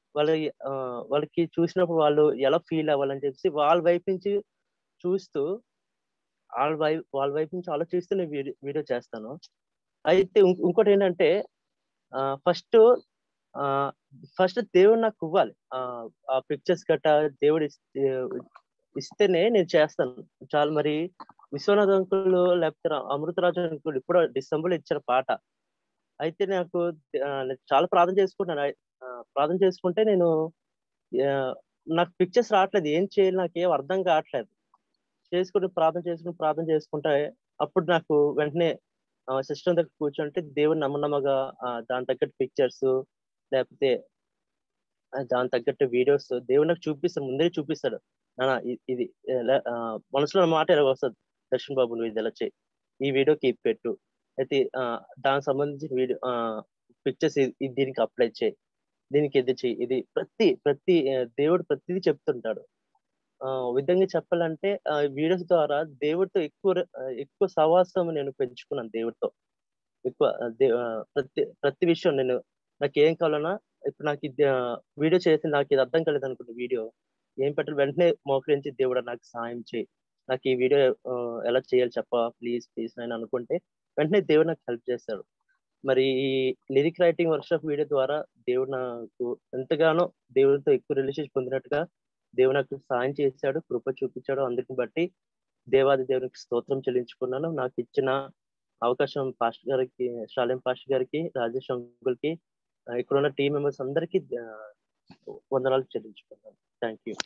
వాళ్ళ ఆ, వాళ్ళకి చూసినప్పుడు వాళ్ళు ఎలా ఫీల్ అవ్వాలని చెప్పి వాళ్ళ వైపు నుంచి చూస్తూ వాళ్ళ వైపు వాళ్ళ వైపు నుంచి ఆలోచిస్తూ నేను వీడియో వీడియో చేస్తాను అయితే ఇంక- ఇంకోటి ఏంటంటే ఫస్ట్ ఫస్ట్ దేవుడు నాకు ఇవ్వాలి ఆ, ఆ పిక్చర్స్ గట్ట దేవుడు ఇస్తే ఇస్తేనే నేను చేస్తాను చాలా మరి విశ్వనాథ్ అంకుల్ లేకపోతే రా- అమృతరాజు అంకుల్ ఇప్పుడు డిసెంబర్ ఇచ్చిన పాట అయితే నాకు ఆ, నేను చాలా ప్రార్థన చేసుకుంటాను ఆ, ప్రార్థన చేసుకుంటే నేను ఆ, నాకు పిక్చర్స్ రావట్లేదు ఏం చేయాలి నాకు ఏం అర్థం కావట్లేదు చేసుకుని ప్రార్థన చేసుకుని ప్రార్థన చేసుకుంటే అప్పుడు నాకు వెంటనే సిస్టమ్ దగ్గర కూర్చుంటే దేవుడు నమ్మనమ్మగా ఆ, దాని తగ్గట్టు పిక్చర్స్ లేకపోతే ఆ, దాని తగ్గట్టు వీడియోస్ దేవుడు నాకు చూపిస్తాడు ముందే చూపిస్తాడు నాన్న ఇ- ఇది ఎలా- ఆ, మనసులో ఉన్న మాట ఎలా వస్తుంది దర్శన్ బాబు నువ్వు ఇది ఎలా చేయి ఈ వీడియోకి ఇది పెట్టు అయితే ఆ, దానికి సంబంధించిన వీడియో పిక్చర్స్ దీనికి అప్లై చేయి దీనికి ఇది చెయ్యి ఇది ప్రతి ప్రతి ఆ, దేవుడు ప్రతిదీ చెప్తుంటాడు ఆ విధంగా చెప్పాలంటే ఆ వీడియోస్ ద్వారా దేవుడితో ఎక్కువ ర- ఆ, ఎక్కువ సహవాసం నేను పెంచుకున్నాను దేవుడితో ఎక్కువ ఆ, దే- ఆ, ప్రతి ప్రతి విషయం నేను నాకు ఏం కావాలన్నా ఇప్పుడు నాకు ఇది వీడియో చేసి నాకు ఇది అర్థం కాలేదు అనుకుంటే వీడియో ఏం పెట్టాలి వెంటనే మోకరించి దేవుడు నాకు సాయం చేయి నాకు ఈ వీడియో ఆ, ఎలా చేయాలి చెప్పా ప్లీజ్ ప్లీజ్ నేను అనుకుంటే వెంటనే దేవుడు నాకు హెల్ప్ చేస్తాడు మరి ఈ లిరిక్ రైటింగ్ వర్క్షాప్ వీడియో ద్వారా దేవుడు నాకు ఎంతగానో దేవుడితో ఎక్కువ రిలేషన్ పొందినట్టుగా దేవుడు నాకు సాయం చేశాడు కృప చూపించాడు అందుకు బట్టి దేవాది దేవునికి స్తోత్రం చెల్లించుకున్నాను నాకు ఇచ్చిన అవకాశం పాస్టర్ గారికి షాలేం పాస్టర్ గారికి రాజేష్ అంకుల్ కి ఆ, ఇక్కడ ఉన్న టీం మెంబర్స్ అందరికీ ఆ, వందనాలు చెల్లించుకున్నాను థ్యాంక్ యూ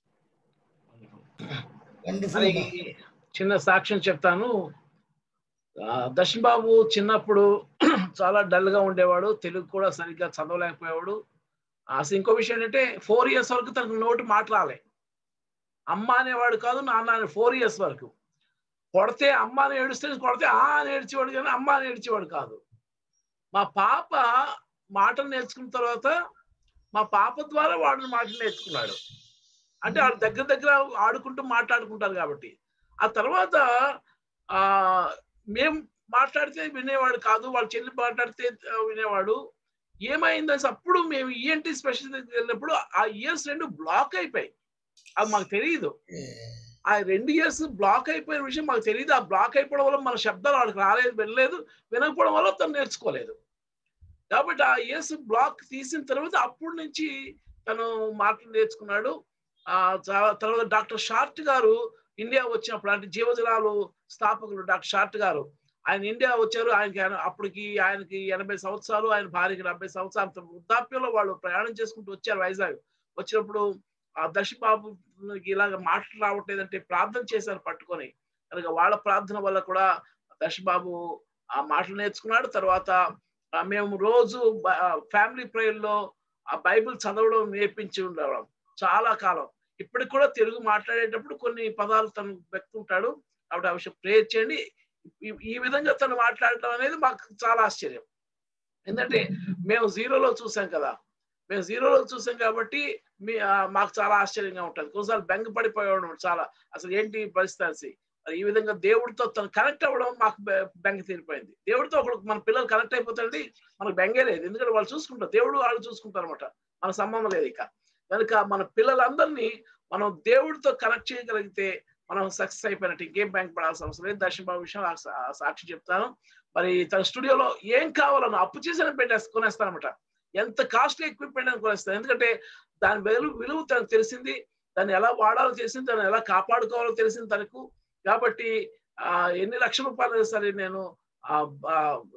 మరి చిన్న సాక్ష్యం చెప్తాను ఆ, దర్శన్ బాబు చిన్నప్పుడు చాలా డల్ గా ఉండేవాడు తెలుగు కూడా సరిగ్గా చదవలేకపోయేవాడు అసలు ఇంకో విషయం ఏంటంటే ఫోర్ ఇయర్స్ వరకు తనకు నోటి మాట రాలే అమ్మ అనేవాడు కాదు నాన్న అనే ఫోర్ ఇయర్స్ వరకు కొడితే అమ్మ అని ఏడుస్తే కొడితే ఆ అని ఏడ్చేవాడు కానీ అమ్మ అని ఏడ్చేవాడు కాదు మా పాప మాటలు నేర్చుకున్న తర్వాత మా పాప ద్వారా వాడు మాటలు నేర్చుకున్నాడు అంటే వాళ్ళు దగ్గర దగ్గర ఆడుకుంటూ మాట్లాడుకుంటారు కాబట్టి ఆ తర్వాత ఆ మేం మాట్లాడితే వినేవాడు కాదు వాళ్ళ చెల్లి మాట్లాడితే ఆ, వినేవాడు ఏమైందని అప్పుడు మేము ఈఎన్టీ స్పెషల్ దగ్గరికి వెళ్ళినప్పుడు ఆ ఇయర్స్ రెండు బ్లాక్ అయిపోయాయి అది మాకు తెలియదు ఆ రెండు ఇయర్స్ బ్లాక్ అయిపోయిన విషయం మాకు తెలియదు ఆ బ్లాక్ అయిపోవడం వల్ల మన శబ్దాలు వాడికి రాలేదు వినలేదు వినకపోవడం వల్ల తను నేర్చుకోలేదు కాబట్టి ఆ ఇయర్స్ బ్లాక్ తీసిన తర్వాత అప్పటి నుంచి తను మాటలు నేర్చుకున్నాడు ఆ తర్వా- తర్వాత డాక్టర్ షార్ట్ గారు ఇండియా వచ్చినప్పుడు అంటే జీవజలాలు స్థాపకులు డాక్టర్ షార్ట్ గారు ఆయన ఇండియా వచ్చారు ఆయనకి ఆయన- అప్పటికి ఆయనకి ఎనభై సంవత్సరాలు ఆయన భార్యకి డెబ్బై సంవత్సరాలు అంత వృద్ధాప్యంలో వాళ్ళు ప్రయాణం చేసుకుంటూ వచ్చారు వైజాగ్ వచ్చినప్పుడు ఆ దర్శి బాబుకి ఇలాగ మాటలు రావట్లేదంటే ప్రార్థన చేశారు పట్టుకొని కనుక వాళ్ళ ప్రార్థన వల్ల కూడా దర్శి బాబు ఆ మాటలు నేర్చుకున్నాడు తర్వాత ఆ, మేము రోజు ఫ్యామిలీ ప్రేయర్లో ఆ బైబిల్ చదవడం నేర్పించి ఉండడం చాలా కాలం ఇప్పటికి కూడా తెలుగు మాట్లాడేటప్పుడు కొన్ని పదాలు తను వ్యక్తుంటాడు కాబట్టి ఆ విషయం ప్రేయర్ చేయండి ఈ- ఈ విధంగా తను మాట్లాడటం అనేది మాకు చాలా ఆశ్చర్యం ఎందుకంటే మేము జీరోలో చూసాం కదా మేము జీరోలో చూసాం కాబట్టి మీ ఆ, మాకు చాలా ఆశ్చర్యంగా ఉంటుంది కొన్నిసార్లు బెంగ పడిపోయేవాడు చాలా అసలు ఏంటి పరిస్థితి మరి ఈ విధంగా దేవుడితో తను కనెక్ట్ అవ్వడం మాకు బె- బెంగ తీరిపోయింది దేవుడితో ఒకడు మన పిల్లలు కనెక్ట్ అయిపోతారండి మనకు బెంగే లేదు ఎందుకంటే వాళ్ళు చూసుకుంటారు దేవుడు వాళ్ళు చూసుకుంటారు అనమాట మన సంబంధం లేదు ఇక కనుక మన పిల్లలందరినీ మనం దేవుడితో కనెక్ట్ చేయగలిగితే మనం సక్సెస్ అయిపోయినట్టు ఇంకేం బ్యాంక్ పడాల్సిన అవసరం లేదు దర్శన బాబు విషయం ఆ సా- ఆ సాక్షి చెప్తాను మరి తన స్టూడియోలో ఏం కావాలన్నా అప్పు చేసిన పెట్టేసి కొనేస్తానమాట ఎంత కాస్ట్లీ ఎక్విప్మెంట్ అని కొనేస్తాను ఎందుకంటే దాని విలువ విలువ తనకు తెలిసింది దాన్ని ఎలా వాడాలో తెలిసింది దాన్ని ఎలా కాపాడుకోవాలో తెలిసింది తనకు కాబట్టి ఆ ఎన్ని లక్షల రూపాయలు అయినా సరే నేను ఆ ఆ,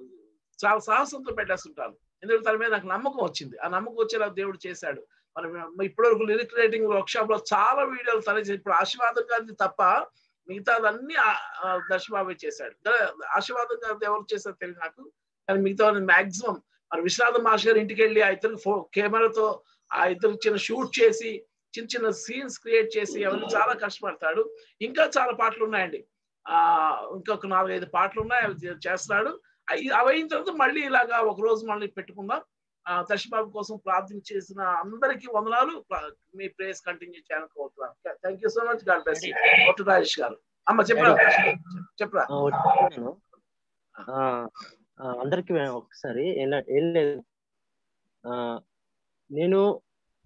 చాలా సాహసంతో పెట్టేస్తుంటాను ఎందుకంటే తన మీద నాకు నమ్మకం వచ్చింది ఆ నమ్మకం వచ్చేలా దేవుడు చేశాడు మరి ఇప్పటివరకు లిరిక్ రైటింగ్ వర్క్ షాప్ లో చాలా వీడియోలు తన ఇప్పుడు ఆశీర్వాదం గారిది తప్ప మిగతాదన్నీ దర్శబాబే చేశాడు ద- ఆశీర్వాదం గారిది ఎవరు చేశారో తెలియదు నాకు కానీ మిగతా మాక్సిమం మరి విశ్వనాథ మాస్టర్ గారి ఇంటికి వెళ్ళి ఆ ఇద్దరు ఫో కెమెరాతో ఆ ఇద్దరు చిన్న షూట్ చేసి చిన్న చిన్న సీన్స్ క్రియేట్ చేసి అవన్నీ చాలా కష్టపడతాడు ఇంకా చాలా పాటలు ఉన్నాయండి ఆ ఇంకొక నాలుగైదు పాటలు ఉన్నాయి అవి చే- చేస్తున్నాడు అవి- అవి అయిన తర్వాత మళ్ళీ ఇలాగా ఒక రోజు మళ్ళీ పెట్టుకుందాం ఆ దర్శబాబు కోసం ప్రార్థన చేసిన అందరికీ వందనాలు ప్ర- మీ ప్రేయర్స్ కంటిన్యూ చేయాలని కోరుతున్నాను thank you so much God bless doctor Rajesh గారు అమ్మ చెప్పరా చెప్పరా ఆ, వచ్చాను. ఆ, ఆ, అందరికీ ఒకసారి ఏం లే- ఏం లేదు ఆ, నేను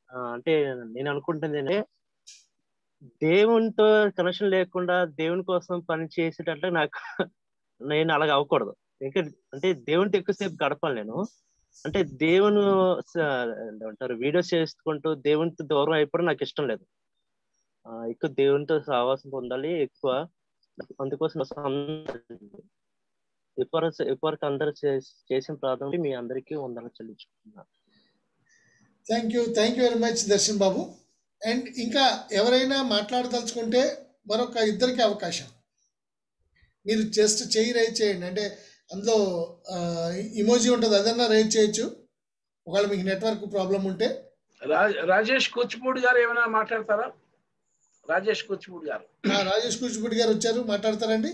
ఆ, అంటే నేను అనుకుంటుంది ఏంటంటే దేవునితో కనెక్షన్ లేకుండా దేవుని కోసం పని చేసేటట్లు నాకు నేను అలాగ అవ్వకూడదు ఇంకా అంటే దేవునితో ఎక్కువసేపు గడపాలి నేను అంటే దేవుని స- ఏమంటారు వీడియోస్ చేసుకుంటూ దేవునితో దూరం అయిపోవడం నాకు ఇష్టం లేదు ఆ, ఎక్కువ దేవునితో సహవాసం పొందాలి ఎక్కువ అందుకోసం ఇప్పటివరకు ఇప్పటివరకు అందరూ చేస్- చేసిన ప్రార్థన మీ అందరికీ వందలు చెల్లించుకుంటున్నాను thank you thank you very much Darshan బాబు అండ్ ఇంకా ఎవరైనా మాట్లాడదలుచుకుంటే మరొక ఇద్దరికి అవకాశం మీరు జస్ట్ చేయి రైజ్ చేయండి అంటే అందులో ఇమోజీ ఉంటుంది అదన్నా రైజ్ చేయొచ్చు ఒకవేళ మీకు నెట్వర్క్ ప్రాబ్లం ఉంటే రా- రాజేష్ కూచిపూడి గారు ఏమైనా మాట్లాడతారా రాజేష్ కూచిపూడి గారు ఆ, రాజేష్ కూచిపూడి గారు వచ్చారు మాట్లాడతారండి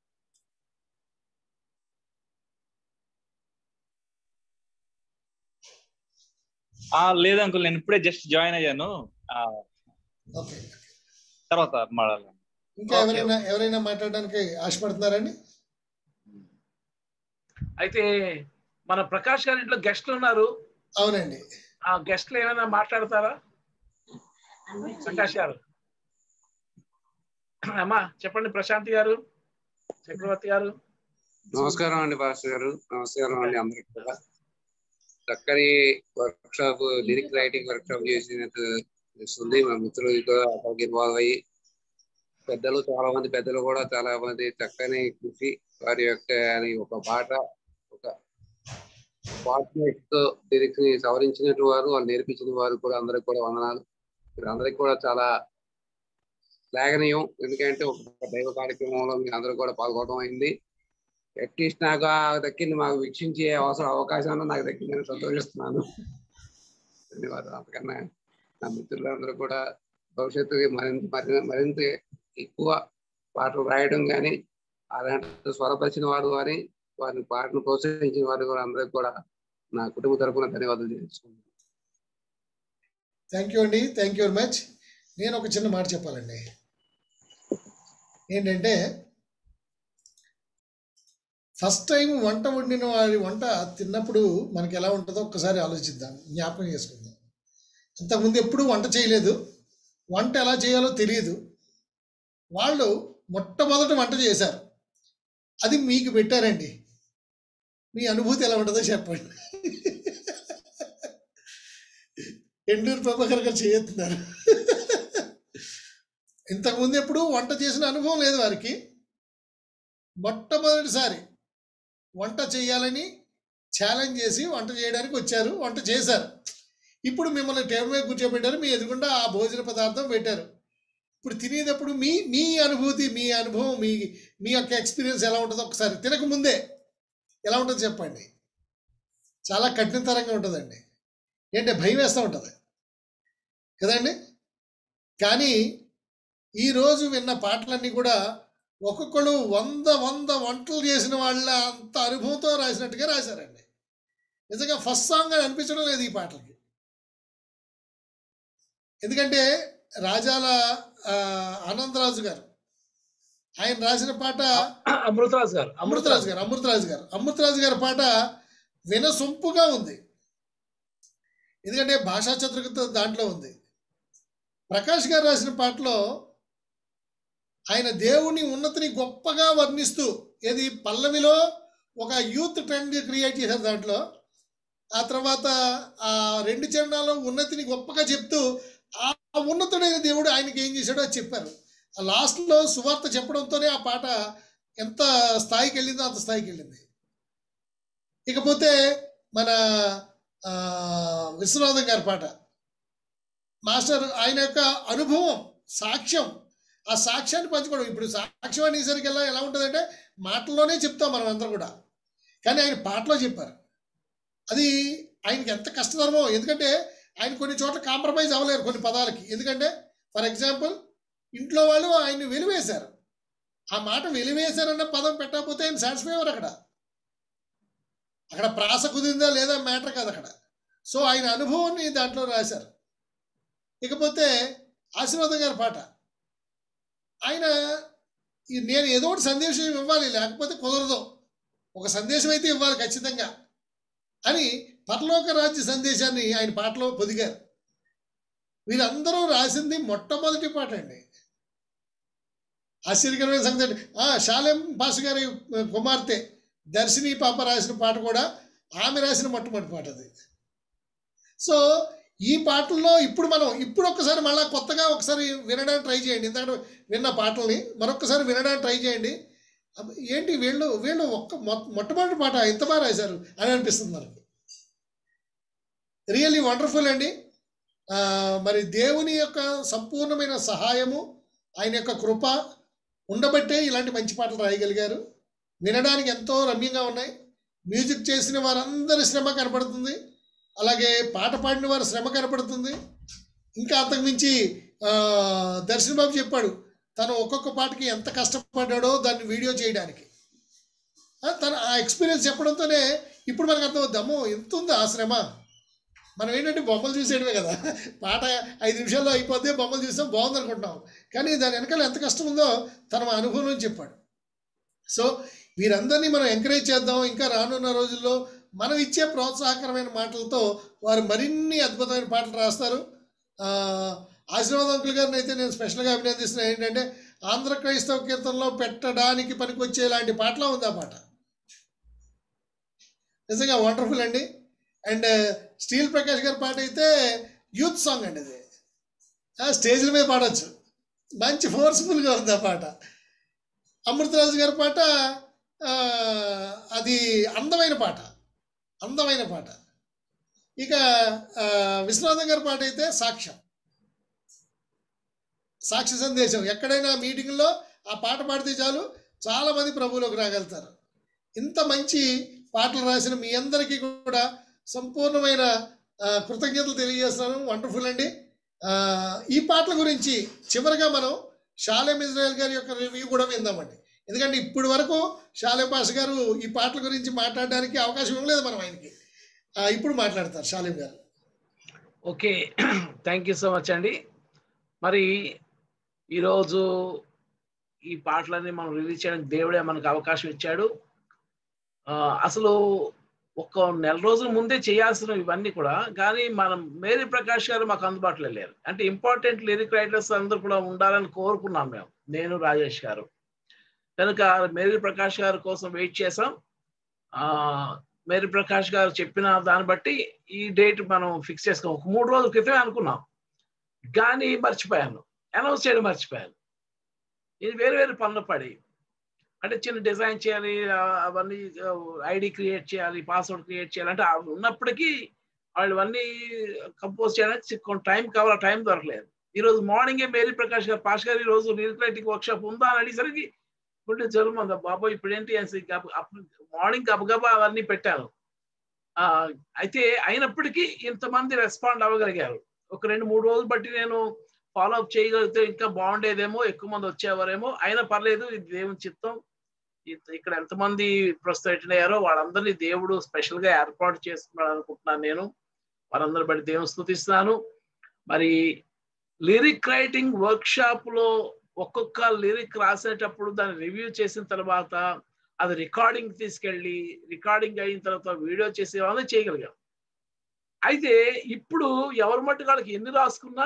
ఆ లేదు అంకుల్ నేను ఇప్పుడే జస్ట్ జాయిన్ అయ్యాను ఆ, ఓకే తర్వాత మాట్లాడాలి ఇంకా ఎవరైనా ఎవరైనా మాట్లాడడానికి ఆశపడుతున్నారండి అయితే మన ప్రకాష్ గారి ఇంట్లో గెస్ట్లు ఉన్నారు అవునండి ఆ గెస్ట్లు ఏమైనా మాట్లాడతారా ప్రకాష్ గారు అమ్మా చెప్పండి ప్రశాంతి గారు చక్రవర్తి గారు నమస్కారం అండి పాస్టర్ గారు నమస్కారం అండి అందరికి కూడా చక్కని workshop lyric writing workshop చేసినట్టు తెలుస్తుంది మా మిత్రులు కూడా అక్కడికి ఇన్వాల్వ్ అయ్యి పెద్దలు చాలా మంది పెద్దలు కూడా చాలా మంది చక్కని కృషి వారి యొక్క అని ఒక పాట ఒక పార్ట్నర్స్ తో లిరిక్స్ ని సవరించినట్టు వారు వాళ్ళు నేర్పించిన వారు కూడా అందరికి కూడా వందనాలు మీరు అందరికి కూడా చాలా శ్లాఘనీయం ఎందుకంటే ఒక దైవ కార్యక్రమంలో మీరు అందరూ కూడా పాల్గొనడం అయింది అట్లీస్ట్ నాకు ఆ దక్కింది మాకు వీక్షించే అవసరం అవకాశాన్ని నాకు దక్కిందని సంతోషిస్తున్నాను ధన్యవాదాలు అంతకన్నా నా మిత్రులందరూ కూడా భవిష్యత్తుకి మరింత మరింత మరింత ఎక్కువ పాటలు రాయడం కానీ అలాంటి స్వరపరిచిన వారు వారి వారిని పాటను ప్రోత్సహించిన వారు కూడా అందరికి కూడా నా కుటుంబ తరపున ధన్యవాదాలు తెలుసుకుంటున్నాను థ్యాంక్ యూ అండి థ్యాంక్ యూ వెరీ మచ్ నేను ఒక చిన్న మాట చెప్పాలండి ఏంటంటే ఫస్ట్ టైం వంట వండిన వారి వంట తిన్నప్పుడు మనకి ఎలా ఉంటుందో ఒక్కసారి ఆలోచిద్దాం జ్ఞాపకం చేసుకుందాం ఇంతకుముందు ఎప్పుడూ వంట చేయలేదు వంట ఎలా చేయాలో తెలియదు వాళ్ళు మొట్టమొదటి వంట చేశారు అది మీకు పెట్టారండి మీ అనుభూతి ఎలా ఉంటుందో చెప్పండి ఎండూరు ప్రభాకర్ గారు చేస్తున్నారు ఇంతకుముందు ఎప్పుడు వంట చేసిన అనుభవం లేదు వారికి మొట్టమొదటిసారి వంట చేయాలని ఛాలెంజ్ చేసి వంట చేయడానికి వచ్చారు వంట చేశారు ఇప్పుడు మిమ్మల్ని టేబుల్ మీద కూర్చోబెట్టారు మీ ఎదుగుండా ఆ భోజన పదార్థం పెట్టారు ఇప్పుడు తినేటప్పుడు మీ మీ అనుభూతి మీ అనుభవం మీ మీ యొక్క ఎక్స్పీరియన్స్ ఎలా ఉంటుందో ఒకసారి తినక ముందే ఎలా ఉంటుందో చెప్పండి చాలా కఠినతరంగా ఉంటుందండి ఏంటంటే భయం వేస్తూ ఉంటుంది కదండి కానీ ఈరోజు విన్న పాటలన్నీ కూడా ఒక్కొక్కళ్ళు వంద వంద వంటలు చేసిన వాళ్ళ అంత అనుభవంతో రాసినట్టుగా రాశారండి నిజంగా ఫస్ట్ సాంగ్ అని అనిపించడం లేదు ఈ పాటలకి ఎందుకంటే రాజాల ఆ, ఆనందరాజు గారు ఆయన రాసిన పాట అమృతరాజు గారు అమృతరాజు గారు అమృతరాజు గారు అమృతరాజు గారి పాట వినసొంపుగా ఉంది ఎందుకంటే భాషా చతురత దాంట్లో ఉంది ప్రకాష్ గారు రాసిన పాటలో ఆయన దేవుని ఉన్నతిని గొప్పగా వర్ణిస్తూ ఏది పల్లవిలో ఒక యూత్ ట్రెండ్ క్రియేట్ చేశారు దాంట్లో ఆ తర్వాత ఆ రెండు చరణాల్లో ఉన్నతిని గొప్పగా చెప్తూ ఆ ఉన్నతుడైన దేవుడు ఆయనకి ఏం చేశాడో అది చెప్పారు ఆ లాస్ట్లో సువార్త చెప్పడంతోనే ఆ పాట ఎంత స్థాయికి వెళ్ళిందో అంత స్థాయికి వెళ్ళింది ఇకపోతే మన ఆ, విశ్వనాథం గారి పాట మాస్టర్ ఆయన యొక్క అనుభవం సాక్ష్యం ఆ సాక్ష్యాన్ని పంచుకోవడం ఇప్పుడు సాక్ష్యం అనేసరికి ఎలా ఎలా ఉంటుందంటే మాటల్లోనే చెప్తాం మనం అందరం కూడా కానీ ఆయన పాటలో చెప్పారు అది ఆయనకి ఎంత కష్టతరమో ఎందుకంటే ఆయన కొన్ని చోట్ల కాంప్రమైజ్ అవ్వలేరు కొన్ని పదాలకి ఎందుకంటే ఫర్ ఎగ్జాంపుల్ ఇంట్లో వాళ్ళు ఆయన్ని వెలివేశారు ఆ మాట వెలివేశారన్న పదం పెట్టకపోతే ఆయన సాటిస్ఫై అవ్వరు అక్కడ అక్కడ ప్రాస కుదిరిందా లేదా మ్యాటర్ కాదు అక్కడ సో ఆయన అనుభవాన్ని దాంట్లో రాశారు ఇకపోతే ఆశీర్వాదం గారి పాట ఆయన ఈ నేను ఏదో ఒకటి సందేశం ఇవ్వాలి లేకపోతే కుదరదు ఒక సందేశం అయితే ఇవ్వాలి ఖచ్చితంగా అని పరలోక రాజ్య సందేశాన్ని ఆయన పాటలో పొదిగారు వీరందరూ రాసింది మొట్టమొదటి పాట అండి ఆశ్చర్యకరమైన సంగతి అండి ఆ, శాలెం పాస్ గారి కుమార్తె దర్శిని పాప రాసిన పాట కూడా ఆమె రాసిన మొట్టమొదటి పాట అది సో ఈ పాటల్లో ఇప్పుడు మనం ఇప్పుడు ఒక్కసారి మళ్ళీ కొత్తగా ఒకసారి వినడానికి ట్రై చేయండి ఎందుకంటే విన్న పాటల్ని మరొకసారి వినడానికి ట్రై చేయండి అబ్బ, ఏంటి వీళ్ళు వీళ్ళు ఒక్క మొ- మొట్టమొదటి పాట ఇంత బాగా రాశారు అని అనిపిస్తుంది మనకు రియల్లీ వండర్ఫుల్ అండి ఆ, మరి దేవుని యొక్క సంపూర్ణమైన సహాయము ఆయన యొక్క కృప ఉండబట్టే ఇలాంటి మంచి పాటలు రాయగలిగారు వినడానికి ఎంతో రమ్యంగా ఉన్నాయి మ్యూజిక్ చేసిన వారందరి శ్రమ కనపడుతుంది అలాగే పాట పాడిన వారి శ్రమ కనపడుతుంది ఇంకా అంతకుమించి ఆ, దర్శన్ బాబు చెప్పాడు తను ఒక్కొక్క పాటకి ఎంత కష్టపడ్డాడో దాన్ని వీడియో చేయడానికి ఆ, తన ఆ ఎక్స్పీరియన్స్ చెప్పడంతోనే ఇప్పుడు మనకు అర్థమవుద్ది అమ్మో ఎంత ఉంది ఆ శ్రమ మనం ఏంటంటే బొమ్మలు చూసేయడమే కదా పాట ఐదు నిమిషాల్లో అయిపోద్ది బొమ్మలు చూస్తాం బాగుంది అనుకుంటున్నాం కానీ దాని వెనకాల ఎంత కష్టం ఉందో తన అనుభవం నుంచి చెప్పాడు సో వీరందరినీ మనం ఎంకరేజ్ చేద్దాం ఇంకా రానున్న రోజుల్లో మనం ఇచ్చే ప్రోత్సాహకరమైన మాటలతో వారు మరిన్ని అద్భుతమైన పాటలు రాస్తారు ఆ, ఆశీర్వాద్ అంకుల్ గారిని అయితే నేను స్పెషల్గా అభినందిస్తున్నాను ఏంటంటే ఆంధ్ర క్రైస్తవ కీర్తనలో పెట్టడానికి పనికొచ్చే లాంటి పాటలా ఉంది ఆ పాట నిజంగా వండర్ఫుల్ అండి అండ్ స్టీల్ ప్రకాష్ గారి పాట అయితే యూత్ సాంగ్ అండి అది ఆ, స్టేజ్ల మీద పాడొచ్చు మంచి ఫోర్స్ఫుల్గా ఉంది ఆ పాట అమృతరాజు గారి పాట ఆ, అది అందమైన పాట అందమైన పాట ఇక ఆ, విశ్వనాథం గారి పాట అయితే సాక్ష్యం సాక్షి సందేశం ఎక్కడైనా మీటింగ్లో ఆ పాట పాడితే చాలు చాలామంది ప్రభువులోకి రాగలుగుతారు ఇంత మంచి పాటలు రాసిన మీ అందరికీ కూడా సంపూర్ణమైన ఆ, కృతజ్ఞతలు తెలియజేస్తున్నాను వండర్ఫుల్ అండి ఆ, ఈ పాటల గురించి చివరిగా మనం షాలేం ఇజ్రాయెల్ గారి యొక్క రివ్యూ కూడా విందామండి ఎందుకంటే ఇప్పటి వరకు షాలేం పాష గారు ఈ పాటల గురించి మాట్లాడడానికి అవకాశం ఇవ్వలేదు మనం ఆయనకి ఆ, ఇప్పుడు మాట్లాడతారు షాలేం గారు okay thank you so much అండి మరి ఈరోజు ఈ పాటలన్నీ మనం రిలీజ్ చేయడానికి దేవుడే మనకు అవకాశం ఇచ్చాడు ఆ, అసలు ఒక నెల రోజుల ముందే చేయాల్సిన ఇవన్నీ కూడా కానీ మనం మేరీ ప్రకాష్ గారు మాకు అందుబాటులో లేరు అంటే ఇంపార్టెంట్ లిరిక్ రైటర్స్ అందరూ కూడా ఉండాలని కోరుకున్నాం మేము నేను రాజేష్ గారు కనుక మేరీ ప్రకాష్ గారి కోసం వెయిట్ చేసాం ఆ మేరీ ప్రకాష్ గారు చెప్పిన దాన్ని బట్టి ఈ డేట్ మనం ఫిక్స్ చేసుకున్నాం ఒక మూడు రోజుల క్రితమే అనుకున్నాం కానీ మర్చిపోయాను అనౌన్స్ చేయడం మర్చిపోయాను ఇది వేరు వేరు పనులు పడి అంటే చిన్న డిజైన్ చేయాలి ఆ, అవన్నీ ఐడి క్రియేట్ చేయాలి పాస్వర్డ్ క్రియేట్ చేయాలి అంటే అవి ఉన్నప్పటికీ వాళ్ళు అన్నీ కంపోజ్ చేయడానికి కొంత టైం కావాలి టైం దొరకలేదు ఈ రోజు మార్నింగే మేరీ ప్రకాష్ గారు పాష్ గారు ఈ రోజు లిరిక్ రైటింగ్ వర్క్ షాప్ ఉందా అని అడిగేసరికి ఇప్పుడు జరుగుతుంది బాబు ఇప్పుడు ఏంటి అనేసి గబ- అప్పుడు మార్నింగ్ గబగబా అవన్నీ పెట్టాను ఆ, అయితే అయినప్పటికీ ఇంతమంది రెస్పాండ్ అవ్వగలిగారు ఒక రెండు మూడు రోజులు బట్టి నేను ఫాలో అప్ చేయగలిగితే ఇంకా బాగుండేదేమో ఎక్కువ మంది వచ్చేవారేమో అయినా పర్లేదు ఇది దేవుని చిత్తం ఇ- ఇక్కడ ఎంతమంది ప్రస్తుతం అటెండ్ అయ్యారో వాళ్ళందరినీ దేవుడు స్పెషల్ గా ఏర్పాటు చేసుకున్నాడు అనుకుంటున్నాను నేను వారందరి బట్టి దేవుని స్థుతిస్తున్నాను మరి లిరిక్ రైటింగ్ వర్క్ షాప్ లో ఒక్కొక్క లిరిక్ రాసేటప్పుడు దాన్ని రివ్యూ చేసిన తర్వాత అది రికార్డింగ్ తీసుకెళ్ళి రికార్డింగ్ అయిన తర్వాత వీడియో చేసే వాళ్ళని చేయగలిగాం అయితే ఇప్పుడు ఎవరి మట్టుకు వాళ్ళకి ఎన్ని రాసుకున్నా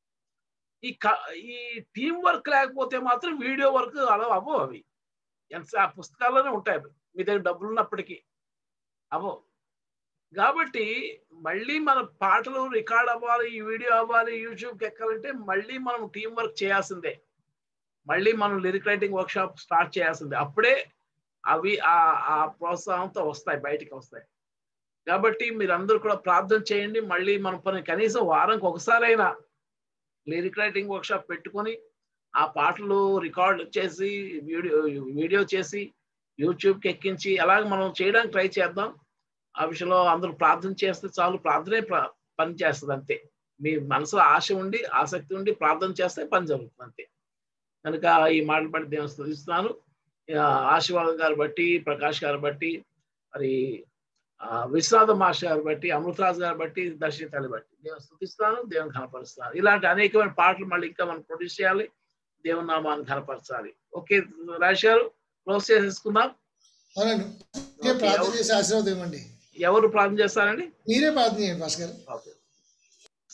ఈ క- ఈ టీం వర్క్ లేకపోతే మాత్రం వీడియో వర్క్ అలా అవ్వవు అవి ఎంత ఆ పుస్తకాల్లోనే ఉంటాయి అవి. మీ దగ్గర డబ్బులు ఉన్నప్పటికీ అవో కాబట్టి మళ్ళీ మన పాటలు రికార్డ్ అవ్వాలి ఈ వీడియో అవ్వాలి యూట్యూబ్కి ఎక్కాలంటే మళ్ళీ మనం టీం వర్క్ చేయాల్సిందే మళ్ళీ మనం lyric writing workshop start చేయాల్సిందే అప్పుడే అవి ఆ ఆ ప్రోత్సాహంతో వస్తాయి బయటికి వస్తాయి కాబట్టి మీరందరూ కూడా ప్రార్థన చేయండి మళ్ళీ మన పని కనీసం వారానికి ఒకసారైనా లిరిక్ రైటింగ్ వర్క్ షాప్ పెట్టుకొని ఆ పాటలు రికార్డ్ చేసి వీడియో వీడియో చేసి యూట్యూబ్కి ఎక్కించి అలాగే మనం చేయడానికి ట్రై చేద్దాం ఆ విషయంలో అందరూ ప్రార్థన చేస్తే చాలు ప్రార్థనే ప్ర- పని చేస్తుంది అంతే మీ మనసులో ఆశ ఉండి ఆసక్తి ఉండి ప్రార్థన చేస్తే పని జరుగుతుంది అంతే కనుక ఈ మాటలు బట్టి దేవుని స్థుతిస్తున్నాను ఆ, ఆశీర్వాదం గారు బట్టి ప్రకాష్ గారు బట్టి మరి ఆ, విశ్వనాథ మాస్టర్ గారు బట్టి అమృతరాజు గారు బట్టి దర్శితాలు బట్టి దేవుని స్థుతిస్తాను దేవుని కనపరుస్తాను ఇలాంటి అనేకమైన పాటలు మళ్ళీ ఇంకా మనం ప్రొడ్యూస్ చేయాలి దేవుని నామాన్ని కనపరచాలి ఓకే రాజేష్ గారు క్లోజ్ చేసేసుకుందాం అవునండి మీరే ప్రార్థన చేసి ఆశీర్వాదం ఇవ్వండి ఎవరు ప్రార్థన చేస్తారండి మీరే ప్రార్థన చేయండి భాస్కర్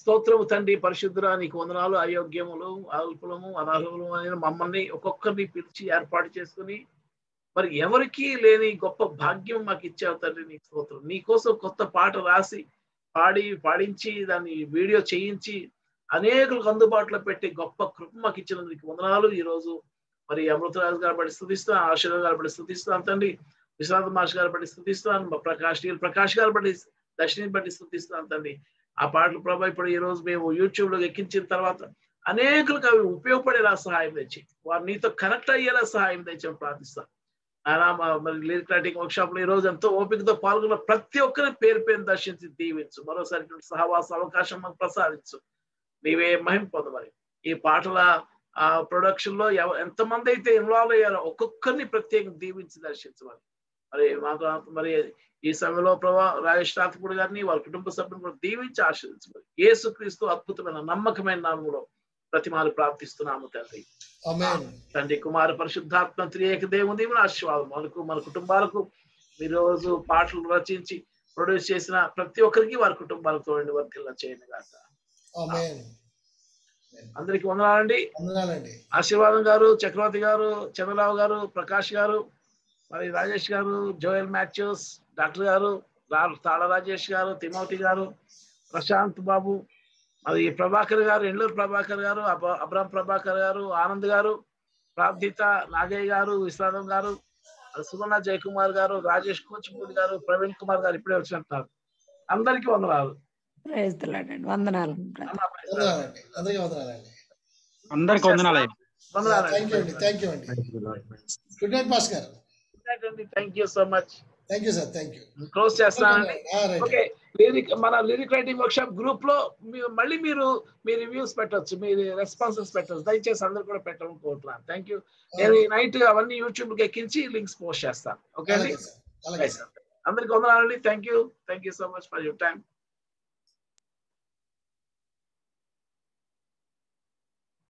స్తోత్రము తండ్రి పరిశుద్ధురా నీకు వందనాలు అయోగ్యములు అల్పులము అనర్హులు అని మమ్మల్ని ఒక్కొక్కరిని పిలిచి ఏర్పాటు చేసుకుని మరి ఎవరికి లేని గొప్ప భాగ్యం మాకు ఇచ్చావు తండ్రి నీకు స్తోత్రం నీ కోసం కొత్త పాట రాసి పాడి పాడించి దాన్ని వీడియో చేయించి అనేకులకు అందుబాటులో పెట్టి గొప్ప కృప మాకు ఇచ్చినందుకు వందనాలు ఈ రోజు మరి అమృతరాజు గారు బట్టి స్థుతిస్తున్నాను ఆశీర్వాద గారు బట్టి స్థుతిస్తున్నాను తండ్రి విశ్వనాథ్ మాస్ గారు బట్టి స్థుతిస్తున్నాను మా ప్రకాష్ టీఎల్ ప్రకాష్ గారు బట్టి దర్శిని బట్టి స్థుతిస్తున్నాను తండ్రి ఆ పాటలు ప్రభా ఇప్పుడు ఈ రోజు మేము యూట్యూబ్ లో ఎక్కించిన తర్వాత అనేకులకు అవి ఉపయోగపడేలా సహాయం తెచ్చి వారు నీతో కనెక్ట్ అయ్యేలా సహాయం తెచ్చని ప్రార్థిస్తాను ఆయన మ- మరి లిరిక్ రైటింగ్ వర్క్ షాప్ లో ఈ రోజు ఎంతో ఓపికతో పాల్గొన్న ప్రతి ఒక్కరిని పేరు పేరు దర్శించి దీవించు మరోసారి ఇటువంటి సహవాస అవకాశం మాకు ప్రసాదించు నీవే మహిమ పొందమని ఈ పాటల ఆ ప్రొడక్షన్ లో ఎవ- ఎంతమంది అయితే ఇన్వాల్వ్ అయ్యారో ఒక్కొక్కరిని ప్రత్యేకంగా దీవించి దర్శించమని మరి మాకు మరి ఈ సమయంలో ప్రభా రాజేష్ రాథపూడి గారిని వాళ్ళ కుటుంబ సభ్యులను కూడా దీవించి ఆశీర్దించమని యేసుక్రీస్తు అద్భుతమైన నమ్మకమైన నామములో ప్రతిమాలు ప్రార్థిస్తున్నాము తండ్రి ఆమేన్ తండ్రి కుమార పరిశుద్ధాత్మ త్రియేక దేవుని దేవుని ఆశీర్వాదం మనకు మన కుటుంబాలకు ఈ రోజు పాటలు రచించి ప్రొడ్యూస్ చేసిన ప్రతి ఒక్కరికి వారి కుటుంబాలతో వర్తిల్ల చేయండి కాక ఆమేన్ అందరికి వందనాలండి వందనాలండి ఆశీర్వాదం గారు చక్రవర్తి గారు చంద్రరావు గారు ప్రకాష్ గారు మరి రాజేష్ గారు జోయల్ మాథ్యూస్ డాక్టర్ గారు రా- తాళ రాజేష్ గారు తిమోతి గారు ప్రశాంత్ బాబు మరి ప్రభాకర్ గారు ఎండ్లూరు ప్రభాకర్ గారు అబ- అబ్రాం ప్రభాకర్ గారు ఆనంద్ గారు ప్రార్థిత నాగయ్య గారు విశ్రాదం గారు మరి సుమన జయకుమార్ గారు రాజేష్ కూచిపూడి గారు ప్రవీణ్ కుమార్ గారు ఇప్పుడే వచ్చినట్టున్నారు అందరికీ వందనాలు ప్రైజ్ ది లార్డ్ అండి వందనాలు వందనాలండి అందరికీ వందనాలండి అందరికి వందనాలు థ్యాంక్ యూ అండి థ్యాంక్ యూ అండి గుడ్ నైట్ పాస్ గారు thank you so much thank you sir thank you close చేస్తానండి Ah, right. ఓకే లిరిక్ మన lyric writing workshop group లో మీ- మళ్ళీ మీరు మీ రివ్యూస్ పెట్టొచ్చు మీ రెస్పాన్సెస్ పెట్టొచ్చు దయచేసి అందరు కూడా పెట్టడం కోరుతున్నాను థ్యాంక్ యూ నేను ఈ నైట్ అవన్నీ యూట్యూబ్ కి ఎక్కించి లింక్స్ పోస్ట్ చేస్తాను ఓకే అండి అలాగే సార్ అలాగే అందరికి వందనాలండి thank you thank you so much for your time